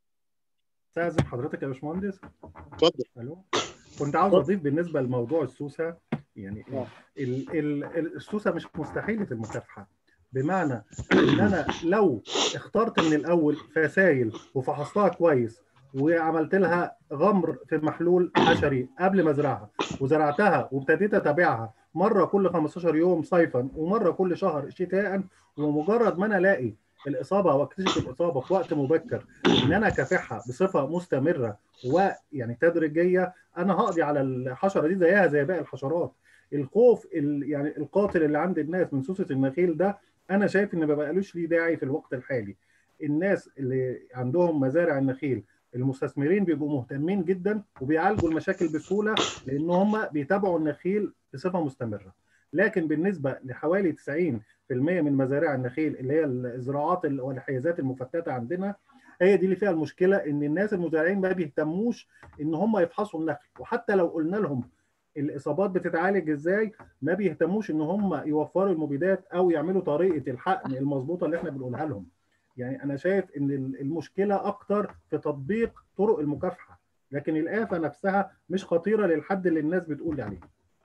استاذن حضرتك يا باشمهندس اتفضل الو كنت عاوز اضيف بالنسبه لموضوع السوسه يعني ال ال ال- السوسه مش مستحيله المكافحه بمعنى ان انا لو اخترت من الاول فسايل وفحصتها كويس وعملت لها غمر في محلول حشري قبل ما ازرعها وزرعتها وابتديت اتابعها مره كل 15 يوم صيفا ومره كل شهر شتاء ومجرد ما انا الاقي الاصابه واكتشف الاصابه في وقت مبكر ان انا اكافحها بصفه مستمره ويعني تدريجيه انا هقضي على الحشره دي زيها زي باقي الحشرات الخوف ال- يعني القاتل اللي عند الناس من سوسه النخيل ده انا شايف ان ما بقالوش ليه داعي في الوقت الحالي الناس اللي عندهم مزارع النخيل المستثمرين بيبقوا مهتمين جدا وبيعالجوا المشاكل بسهوله لان هم بيتابعوا النخيل بصفه مستمره لكن بالنسبه لحوالي 90% من مزارع النخيل اللي هي الزراعات ال- والحيازات المفتته عندنا هي دي اللي فيها المشكله ان الناس المزارعين ما بيهتموش ان هم يفحصوا النخل وحتى لو قلنا لهم الاصابات بتتعالج ازاي ما بيهتموش ان هم يوفروا المبيدات او يعملوا طريقه الحقن المظبوطه اللي احنا بنقولها لهم يعني انا شايف ان المشكله اكتر في تطبيق طرق المكافحه لكن الآفة نفسها مش خطيرة للحد اللي الناس بتقول عليه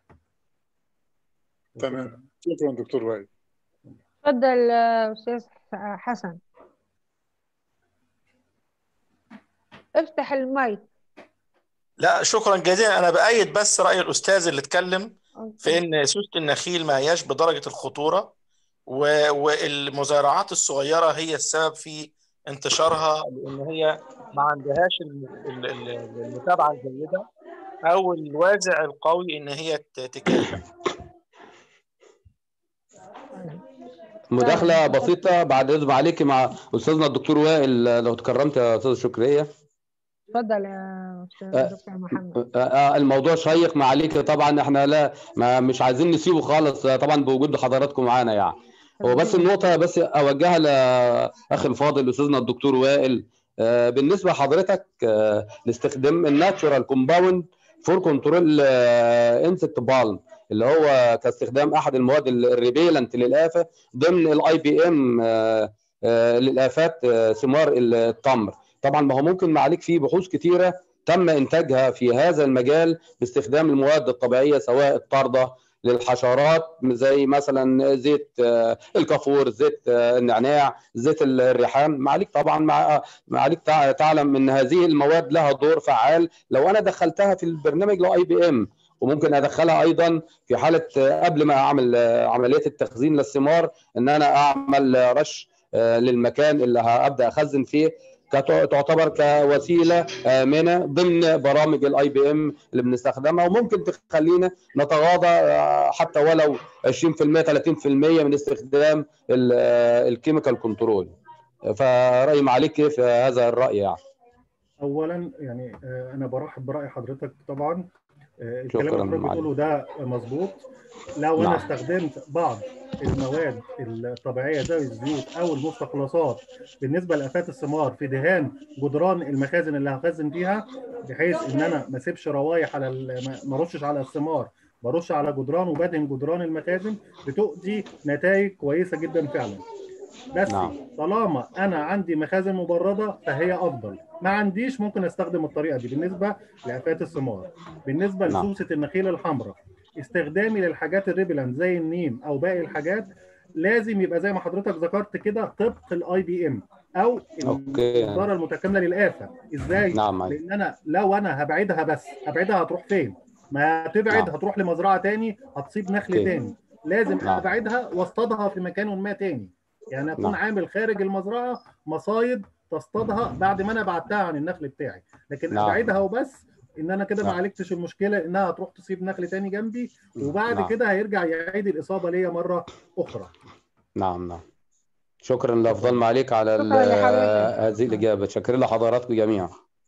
تمام شكرا دكتور وائل اتفضل آه، أستاذ حسن افتح المايك لا شكرا جزيلا انا بايد بس راي الاستاذ اللي اتكلم في ان سوسه النخيل ما هياش بدرجه الخطوره و- والمزارعات الصغيره هي السبب في انتشارها لان هي ما عندهاش الم- ال- ال- المتابعه الجيده او الوازع القوي ان هي ت- تكافح مداخلة بسيطة بعد إذن عليك مع أستاذنا الدكتور وائل لو تكرمت يا أستاذ شكرية اتفضل يا أستاذ آه، دكتور محمد آه، آه، الموضوع شيق مع عليك طبعا احنا لا ما مش عايزين نسيبه خالص آه، طبعا بوجود حضراتكم معانا يعني هو بس النقطة بس أوجهها لأخي الفاضل أستاذنا الدكتور وائل آه، بالنسبة لحضرتك آه، لاستخدام الناتشورال كومباوند فور كنترول انسكت بالم اللي هو كاستخدام أحد المواد الريبيلنت للآفة ضمن الاي بي ام للآفات آه، ثمار التمر طبعا ما هو ممكن معاليك فيه بحوث كتيرة تم إنتاجها في هذا المجال باستخدام المواد الطبيعية سواء الطاردة للحشرات زي مثلا زيت آه، الكافور زيت آه، النعناع زيت الريحان معاليك طبعا مع معاليك تع- تعلم ان هذه المواد لها دور فعال لو انا دخلتها في البرنامج لو اي بي ام وممكن ادخلها ايضا في حاله آه، قبل ما اعمل آه، عمليه التخزين للثمار ان انا اعمل آه، رش آه، للمكان اللي هبدا اخزن فيه كت- تعتبر كوسيله امنه ضمن برامج الاي بي ام اللي بنستخدمها وممكن تخلينا نتغاضى آه، حتى ولو 20% 30% من استخدام ال- آه، الكيميكال كنترول فرأي معاليك كيف هذا الرأي يعني اولا يعني آه، انا برحب براي حضرتك طبعا آه، الكلام شكراً اللي حضرتك معالي. بتقوله ده مظبوط لو انا نعم. استخدمت بعض المواد الطبيعيه زي الزيوت او المستخلصات بالنسبه لافات الثمار في دهان جدران المخازن اللي هخزن فيها بحيث ان انا ما اسيبش روايح على ال- ما- ما ارشش على الثمار برش على جدران وبدهن جدران المخازن بتؤدي نتائج كويسه جدا فعلا بس نعم. طالما انا عندي مخازن مبرده فهي افضل ما عنديش ممكن استخدم الطريقه دي بالنسبه لافات الثمار بالنسبه نعم. لسوسه النخيل الحمراء استخدامي للحاجات الريبلانت زي النيم او باقي الحاجات لازم يبقى زي ما حضرتك ذكرت كده طبق الاي بي ام او أوكي. الاداره المتكامله للافه ازاي نعم معالي. لان انا لو انا هبعدها بس هبعدها هتروح فين ما هتبعد نعم. هتروح لمزرعه تاني هتصيب نخل أوكي. تاني لازم نعم. ابعدها واصطادها في مكان ما تاني يعني اكون نعم. عامل خارج المزرعه مصايد تصطادها بعد ما انا بعدتها عن النخل بتاعي لكن نعم. ابعدها وبس ان انا كده ما نعم. عالجتش المشكله انها هتروح تصيب نخل تاني جنبي وبعد نعم. كده هيرجع يعيد الاصابه ليا مره اخرى نعم نعم شكرا لأفضل معاليك على ال- شكراً لحضرتك. هذه الإجابة شكرا لحضراتكم جميعا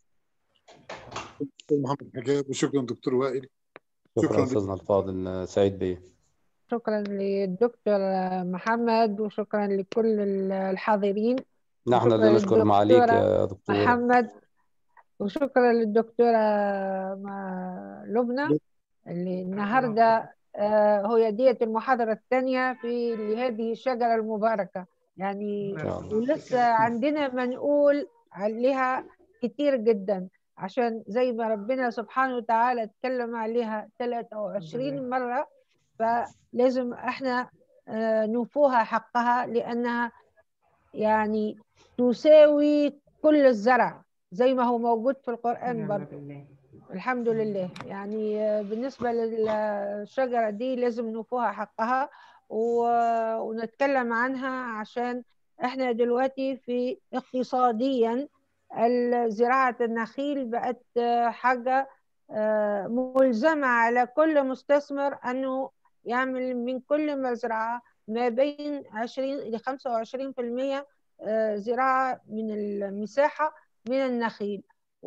دكتور محمد حجاب وشكرا دكتور وائل شكرا شكراً لك. أستاذنا الفاضل سعيد بيه شكرا للدكتور محمد وشكرا لكل الحاضرين نحن اللي شكراً نشكر معاليك للدكتورة يا دكتور محمد وشكرا للدكتورة ما- لبنى اللي النهاردة آه، هي ديت المحاضرة الثانية في لهذه الشجرة المباركة يعني إن شاء الله ولسه عندنا ما نقول عليها كتير جدا عشان زي ما ربنا سبحانه وتعالى اتكلم عليها 23 مرة فلازم احنا آه، نوفوها حقها لأنها يعني تساوي كل الزرع زي ما هو موجود في القرآن نعم برضه بالله الحمد لله يعني آه، بالنسبة للشجرة دي لازم نوفوها حقها و- ونتكلم عنها عشان احنا دلوقتي في اقتصاديا ال- زراعة النخيل بقت آه، حاجة آه، ملزمة على كل مستثمر أنه يعمل من كل مزرعة ما بين 20 إلى 25% آه، زراعة من المساحة من النخيل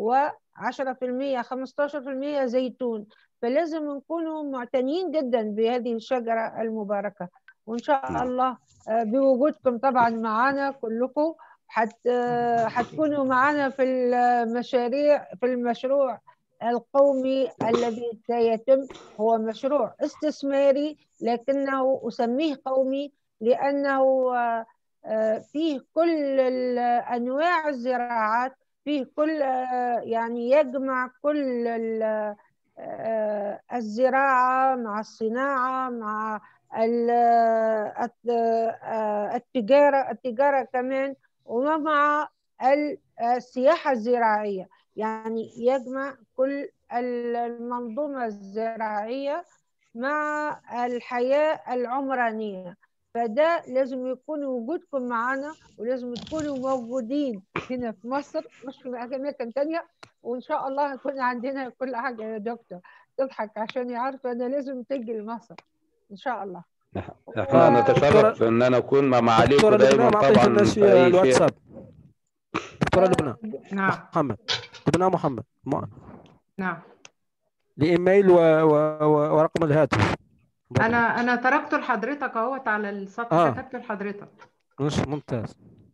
و10% 15% زيتون فلازم نكونوا معتنيين جدا بهذه الشجرة المباركة وإن شاء نعم. الله آه، بوجودكم طبعا معنا كلكم حت آه، حتكونوا معنا في المشاريع في المشروع القومي الذي سيتم هو مشروع استثماري لكنه أسميه قومي لأنه آه، آه، فيه كل ال- أنواع الزراعات فيه كل آه، يعني يجمع كل ال- آه، الزراعة مع الصناعة مع ال- الت- آه، التجارة التجارة كمان ومع ال- السياحة الزراعية يعني يجمع كل ال- المنظومة الزراعية مع الحياة العمرانية فده لازم يكون وجودكم معنا ولازم تكونوا موجودين هنا في مصر مش في أماكن تانية وإن شاء الله يكون عندنا كل حاجة يا دكتور تضحك عشان يعرفوا أنا لازم تيجي لمصر إن شاء الله احنا نتشرف ان انا اكون مع معاليكم دكتورة دايما لبنى ما طبعا اعطيتناش في اي شيء الواتساب دكتورة لبنى نعم محمد لبنى محمد ما- نعم لإيميل و... و... و... ورقم الهاتف انا انا تركته لحضرتك اهوت على السطح آه. كتبته لحضرتك مش ممتاز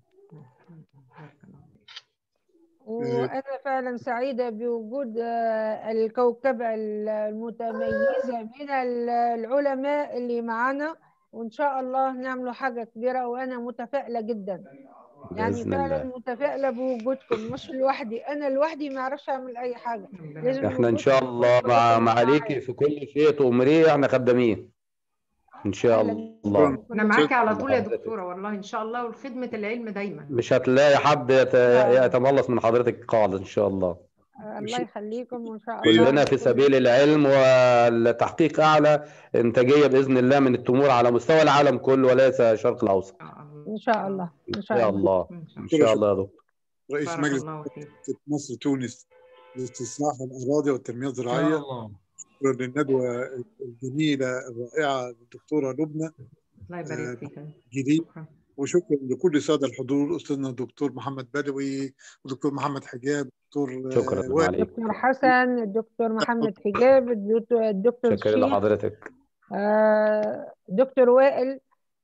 وأنا فعلا سعيدة بوجود آه، الكوكبة المتميزة من ال- العلماء اللي معانا وإن شاء الله نعملوا حاجة كبيرة وأنا متفائلة جدا يعني باذن فعلا الله متفائلة بوجودكم مش لوحدي أنا لوحدي ما أعرفش أعمل أي حاجة لازم احنا ان شاء وجودكم الله مع كلكم معاليكي في كل شيء تؤمريه احنا خدامين ان شاء الله انا معاكي على طول يا دكتوره والله ان شاء الله والخدمه العلم دايما مش هتلاقي حد يت- يتملص من حضرتك خالص ان شاء الله آه، الله يخليكم وإن شاء الله كلنا في سبيل العلم والتحقيق اعلى انتاجيه باذن الله من التمور على مستوى العالم كله وليس الشرق الاوسط إن شاء الله إن ان شاء شاء الله الله ان شاء الله يا دكتور رئيس بارك مجلس الله فيك مصر تونس لاستصلاح الاراضي والتنميه الزراعيه شكرا للندوه الجميله الرائعه للدكتوره لبنى الله يبارك فيك جديد وشكرا لكل الساده الحضور استاذنا الدكتور محمد بدوي ودكتور محمد حجاب دكتور شكرا آه، وائل عليك الدكتور حسن الدكتور محمد حجاب الدكتور الدكتور شكرا شيخ لحضرتك آه، دكتور وائل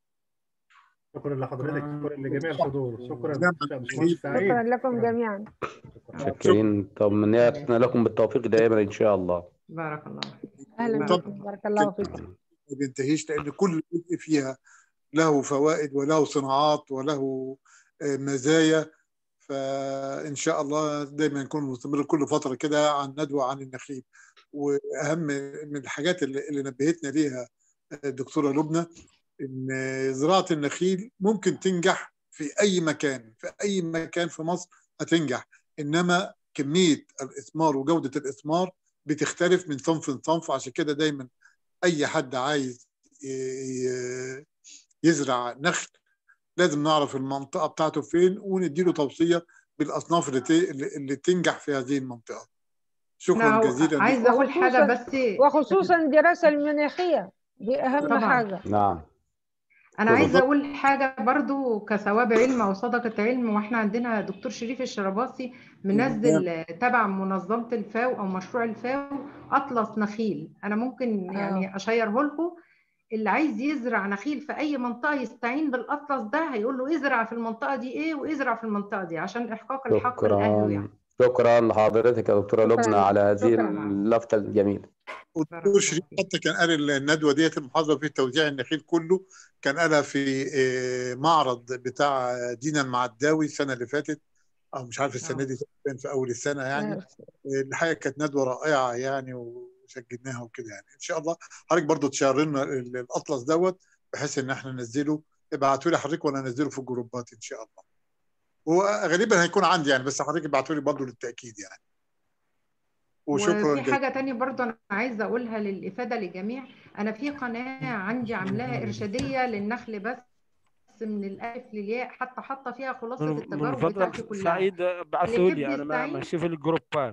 شكرا لحضرتك شكرا لجميع الحضور شكرا نعم. باشمهندس سعيد شكرا لكم جميعا شاكرين طمنياتنا لكم بالتوفيق دائما ان شاء الله بارك الله فيك اهلا طب- بكم بارك الله فيكم ما بينتهيش لان كل جزء فيها له فوائد وله صناعات وله آه، مزايا فان شاء الله دايما نكون مستمر كل فتره كده عن ندوه عن النخيل واهم من الحاجات اللي, اللي نبهتنا ليها الدكتوره لبنى ان زراعه النخيل ممكن تنجح في اي مكان في اي مكان في مصر هتنجح انما كميه الاثمار وجوده الاثمار بتختلف من صنف لصنف عشان كده دايما اي حد عايز ي- ي- يزرع نخل لازم نعرف المنطقه بتاعته فين ونديله توصيه بالاصناف اللي ت- اللي تنجح في هذه المنطقه شكرا لا، جزيلا عايزه اقول حاجه بس وخصوصا الدراسه المناخيه دي اهم طبعاً. حاجه نعم انا عايزه بالظبط. اقول حاجه برضو كثواب علم او صدقه علم واحنا عندنا دكتور شريف الشرباصي منزل تبع منظمه الفاو او مشروع الفاو اطلس نخيل انا ممكن يعني اشيره لكم اللي عايز يزرع نخيل في اي منطقه يستعين بالاطلس ده هيقول له ازرع في المنطقه دي ايه وازرع في المنطقه دي عشان احقاق الحق لاهله يعني شكرا شكرا لحضرتك يا دكتوره شكراً. لبنى على هذه شكراً. اللفته الجميله والدكتور شريف حتى كان قال الندوه ديت المحاضره في توزيع النخيل كله كان قالها في آه، معرض بتاع دينا المعداوي السنه اللي فاتت او مش عارف السنه دي كان في اول السنه يعني آه، الحقيقه كانت ندوه رائعه يعني وسجلناها وكده يعني ان شاء الله حضرتك برضو تشير لنا ال- الاطلس دوت بحيث ان احنا ننزله ابعتوا لي حضرتك وانا انزله في الجروبات ان شاء الله هو غالبا هيكون عندي يعني بس حضرتك ابعتوا لي برضو للتاكيد يعني وشكرا وفي جزيلا حاجة تانية برضو أنا عايزة أقولها للإفادة للجميع أنا في قناة عندي عاملاها إرشادية للنخل بس من الألف للياء حتى حاطة فيها خلاصة من من التجارب بتاعتي فضلك كلها سعيد اللي ابعثوا يحب لي انا ما يستعين ماشي في الجروبات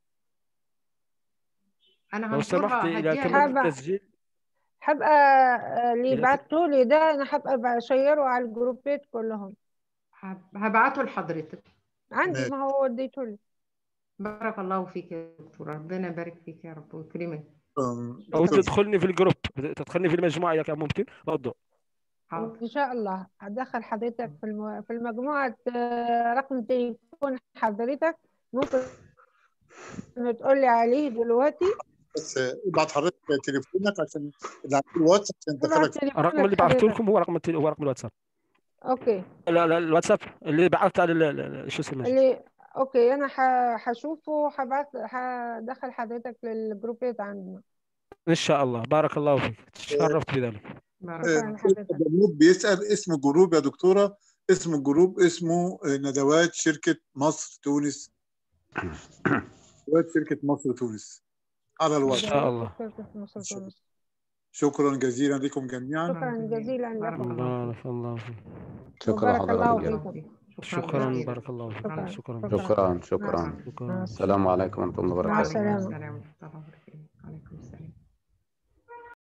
أنا لو سمحت هنشرها اذا هديها تم حابة- التسجيل حابة آه، اللي إذا ت- بعتوا لي ده انا حابة اشيره على الجروبات كلهم هب- هبعته لحضرتك عندي ماشي. ما هو اديته لي بارك الله فيك يا دكتورة ربنا يبارك فيك يا رب ويكرمك شكراً. او شكراً. تدخلني في الجروب تدخلني في المجموعه اذا كان ممكن موضوع حاضر إن شاء الله هدخل حضرتك في الم... في المجموعة آه، رقم تليفون حضرتك ممكن تقول لي عليه دلوقتي بس ابعت حضرتك تليفونك عشان اللي على الواتس عشان ابعت ندخلك الرقم اللي تليفونك بعثته حضرتك لكم هو رقم التل... هو رقم الواتساب أوكي لا لا الواتساب اللي بعثت على ال- ال- شو اسمه اللي أوكي أنا ح... هشوفه وهبعت هدخل حضرتك للجروبات عندنا ان شاء الله بارك الله فيك تشرفت بذلك بارك آه، الله شكرا حضرتك جنوب بيسأل اسم الجروب يا دكتورة اسم الجروب اسمه آه، ندوات شركة مصر تونس ندوات شركة مصر تونس على ان الواتس شاء الله شركة مصر تونس شكرا جزيلا لكم جميعا شكرا جزيلا بارك لكم الله بارك الله فيك شكرا وبارك الله حضرتك فيكم شكرا جزيلا بارك الله فيك شكرا شكرا شكرا شكرا مع شكرا السلامة شكرا مع السلام عليكم ورحمة الله مع وبركاته وعليكم السلامة السلام